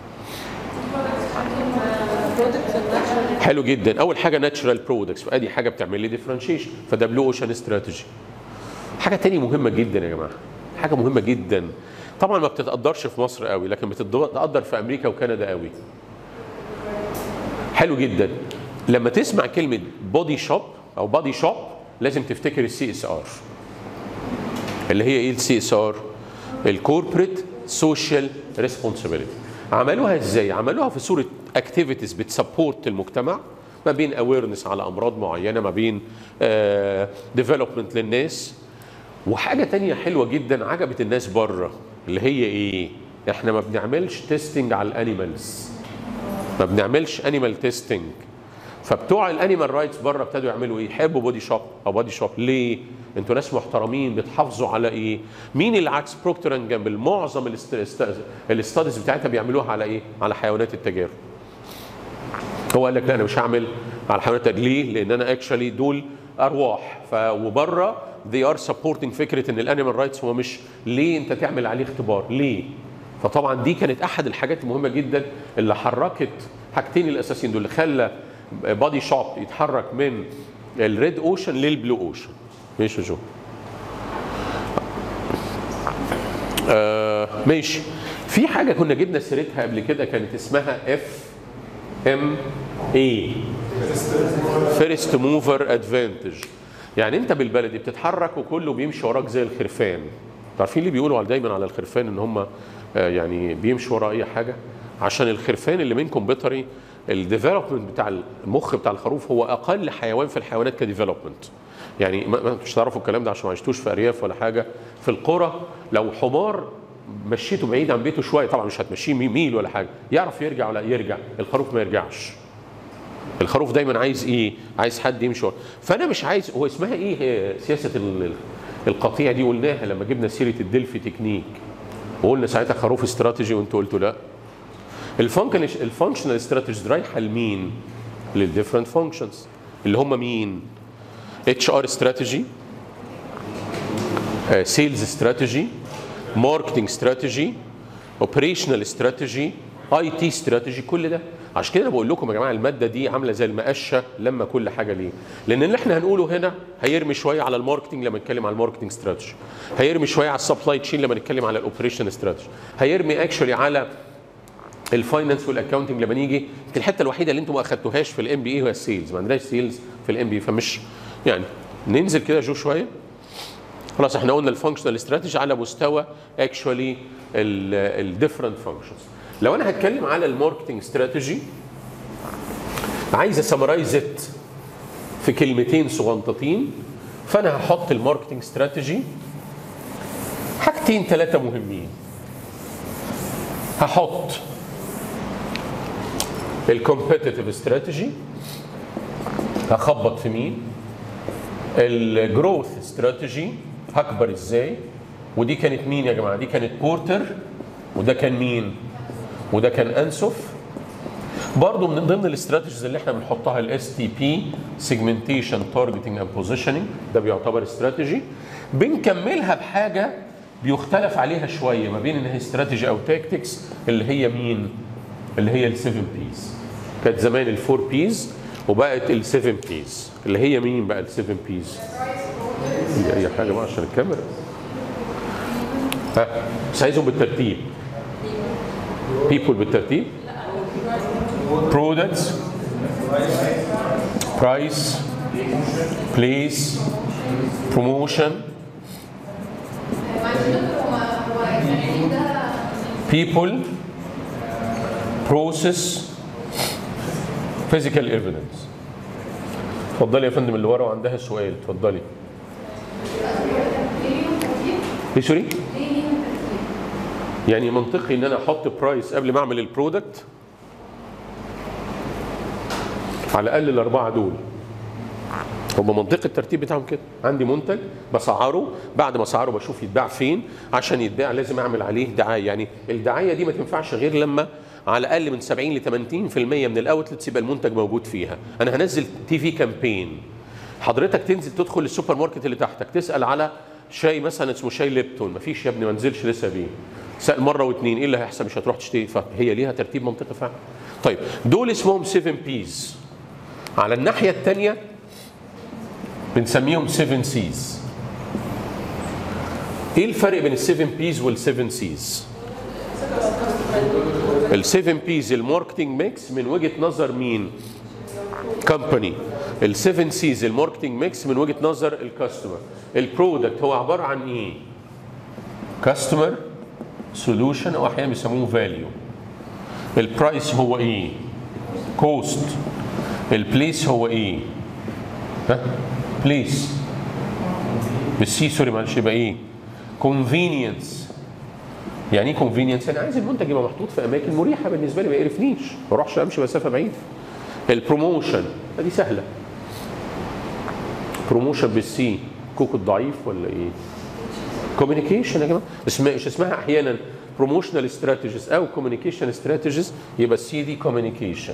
حلو جدا اول حاجه ناتشرال برودكتس فادي حاجه بتعمل لي ديفرنشيشن فده بلو اوشن استراتيجي حاجه تانية مهمه جدا يا جماعه حاجه مهمه جدا طبعا ما بتتقدرش في مصر قوي لكن بتتقدر في امريكا وكندا قوي حلو جدا لما تسمع كلمه بودي شوب او بودي شوب لازم تفتكر السي اس ار اللي هي ايه السي اس ار الكوربريت سوشيال ريسبونسبيلتي عملوها ازاي عملوها في صوره اكتيفيتيز بتسبورت المجتمع ما بين اويرنس على امراض معينه ما بين ديفلوبمنت للناس وحاجه تانية حلوه جدا عجبت الناس بره اللي هي ايه احنا ما بنعملش تيستنج على الانيمالز ما بنعملش انيمال تيستنج فبتوع الانيمال رايتس بره ابتدوا يعملوا ايه يحبوا بودي شوب او بودي شوب ليه انتوا ناس محترمين بتحافظوا على ايه مين اللي عكس بروكتور اند جامبل معظم الاستاديز بتاعتها بيعملوها على ايه على حيوانات التجارب هو قال لك لا انا مش هعمل على حيوانات التجارب ليه لان انا اكشلي دول ارواح ف وبره they are supporting فكره ان الانيمال رايتس هو مش ليه انت تعمل عليه اختبار ليه فطبعا دي كانت احد الحاجات المهمه جدا اللي حركت حاجتين الاساسيين دول اللي خلى بادي شوب يتحرك من الريد اوشن للبلو اوشن ماشي شو آه ماشي في حاجه كنا جبنا سيرتها قبل كده كانت اسمها اف ام اي فيرست موفر ادفانتج يعني انت بالبلدي بتتحرك وكله بيمشي وراك زي الخرفان عارفين ليه بيقولوا على دايما على الخرفان ان هم آه يعني بيمشوا ورا اي حاجه عشان الخرفان اللي منكم بيطري الديفلوبمنت بتاع المخ بتاع الخروف هو اقل حيوان في الحيوانات كديفلوبمنت يعني ما مش تعرفوا الكلام ده عشان ما عشتوش في ارياف ولا حاجه في القرى لو حمار مشيته بعيد عن بيته شويه طبعا مش هتمشيه ميل ولا حاجه يعرف يرجع ولا يرجع الخروف ما يرجعش الخروف دايما عايز ايه عايز حد يمشي ورا فانا مش عايز هو اسمها ايه هي سياسه القطيع دي قلناها لما جبنا سيره الدلفي تكنيك وقلنا ساعتها خروف استراتيجي وانتوا قلتوا لا الفانكشن الفانكشنال استراتيجيز رايحه لمين؟ للديفرنت فانكشنز اللي هم مين؟ اتش ار استراتيجي سيلز استراتيجي ماركتنج استراتيجي اوبريشنال استراتيجي اي تي استراتيجي كل ده عشان كده انا بقول لكم يا جماعه الماده دي عامله زي المقشه لما كل حاجه ليه لان اللي احنا هنقوله هنا هيرمي شويه على الماركتنج لما نتكلم على الماركتنج استراتيجي هيرمي شويه على السبلاي تشين لما نتكلم على الاوبريشن استراتيجي هيرمي اكشولي على الفاينانس والاكونتنج لما نيجي الحته الوحيده اللي انتم ما اخدتوهاش في الام بي اي هو السيلز ما عندناش سيلز في الام بي فمش يعني ننزل كده جو شويه خلاص احنا قلنا الفانكشنال استراتيجي على مستوى اكشولي الديفرنت فانكشنز لو انا هتكلم على الماركتنج استراتيجي عايز اسمرايز في كلمتين صغنطتين فانا هحط الماركتنج استراتيجي حاجتين ثلاثه مهمين هحط الكومبيتيتيف استراتيجي هخبط في مين الجروث استراتيجي هكبر ازاي ودي كانت مين يا جماعه دي كانت بورتر وده كان مين وده كان انسوف برضه من ضمن الاستراتيجيز اللي احنا بنحطها الاس تي بي سيجمنتيشن تارجتنج اند بوزيشننج ده بيعتبر استراتيجي بنكملها بحاجه بيختلف عليها شويه ما بين انها استراتيجي او تاكتكس اللي هي مين اللي هي السيفن بيز كانت زمان الفور بيز وبقت السيفن بيز اللي هي مين بقى السيفن بيز هي اي حاجه بقى عشان الكاميرا ها بس عايزهم بالترتيب people بالترتيب products price place promotion people process physical evidence اتفضلي يا فندم اللي ورا وعندها سؤال اتفضلي ايه سوري يعني منطقي ان انا احط برايس قبل ما اعمل البرودكت على الاقل الاربعه دول هم منطقي الترتيب بتاعهم كده عندي منتج بسعره بعد ما اسعره بشوف يتباع فين عشان يتباع لازم اعمل عليه دعايه يعني الدعايه دي ما تنفعش غير لما على الاقل من 70 ل 80% من الاوتلتس يبقى المنتج موجود فيها انا هنزل تي في كامبين حضرتك تنزل تدخل السوبر ماركت اللي تحتك تسال على شاي مثلا اسمه شاي ليبتون مفيش يا ابني ما نزلش لسه بيه سال مره واثنين ايه اللي هيحصل مش هتروح تشتري فهي ليها ترتيب منطقي فعلا طيب دول اسمهم 7 بيز على الناحيه الثانيه بنسميهم 7 سيز ايه الفرق بين ال 7 بيز وال 7 سيز ال 7 بيز الماركتنج ميكس من وجهه نظر مين كمباني السيفن سيز الماركتنج ميكس من وجهه نظر الكاستمر البرودكت هو عباره عن ايه كاستمر سولوشن او احيانا بيسموه فاليو البرايس هو ايه كوست البليس هو ايه ها بليس بالسي سوري معلش يبقى ايه كونفينينس يعني ايه كونفينينس انا عايز المنتج يبقى محطوط في اماكن مريحه بالنسبه لي ما يقرفنيش ما اروحش امشي مسافه بعيده البروموشن دي سهله بروموشن بالسي كوك الضعيف ولا ايه كوميونيكيشن يا جماعه اسمها مش اسمها احيانا بروموشنال استراتيجيز او كوميونيكيشن استراتيجيز يبقى السي دي كوميونيكيشن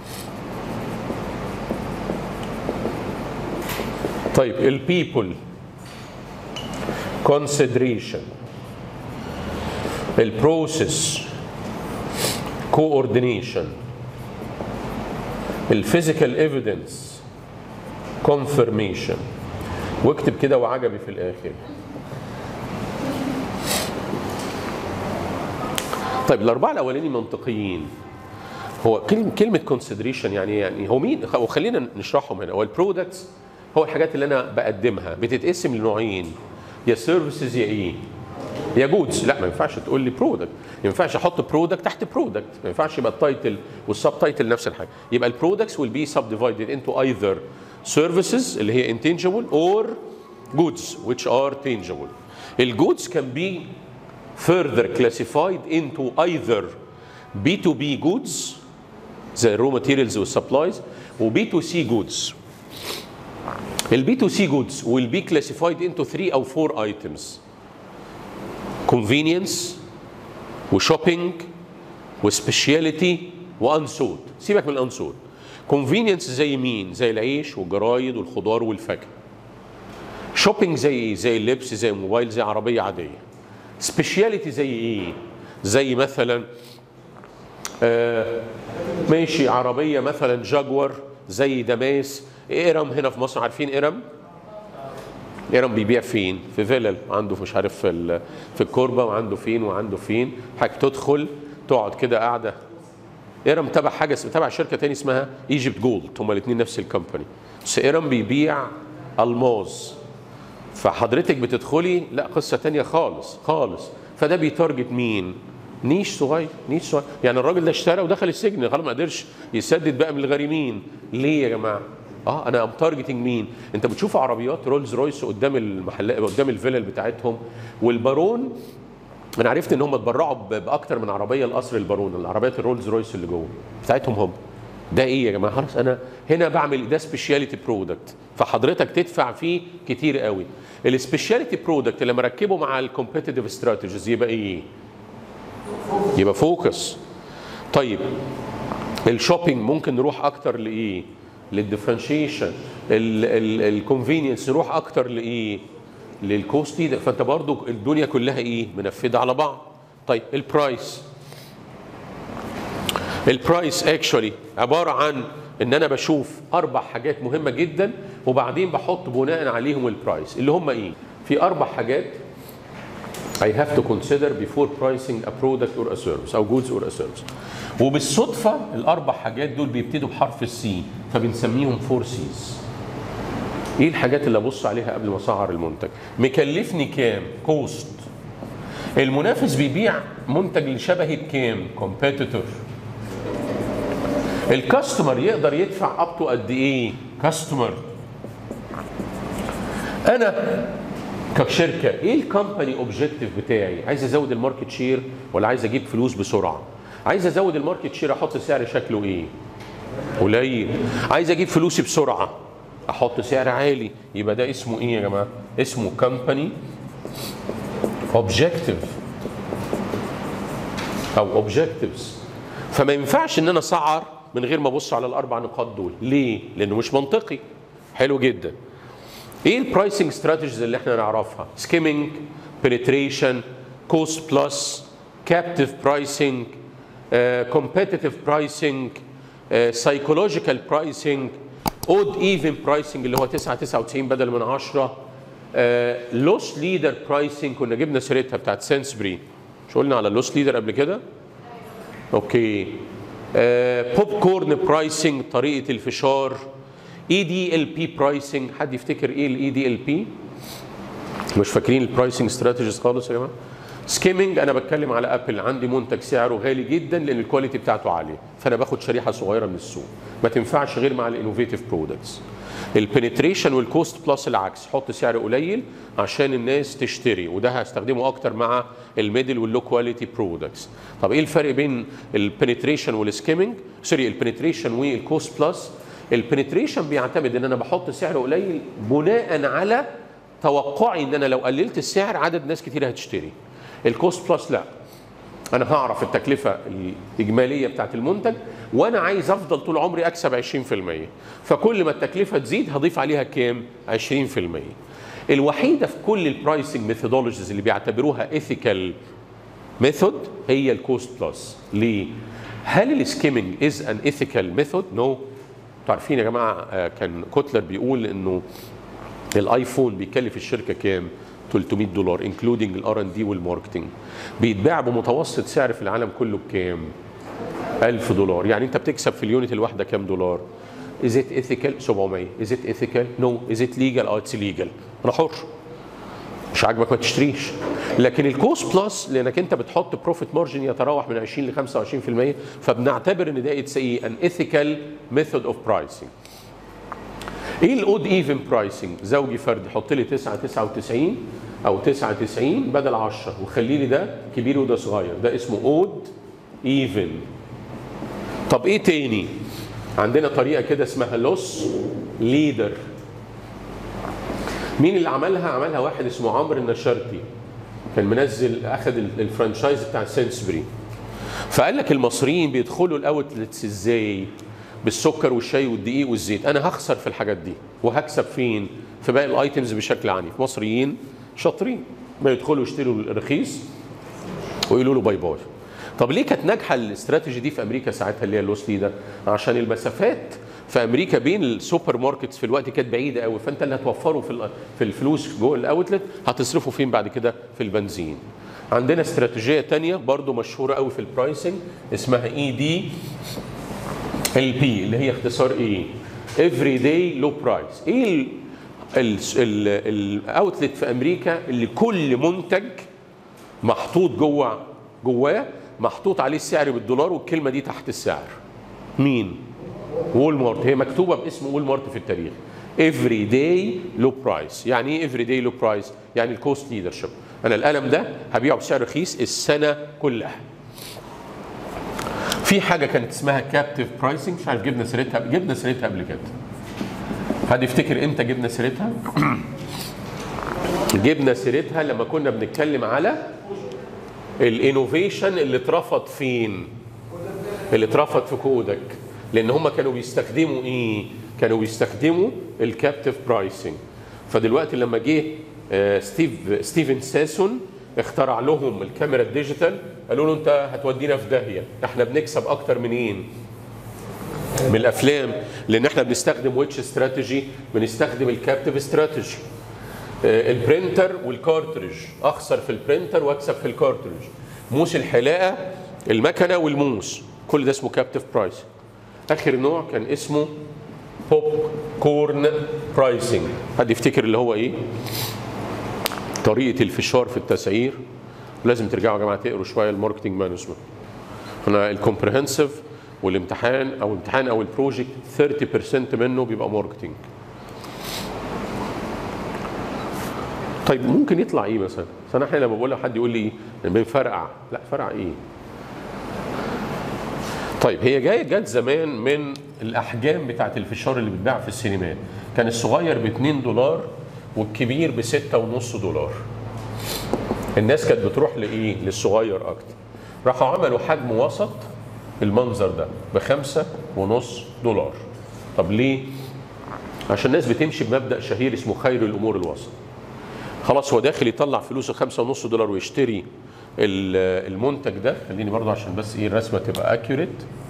طيب البيبل consideration البروسيس coordination الفيزيكال ايفيدنس confirmation واكتب كده وعجبي في الاخر طيب الاربعه الاولانيين منطقيين هو كلمه كلمه consideration يعني يعني هو مين وخلينا نشرحهم هنا هو البرودكتس هو الحاجات اللي انا بقدمها بتتقسم لنوعين يا سيرفيسز يا ايه يا جودز لا ما ينفعش تقول لي برودكت ما ينفعش احط برودكت تحت برودكت ما ينفعش يبقى التايتل والسب تايتل نفس الحاجه يبقى البرودكتس will be subdivided into either services اللي هي intangible or goods which are tangible الجودز can be further classified into either B2B goods زي raw materials والسبلايز و B2C goods البي تو سي جودز will be classified into 3 او 4 items convenience وشوبينج وسبيشاليتي وانسود سيبك من الانسود convenience زي مين زي العيش والجرايد والخضار والفاكهه شوبينج زي ايه زي اللبس زي موبايل زي عربيه عاديه سبيشاليتي زي ايه زي مثلا آه ماشي عربيه مثلا جاكور زي دماس ارم هنا في مصر عارفين ارم ارم بيبيع فين في فيلل عنده مش عارف في ال- في الكوربه وعنده فين وعنده فين حضرتك تدخل تقعد كده قاعده ارم تبع حاجه تبع شركه تاني اسمها ايجيبت جولد هما الاثنين نفس الكومباني بس ارم بيبيع الماظ فحضرتك بتدخلي لا قصه تانية خالص خالص فده بيتارجت مين نيش صغير نيش صغير يعني الراجل ده اشترى ودخل السجن خلاص ما قدرش يسدد بقى من الغارمين ليه يا جماعه اه انا ام تارجتنج مين انت بتشوف عربيات رولز رويس قدام المحلات قدام الفيلل بتاعتهم والبارون انا عرفت ان هم اتبرعوا ب- باكتر من عربيه لقصر البارون العربيات الرولز رويس اللي جوه بتاعتهم هم ده ايه يا جماعه خلاص انا هنا بعمل ده سبيشاليتي برودكت فحضرتك تدفع فيه كتير قوي السبيشاليتي برودكت لما ركبه مع الكومبيتيتيف استراتيجيز يبقى ايه يبقى فوكس طيب الشوبينج ممكن نروح اكتر لايه للديفرنشيشن الكونفينينس نروح اكتر لايه للكوستي ده فانت برضو الدنيا كلها ايه منفذه على بعض طيب البرايس البرايس اكشولي عباره عن ان انا بشوف اربع حاجات مهمه جدا وبعدين بحط بناء عليهم البرايس اللي هم ايه في اربع حاجات I have to consider before pricing a product or a service أو goods or a service. وبالصدفة الأربع حاجات دول بيبتدوا بحرف السي فبنسميهم فور سيز. إيه الحاجات اللي أبص عليها قبل ما أسعر المنتج؟ مكلفني كام؟ كوست. المنافس بيبيع منتج اللي شبهي بكام؟ كومبيتيتور. الكاستمر يقدر يدفع اب تو قد ايه؟ كاستمر. انا كشركه ايه الكومباني اوبجيكتيف بتاعي؟ عايز ازود الماركت شير ولا عايز اجيب فلوس بسرعه؟ عايز ازود الماركت شير احط سعر شكله ايه؟ قليل. عايز اجيب فلوسي بسرعه احط سعر عالي يبقى ده اسمه ايه يا جماعه؟ اسمه كومباني اوبجيكتيف او اوبجيكتيفز فما ينفعش ان انا اسعر من غير ما ابص على الاربع نقاط دول ليه لانه مش منطقي حلو جدا ايه البرايسنج استراتيجيز اللي احنا نعرفها سكيمنج بنتريشن كوست بلس كابتيف برايسنج كومبيتيتيف برايسنج سايكولوجيكال برايسنج اود ايفن برايسنج اللي هو 9 99 بدل من 10 لوس ليدر برايسنج كنا جبنا سيرتها بتاعت سينسبري مش قلنا على اللوس ليدر قبل كده اوكي بوب كورن برايسنج طريقه الفشار اي دي ال بي برايسنج حد يفتكر ايه الاي دي ال بي مش فاكرين البرايسنج استراتيجيز خالص يا جماعه سكيمنج انا بتكلم على ابل عندي منتج سعره غالي جدا لان الكواليتي بتاعته عاليه فانا باخد شريحه صغيره من السوق ما تنفعش غير مع الانوفيتيف برودكتس البنتريشن والكوست بلس العكس حط سعر قليل عشان الناس تشتري وده هستخدمه اكتر مع الميدل واللو كواليتي برودكتس طب ايه الفرق بين البنتريشن والسكيمنج سوري البنتريشن والكوست بلس البنتريشن بيعتمد ان انا بحط سعر قليل بناء على توقعي ان انا لو قللت السعر عدد ناس كتير هتشتري الكوست بلس لا انا هعرف التكلفه الاجماليه بتاعت المنتج وانا عايز افضل طول عمري اكسب 20% فكل ما التكلفه تزيد هضيف عليها كام 20% الوحيده في كل البرايسنج ميثودولوجيز اللي بيعتبروها ايثيكال ميثود هي الكوست بلس ليه هل السكيمنج از ان ايثيكال ميثود نو عارفين يا جماعه آه، كان كوتلر بيقول انه الايفون بيكلف الشركه كام 300 دولار انكلودنج الار ان دي والماركتنج بيتباع بمتوسط سعر في العالم كله بكام 1000 دولار يعني انت بتكسب في اليونت الواحده كام دولار Is it ethical 700 Is it ethical No Is it legal اه اتس legal انا حر مش عاجبك ما تشتريش لكن الكوست بلس لانك انت بتحط بروفيت مارجن يتراوح من 20 ل 25% فبنعتبر ان ده اتس ايه ان ايثيكال ميثود اوف برايسنج ايه الاود ايفن برايسنج زوجي فردي حط لي 9 99 او 99 بدل 10 وخلي لي ده كبير وده صغير ده اسمه اود ايفن طب ايه تاني عندنا طريقه كده اسمها لوس ليدر مين اللي عملها عملها واحد اسمه عمرو النشرتي كان منزل اخذ ال- الفرانشايز بتاع سينسبري فقال لك المصريين بيدخلوا الاوتلتس ازاي بالسكر والشاي والدقيق والزيت انا هخسر في الحاجات دي وهكسب فين في باقي الايتمز بشكل عنيف مصريين شاطرين ما يدخلوا يشتروا الرخيص ويقولوا له باي باي طب ليه كانت ناجحه الاستراتيجي دي في امريكا ساعتها اللي هي اللوس ليدر عشان المسافات في امريكا بين السوبر ماركتس في الوقت كانت بعيده قوي فانت اللي هتوفره في ال- في الفلوس جوه الاوتلت هتصرفه فين بعد كده في البنزين عندنا استراتيجيه تانية برضو مشهوره قوي في البرايسنج اسمها اي دي ال بي اللي هي اختصار ايه افري داي لو برايس ايه الاوتلت في امريكا اللي كل منتج محطوط جوه جواه محطوط عليه السعر بالدولار والكلمه دي تحت السعر مين وول مارت هي مكتوبه باسم وول مارت في التاريخ افري داي لو برايس يعني ايه افري داي لو برايس يعني الكوست ليدرشيب انا القلم ده هبيعه بسعر رخيص السنه كلها في حاجه كانت اسمها كابتيف برايسنج مش عارف جبنا سيرتها جبنا سيرتها قبل كده حد يفتكر امتى جبنا سيرتها جبنا سيرتها لما كنا بنتكلم على الانوفيشن اللي اترفض فين اللي اترفض في كودك لان هم كانوا بيستخدموا ايه كانوا بيستخدموا الكابتيف برايسنج فدلوقتي لما جه آه، ستيف ستيفن ساسون اخترع لهم الكاميرا الديجيتال قالوا له انت هتودينا في داهيه احنا بنكسب اكتر منين من الافلام لان احنا بنستخدم ويتش استراتيجي بنستخدم الكابتيف استراتيجي آه، البرينتر والكارتريج اخسر في البرينتر واكسب في الكارتريج موس الحلاقه المكنه والموس كل ده اسمه كابتيف برايس اخر نوع كان اسمه بوب كورن برايسنج حد يفتكر اللي هو ايه طريقه الفشار في التسعير لازم ترجعوا يا جماعه تقروا شويه الماركتنج مانجمنت انا الكومبريهنسيف والامتحان او امتحان او البروجكت 30% منه بيبقى ماركتنج طيب ممكن يطلع ايه مثلا؟ بس انا احيانا لما بقول لحد يقول لي ايه؟ بنفرقع لا فرقع ايه؟ طيب هي جايه جت زمان من الاحجام بتاعت الفشار اللي بتباع في السينمات كان الصغير ب 2 دولار والكبير ب 6.5 دولار الناس كانت بتروح لايه؟ للصغير اكتر راحوا عملوا حجم وسط المنظر ده بخمسة ونص دولار طب ليه؟ عشان الناس بتمشي بمبدأ شهير اسمه خير الأمور الوسط خلاص هو داخل يطلع فلوسه خمسة ونص دولار ويشتري ال- المنتج ده خليني برضه عشان بس ايه الرسمه تبقى اكيوريت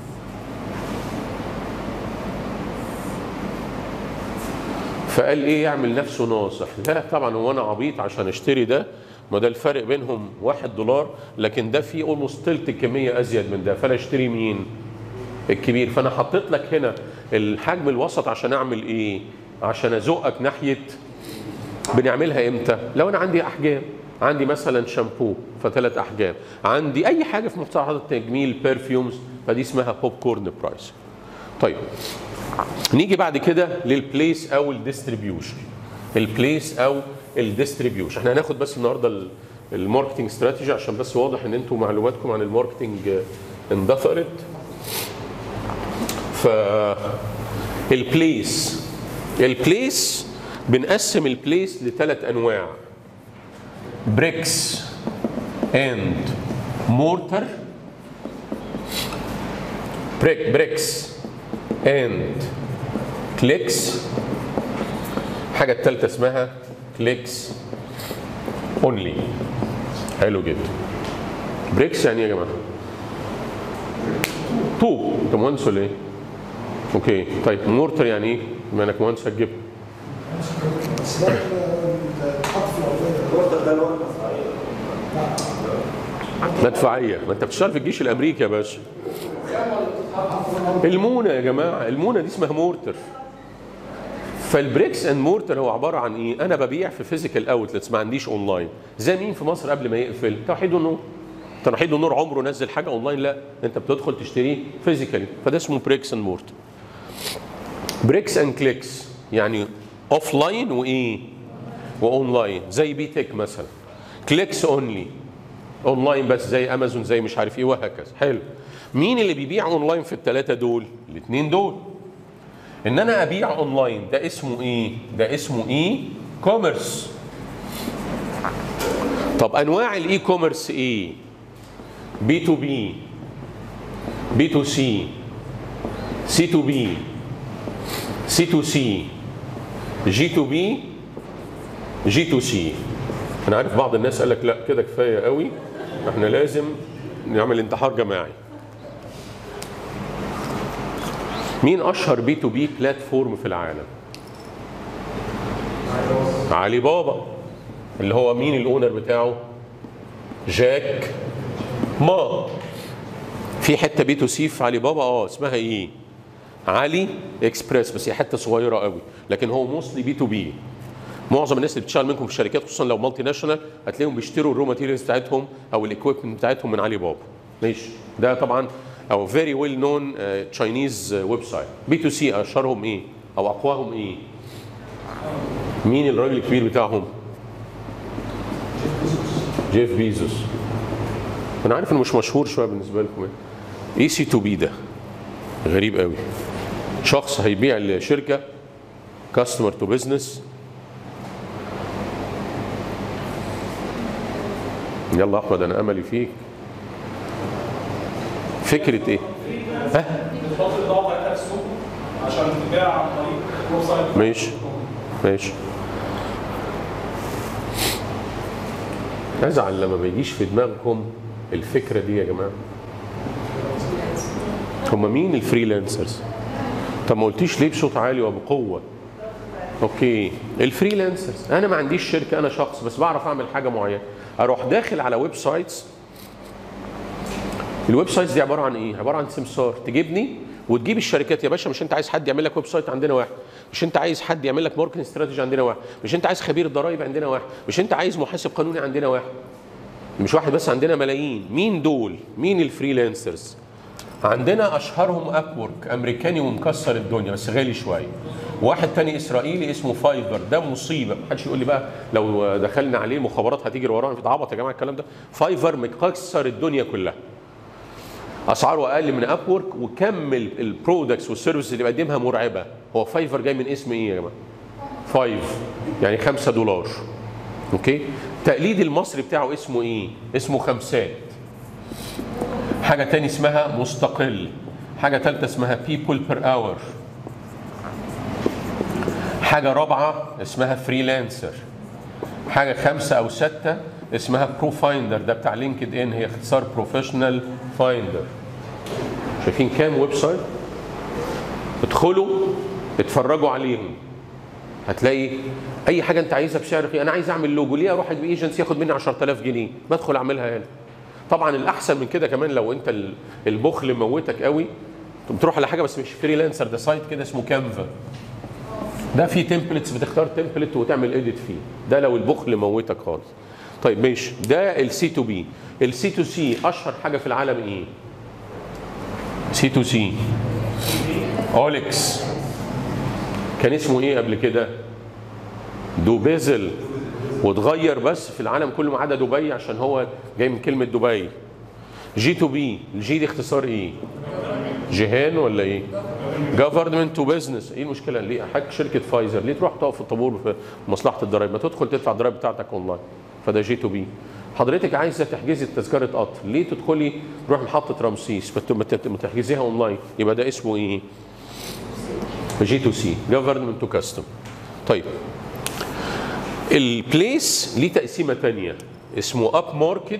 فقال ايه يعمل نفسه ناصح لا طبعا هو انا عبيط عشان اشتري ده ما ده الفرق بينهم واحد دولار لكن ده فيه اولموست تلت الكميه ازيد من ده فانا اشتري مين الكبير فانا حطيت لك هنا الحجم الوسط عشان اعمل ايه عشان ازقك ناحيه بنعملها امتى لو انا عندي احجام عندي مثلا شامبو فثلاث احجام عندي اي حاجه في مقتطعات التجميل برفيومز فدي اسمها بوب كورن برايس طيب نيجي بعد كده للبليس او الديستريبيوشن البليس او الديستريبيوشن احنا هناخد بس النهارده ال- الماركتنج استراتيجي عشان بس واضح ان انتوا معلوماتكم عن الماركتنج آه، اندثرت ف البليس البليس بنقسم البليس لثلاث انواع بريكس اند مورتر بريك بريكس اند كليكس الحاجة الثالثة اسمها كليكس اونلي حلو جدا بريكس يعني ايه يا جماعة؟ طوب انت مهندس ولا ايه؟ اوكي طيب مورتر يعني ايه؟ بما انك مهندس هتجيب بس ده اللي اتحط في الارضيه الوردة ده الوردة مدفعية ما انت بتشتغل في الجيش الامريكي يا باشا المونة يا جماعة المونة دي اسمها مورتر فالبريكس اند مورتر هو عبارة عن ايه؟ انا ببيع في فيزيكال اوتلتس ما عنديش اونلاين زي مين في مصر قبل ما يقفل؟ توحيد والنور توحيد والنور عمره نزل حاجة اونلاين لا انت بتدخل تشتريه فيزيكالي فده اسمه بريكس اند مورتر بريكس اند كليكس يعني اوف لاين وايه؟ واونلاين زي بي تك مثلا كليكس اونلي اونلاين بس زي امازون زي مش عارف ايه وهكذا حلو مين اللي بيبيع اونلاين في الثلاثه دول الاثنين دول ان انا ابيع اونلاين ده اسمه ايه ده اسمه ايه كوميرس طب انواع الاي كوميرس ايه بي تو بي بي تو سي سي تو بي سي تو سي جي تو بي جي تو سي انا عارف بعض الناس قال لك لا كده كفايه قوي احنا لازم نعمل انتحار جماعي مين اشهر بي تو بي بلاتفورم في العالم علي بابا اللي هو مين الاونر بتاعه جاك ما في حته بي تو سي في علي بابا اه اسمها ايه علي اكسبريس بس هي حته صغيره قوي لكن هو موصلي بي تو بي معظم الناس اللي بتشتغل منكم في الشركات خصوصا لو مالتي ناشونال هتلاقيهم بيشتروا الرو ماتيريالز بتاعتهم او الاكويبمنت بتاعتهم من علي بابا ماشي ده طبعا او فيري ويل نون تشاينيز ويب سايت بي تو سي اشهرهم ايه او اقواهم ايه مين الراجل الكبير بتاعهم جيف بيزوس انا عارف انه مش مشهور شويه بالنسبه لكم ايه سي تو بي ده غريب قوي شخص هيبيع لشركه كاستمر تو بزنس يلا احمد انا املي فيك فكره ايه ها بتحط البضاعه بتاعتها في السوق عشان تباع عن طريق ويب سايت ماشي ماشي ازعل لما ما يجيش في دماغكم الفكره دي يا جماعه هم مين الفريلانسرز طب ما قلتيش ليه بصوت عالي وبقوه اوكي الفريلانسرز انا ما عنديش شركه انا شخص بس بعرف اعمل حاجه معينه اروح داخل على ويب سايتس الويب سايتس دي عباره عن ايه عباره عن سمسار تجيبني وتجيب الشركات يا باشا مش انت عايز حد يعمل لك ويب سايت عندنا واحد مش انت عايز حد يعمل لك ماركتنج استراتيجي عندنا واحد مش انت عايز خبير ضرائب عندنا واحد مش انت عايز محاسب قانوني عندنا واحد مش واحد بس عندنا ملايين مين دول مين الفريلانسرز عندنا اشهرهم ابورك امريكاني ومكسر الدنيا بس غالي شويه واحد تاني اسرائيلي اسمه فايفر ده مصيبه محدش يقول لي بقى لو دخلنا عليه المخابرات هتيجي ورانا في عبط يا جماعه الكلام ده فايفر مكسر الدنيا كلها اسعاره اقل من ابورك وكم البرودكتس والسيرفيس اللي بيقدمها مرعبه هو فايفر جاي من اسم ايه يا جماعه فايف يعني 5 دولار اوكي تقليد المصري بتاعه اسمه ايه اسمه خمسات حاجه تاني اسمها مستقل حاجه ثالثه اسمها people per hour حاجه رابعه اسمها فريلانسر حاجه خمسه او سته اسمها برو فايندر ده بتاع لينكد ان هي اختصار بروفيشنال فايندر شايفين كام ويب سايت ادخلوا اتفرجوا عليهم هتلاقي اي حاجه انت عايزها بسعر رخيص انا عايز اعمل لوجو ليه اروح اجيب ايجنسي ياخد مني 10000 جنيه بدخل اعملها هنا طبعا الاحسن من كده كمان لو انت ال- البخل موتك قوي بتروح على حاجه بس مش فريلانسر ده سايت كده اسمه كانفا ده فيه تمبلتس بتختار تمبلت وتعمل اديت فيه ده لو البخل موتك خالص طيب ماشي ده السي تو بي السي تو سي اشهر حاجه في العالم ايه سي تو سي اوليكس كان اسمه ايه قبل كده دوبيزل واتغير بس في العالم كله ما عدا دبي عشان هو جاي من كلمه دبي جي تو بي الجي دي اختصار ايه جيهان ولا ايه جفرمنت تو بزنس ايه المشكله ليه حضرتك شركه فايزر ليه تروح تقف في الطابور في مصلحه الضرايب ما تدخل تدفع الضرايب بتاعتك اونلاين فده جي تو بي حضرتك عايزه تحجزي تذكره قطر ليه تدخلي تروح محطه رمسيس ما ت- ما ت- ما تحجزيها اونلاين يبقى ده اسمه ايه جي تو سي جفرمنت تو كاستم طيب البليس ليه تقسيمه تانية اسمه اب ماركت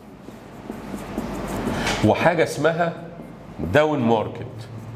وحاجه اسمها داون ماركت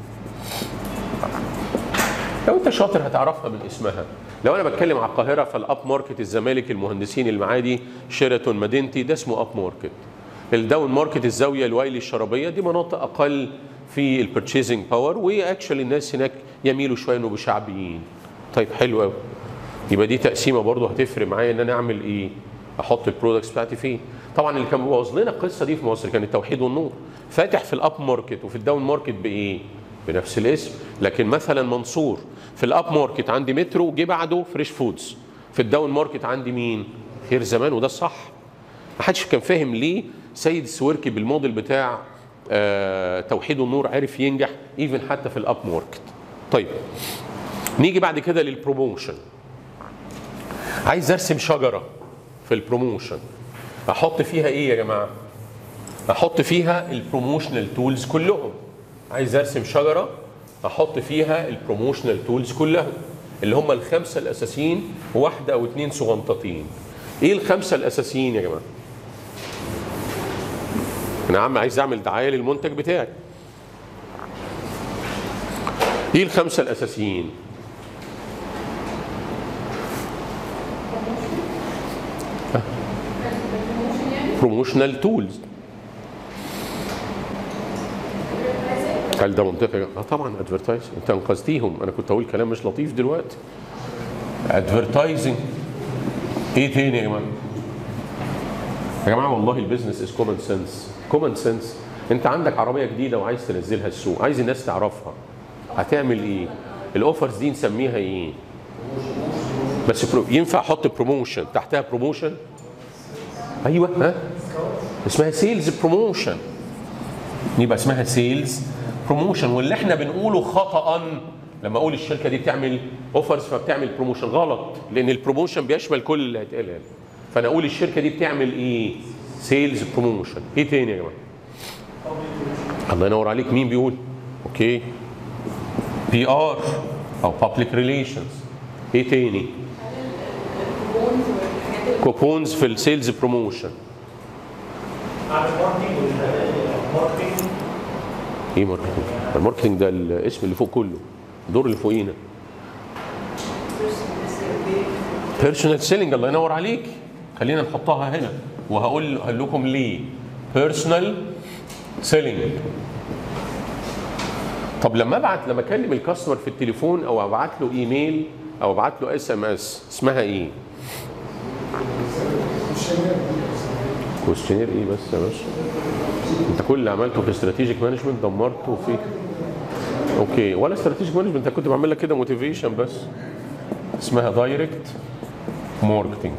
لو انت شاطر هتعرفها من اسمها لو انا بتكلم على القاهره فالاب ماركت الزمالك المهندسين المعادي شيراتون مدينتي ده اسمه اب ماركت الداون ماركت الزاويه الوايلي الشرابيه دي مناطق اقل في البرتشيزنج باور واكشلي الناس هناك يميلوا شويه انه بشعبيين طيب حلو قوي يبقى دي تقسيمه برضه هتفرق معايا ان انا اعمل ايه احط البرودكتس بتاعتي فين طبعا اللي كان بيبوظ لنا القصه دي في مصر كان التوحيد والنور فاتح في الاب ماركت وفي الداون ماركت بايه بنفس الاسم لكن مثلا منصور في الاب ماركت عندي مترو جه بعده فريش فودز في الداون ماركت عندي مين خير زمان وده الصح ما حدش كان فاهم ليه سيد السويركي بالموديل بتاع آه توحيد النور عرف ينجح ايفن حتى في الاب ماركت طيب نيجي بعد كده للبروموشن عايز ارسم شجره في البروموشن احط فيها ايه يا جماعه احط فيها البروموشنال تولز كلهم عايز ارسم شجره احط فيها البروموشنال تولز كلها اللي هم الخمسه الاساسيين واحده او اتنين صغنطتين ايه الخمسه الاساسيين يا جماعه انا عم عايز اعمل دعايه للمنتج بتاعي ايه الخمسه الاساسيين بروموشنال تولز هل ده منطقي؟ اه طبعا ادفرتايز انت انقذتيهم انا كنت اقول كلام مش لطيف دلوقتي ادفرتايزنج ايه تاني يا جماعه؟ يا جماعه والله البيزنس از كومن سنس كومن سنس انت عندك عربيه جديده وعايز تنزلها السوق عايز الناس تعرفها هتعمل ايه؟ الاوفرز دي نسميها ايه؟ بس برو... ينفع احط بروموشن تحتها بروموشن ايوه ها اسمها سيلز بروموشن يبقى اسمها سيلز بروموشن واللي احنا بنقوله خطا لما اقول الشركه دي بتعمل اوفرز فبتعمل بروموشن غلط لان البروموشن بيشمل كل اللي هيتقال هنا. فانا اقول الشركه دي بتعمل ايه سيلز بروموشن ايه تاني يا جماعه الله ينور عليك مين بيقول اوكي بي ار او بابليك ريليشنز ايه تاني كوبونز في السيلز بروموشن عارف ماركتنج والماركتنج ايه ماركتنج؟ الماركتنج ده الاسم اللي فوق كله الدور اللي فوقينا بيرسونال سيلينج الله ينور عليك خلينا نحطها هنا وهقول هقول لكم ليه بيرسونال سيلينج طب لما ابعت لما اكلم الكاستمر في التليفون او ابعت له ايميل او ابعت له اس ام اس اسمها ايه؟ كويستشنير ايه بس يا باشا؟ انت كل اللي عملته في استراتيجيك مانجمنت دمرته في اوكي ولا استراتيجيك مانجمنت انت كنت بعمل لك كده موتيفيشن بس اسمها دايركت ماركتنج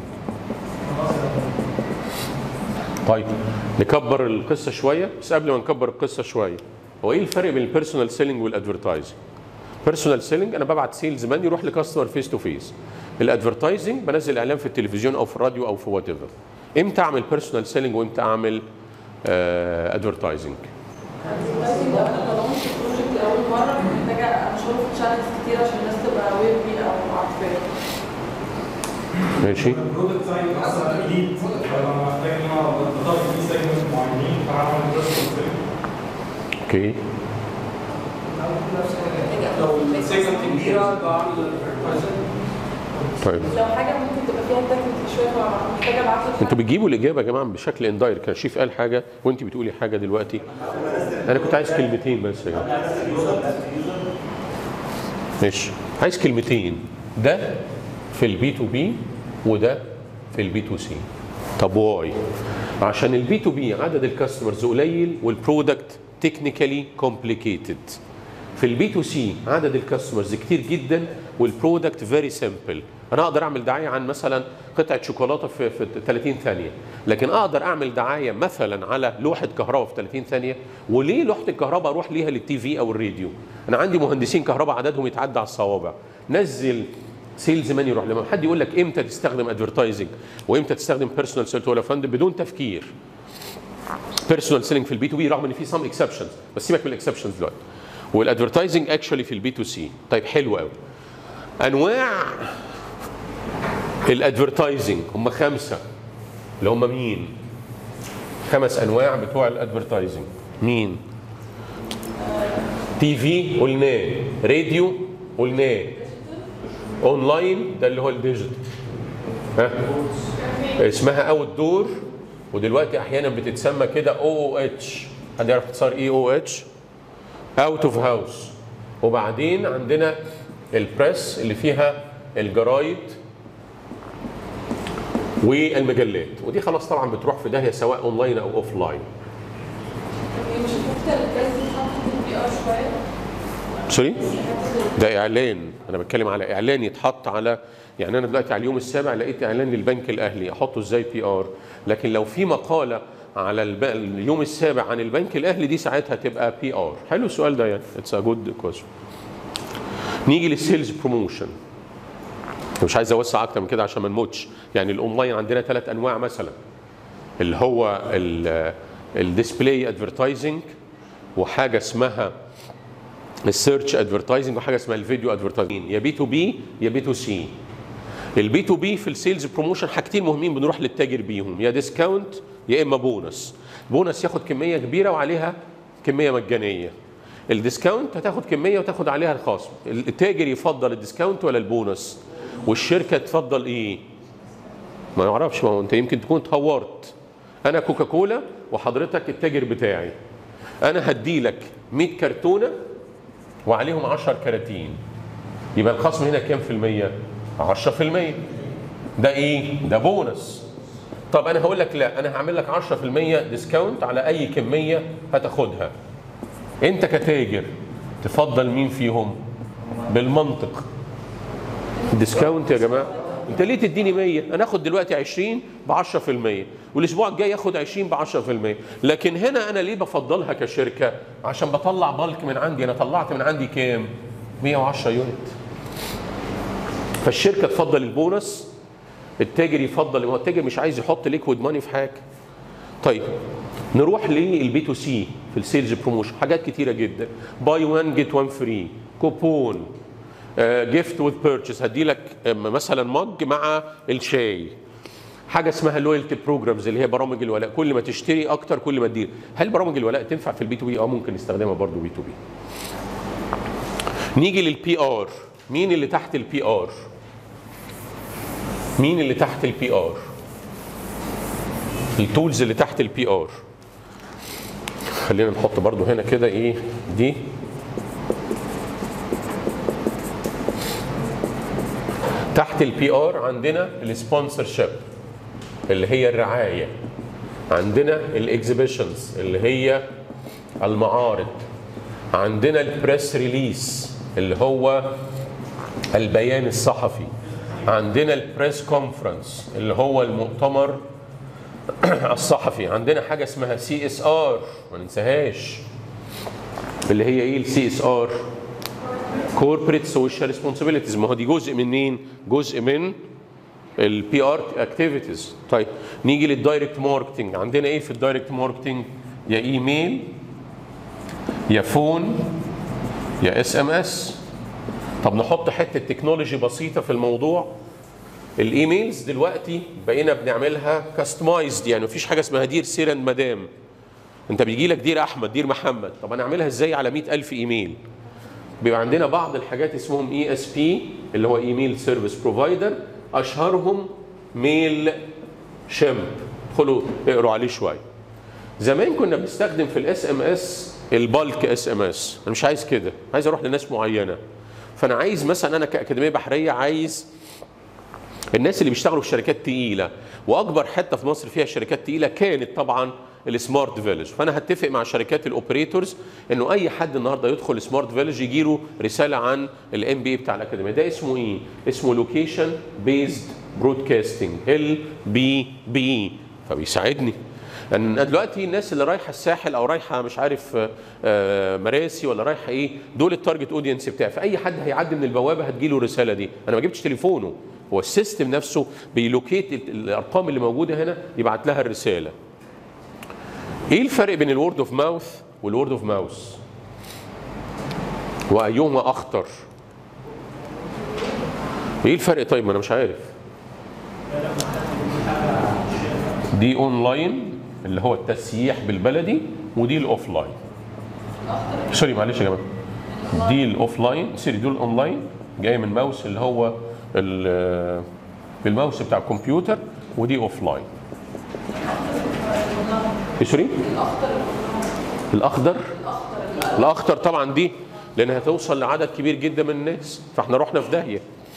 طيب نكبر القصه شويه بس قبل ما نكبر القصه شويه هو ايه الفرق بين البيرسونال سيلينج والادفرتايزنج بيرسونال سيلينج انا ببعت سيلز مان يروح لكاستمر فيس تو فيس الادفرتايزنج بنزل اعلان في التلفزيون او في الراديو او في وات ايفر امتى اعمل بيرسونال سيلينج وامتى اعمل ادفرتايزنج لازم لو انا بلونش البروجكت لاول مره محتاجه اشوف شانلز كتير عشان الناس تبقى اوير بيه او عارفاه ماشي البرودكت سايد اصلا جديد فانا محتاج ان انا بضيف فيه سيجمنت معينين فاعمل بيرسونال اوكي لو السيجمنت كبيره بعمل advertising. طيب لو حاجه ممكن تبقى فيها تكنيك شويه فمحتاجه ابعت له انتوا بتجيبوا الاجابه يا جماعه بشكل اندايركت كان شيف قال حاجه وانت بتقولي حاجه دلوقتي انا كنت عايز كلمتين بس يا جماعه ماشي عايز كلمتين ده في البي تو بي وده في البي تو سي طب واي عشان البي تو بي عدد الكاستمرز قليل والبرودكت تكنيكالي كومبليكيتد في البي تو سي عدد الكاستمرز كتير جدا والبرودكت فيري سمبل انا اقدر اعمل دعايه عن مثلا قطعه شوكولاته في, في 30 ثانيه لكن اقدر اعمل دعايه مثلا على لوحه كهرباء في 30 ثانيه وليه لوحه الكهرباء اروح ليها للتي في او الراديو انا عندي مهندسين كهرباء عددهم يتعدى على الصوابع نزل سيلز مان يروح لما حد يقول لك امتى تستخدم ادفرتايزنج وامتى تستخدم بيرسونال سيل ولا فند بدون تفكير بيرسونال سيلينج في البي تو بي رغم ان في سام اكسبشنز بس سيبك من الاكسبشنز دلوقتي والادفرتايزنج اكشولي في البي تو سي طيب حلو قوي انواع الادفرتايزنج هم خمسه اللي هم مين خمس انواع بتوع الادفرتايزنج مين تي في قلناه راديو قلناه اونلاين ده اللي هو الديجيتال ها اسمها اوت دور ودلوقتي احيانا بتتسمى كده او او اتش حد يعرف اختصار ايه او اتش اوت اوف هاوس وبعدين عندنا البريس اللي فيها الجرايد والمجلات ودي خلاص طبعا بتروح في داهيه سواء اونلاين او اوف لاين مش الحته اللي لازم تحط في البي ار شويه سوري ده اعلان انا بتكلم على اعلان يتحط على يعني انا دلوقتي على اليوم السابع لقيت اعلان للبنك الاهلي احطه ازاي بي ار لكن لو في مقاله على الب... اليوم السابع عن البنك الاهلي دي ساعتها تبقى بي ار حلو السؤال ده يعني اتس ا جود كويشن نيجي للسيلز بروموشن مش عايز اوسع اكتر من كده عشان ما نموتش يعني الاونلاين عندنا ثلاث انواع مثلا اللي هو الديسبلاي ادفرتايزنج وحاجه اسمها السيرش ادفرتايزنج وحاجه اسمها الفيديو ادفرتايزنج يا بي تو بي يا بي تو سي البي تو بي في السيلز بروموشن حاجتين مهمين بنروح للتاجر بيهم يا ديسكاونت يا اما بونص بونص ياخد كميه كبيره وعليها كميه مجانيه الديسكاونت هتاخد كميه وتاخد عليها الخصم التاجر يفضل الديسكاونت ولا البونص والشركه تفضل ايه ما نعرفش ما هو انت يمكن تكون اتهورت انا كوكا كولا وحضرتك التاجر بتاعي انا هديلك 100 كرتونه وعليهم 10 كراتين يبقى الخصم هنا كام في المية؟ 10% ده ايه؟ ده بونص طب انا هقول لك لا انا هعمل لك 10% ديسكاونت على اي كميه هتاخدها انت كتاجر تفضل مين فيهم؟ بالمنطق ديسكاونت يا جماعه انت ليه تديني 100 انا اخد دلوقتي 20 ب 10% والاسبوع الجاي اخد 20 ب 10% لكن هنا انا ليه بفضلها كشركه عشان بطلع بالك من عندي انا طلعت من عندي كام 110 يونت فالشركه تفضل البونص التاجر يفضل هو التاجر مش عايز يحط ليكويد ماني في حاجه طيب نروح للبي تو سي في السيلز بروموشن حاجات كتيره جدا باي 1 جيت 1 فري كوبون جيفت وذ بيرتشيز هدي لك مثلا مج مع الشاي حاجه اسمها لويالتي بروجرامز اللي هي برامج الولاء كل ما تشتري اكتر كل ما تدير هل برامج الولاء تنفع في البي تو بي اه ممكن نستخدمها برضو بي تو بي نيجي للبي ار مين اللي تحت البي ار مين اللي تحت البي ار التولز اللي تحت البي ار خلينا نحط برضو هنا كده ايه دي تحت البي ار عندنا السبونسر شيب اللي هي الرعايه عندنا الاكزيبيشنز اللي هي المعارض عندنا البريس ريليس اللي هو البيان الصحفي عندنا البريس كونفرنس اللي هو المؤتمر الصحفي عندنا حاجه اسمها سي اس ار ما ننساهاش اللي هي ايه السي اس ار كوربريت سوشيال ريسبونسابيلتيز ما هو دي جزء من مين؟ جزء من البي ار اكتيفيتيز طيب نيجي للدايركت ماركتنج عندنا ايه في الدايركت ماركتنج؟ يا ايميل يا فون يا اس ام اس طب نحط حته تكنولوجي بسيطه في الموضوع الايميلز دلوقتي بقينا بنعملها كاستمايزد يعني مفيش حاجه اسمها دير سيرن مدام انت بيجي لك دير احمد دير محمد طب انا اعملها ازاي على 100000 ايميل بيبقى عندنا بعض الحاجات اسمهم اي اس بي اللي هو ايميل سيرفيس بروفايدر اشهرهم ميل شيمب ادخلوا اقروا عليه شويه زمان كنا بنستخدم في الاس ام اس البالك اس ام اس انا مش عايز كده عايز اروح لناس معينه فانا عايز مثلا انا كاكاديميه بحريه عايز الناس اللي بيشتغلوا في شركات تقيله واكبر حته في مصر فيها شركات تقيله كانت طبعا السمارت فيلج فانا هتفق مع شركات الاوبريتورز انه اي حد النهارده يدخل سمارت فيلج يجي له رساله عن الام بي بتاع الاكاديميه ده اسمه ايه اسمه لوكيشن بيزد برودكاستنج ال بي بي فبيساعدني لان دلوقتي الناس اللي رايحه الساحل او رايحه مش عارف آه، آه، مراسي ولا رايحه ايه دول التارجت اودينس بتاعي فاي حد هيعدي من البوابه هتجيله الرساله دي انا ما جبتش تليفونه هو السيستم نفسه بيلوكيت ال- الارقام اللي موجوده هنا يبعت لها الرساله ايه الفرق بين الورد اوف ماوث والورد اوف ماوث وايهما اخطر ايه الفرق طيب ما انا مش عارف دي اونلاين اللي هو التسييح بالبلدي ودي الاوف لاين سوري معلش يا جماعه دي الاوف لاين سوري دول اونلاين جاي من ماوس اللي هو ال- بالماوس بتاع الكمبيوتر ودي اوف لاين إيه سوري الاخضر الاخضر طبعا دي لان هتوصل لعدد كبير جدا من الناس فاحنا رحنا في داهيه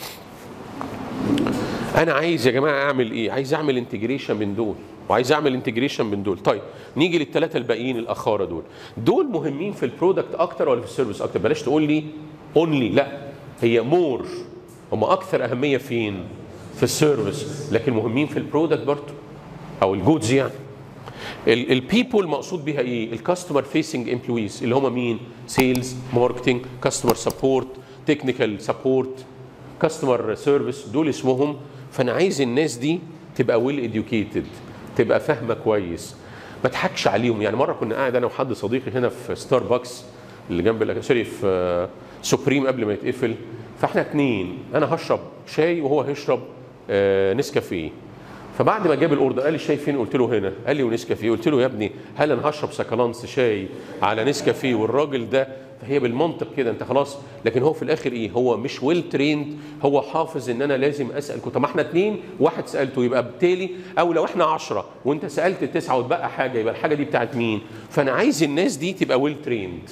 انا عايز يا جماعه اعمل ايه عايز اعمل انتجريشن بين دول وعايز اعمل انتجريشن بين دول طيب نيجي للثلاثه الباقيين الاخاره دول دول مهمين في البرودكت اكتر ولا في السيرفيس اكتر بلاش تقول لي اونلي لا هي مور هم اكثر اهميه فين في السيرفيس لكن مهمين في البرودكت برضه او الجودز يعني البيبول مقصود بيها ايه الكاستمر فيسنج امبلويز اللي هم مين سيلز ماركتنج كاستمر سبورت تكنيكال سبورت كاستمر سيرفيس دول اسمهم فانا عايز الناس دي تبقى ويل educated تبقى فاهمه كويس ما اضحكش عليهم يعني مره كنا قاعد انا وحد صديقي هنا في ستاربكس اللي جنب الأك- سوري في آه، سوبريم قبل ما يتقفل فاحنا اتنين انا هشرب شاي وهو هيشرب آه، نسكافيه فبعد ما جاب الاوردر قال لي الشاي فين قلت له هنا قال لي ونسكافيه قلت له يا ابني هل انا هشرب سكالانس شاي على نسكافيه والراجل ده فهي بالمنطق كده انت خلاص لكن هو في الاخر ايه هو مش ويل تريند هو حافظ ان انا لازم اسال طب ما احنا اتنين واحد سالته يبقى بالتالي او لو احنا عشرة وانت سالت تسعه وتبقى حاجه يبقى الحاجه دي بتاعت مين فانا عايز الناس دي تبقى ويل تريند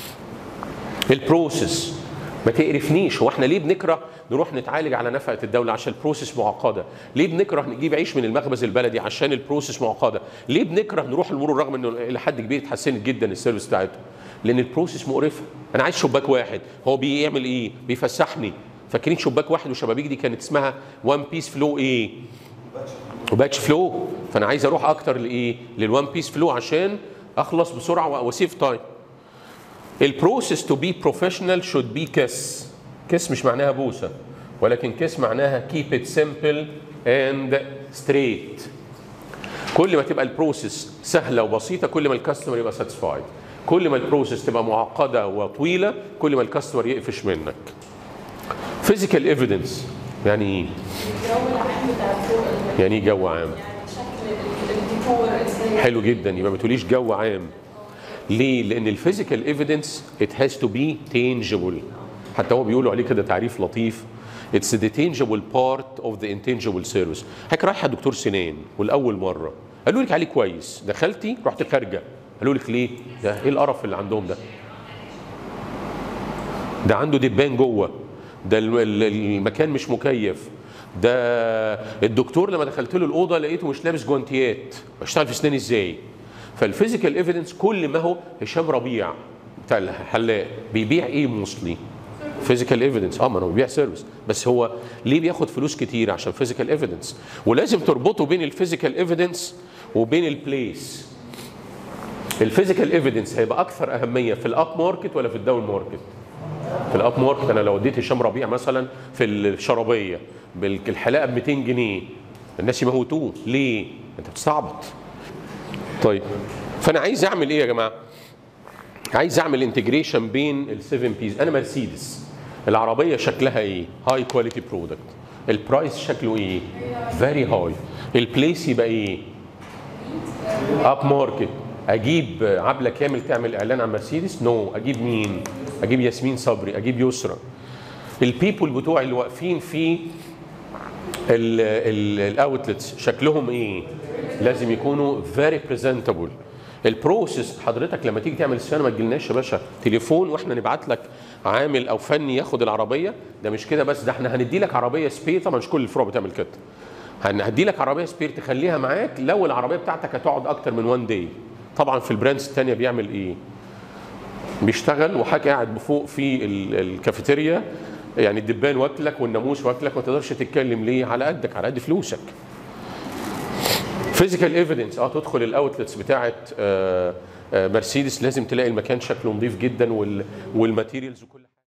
البروسيس ما تقرفنيش هو احنا ليه بنكره نروح نتعالج على نفقه الدوله عشان البروسيس معقده ليه بنكره نجيب عيش من المخبز البلدي عشان البروسيس معقده ليه بنكره نروح المرور رغم انه الى حد كبير اتحسنت جدا السيرفيس بتاعته لان البروسيس مقرفه انا عايز شباك واحد هو بيعمل ايه بيفسحني فاكرين شباك واحد والشبابيك دي كانت اسمها وان بيس فلو ايه وباتش فلو فانا عايز اروح اكتر لايه للوان بيس فلو عشان اخلص بسرعه وسيف تايم البروسيس تو بي بروفيشنال شود بي كيس كيس مش معناها بوسه ولكن كيس معناها كيب ات سمبل اند ستريت كل ما تبقى البروسيس سهله وبسيطه كل ما الكاستمر يبقى ساتيسفايد كل ما البروسيس تبقى معقده وطويله كل ما الكاستمر يقفش منك فيزيكال ايفيدنس يعني ايه الجو العام بتاع الفوق ال- يعني ايه جو عام يعني شكل ال- الديكور ازاي حلو جدا يبقى ما تقوليش جو عام ليه؟ لأن الفيزيكال ايفيدنس it has to be tangible حتى هو بيقولوا عليه كده تعريف لطيف It's the tangible part of the intangible service حضرتك رايحة دكتور سنان والأول مرة قالوا لك عليه كويس دخلتي رحت خارجة قالوا لك ليه؟ ده ايه القرف اللي عندهم ده؟ ده عنده دبان جوه ده ال- ال- المكان مش مكيف ده الدكتور لما دخلت له الاوضه لقيته مش لابس جوانتيات بشتغل في اسناني ازاي فالفيزيكال ايفيدنس كل ما هو هشام ربيع بتاع الحلاق بيبيع ايه موصلي فيزيكال ايفيدنس اه ما هو بيبيع سيرفيس بس هو ليه بياخد فلوس كتير عشان فيزيكال ايفيدنس ولازم تربطه بين الفيزيكال ايفيدنس وبين البليس الفيزيكال ايفيدنس هيبقى اكثر اهميه في الاب ماركت ولا في الداون ماركت في الاب ماركت انا لو اديت هشام ربيع مثلا في الشرابيه بالحلاقه ب 200 جنيه الناس يموتوه ليه؟ انت بتستعبط طيب فانا عايز اعمل ايه يا جماعه؟ عايز اعمل انتجريشن بين السيفن بيز انا مرسيدس العربيه شكلها ايه؟ هاي كواليتي برودكت البرايس شكله ايه؟ فيري هاي البليس يبقى ايه؟ اب ماركت اجيب عبله كامل تعمل اعلان عن مرسيدس نو no. اجيب مين اجيب ياسمين صبري اجيب يسرا البيبول بتوع اللي واقفين في الاوتلتس شكلهم ايه لازم يكونوا فيري بريزنتابل البروسيس حضرتك لما تيجي تعمل صيانه ما تجيلناش يا باشا تليفون واحنا نبعت لك عامل او فني ياخد العربيه ده مش كده بس ده احنا هندي لك عربيه سبير طبعا مش كل الفروع بتعمل كده هندي لك عربيه سبير تخليها معاك لو العربيه بتاعتك هتقعد اكتر من وان داي طبعا في البراندز الثانيه بيعمل ايه بيشتغل وحاجة قاعد فوق في ال- الكافيتيريا يعني الدبان واكلك والناموس واكلك ما تقدرش تتكلم ليه على قدك على قد فلوسك فيزيكال ايفيدنس اه تدخل الاوتلتس بتاعه آه، آه، مرسيدس لازم تلاقي المكان شكله نظيف جدا وال- والماتيريالز وكل حاجه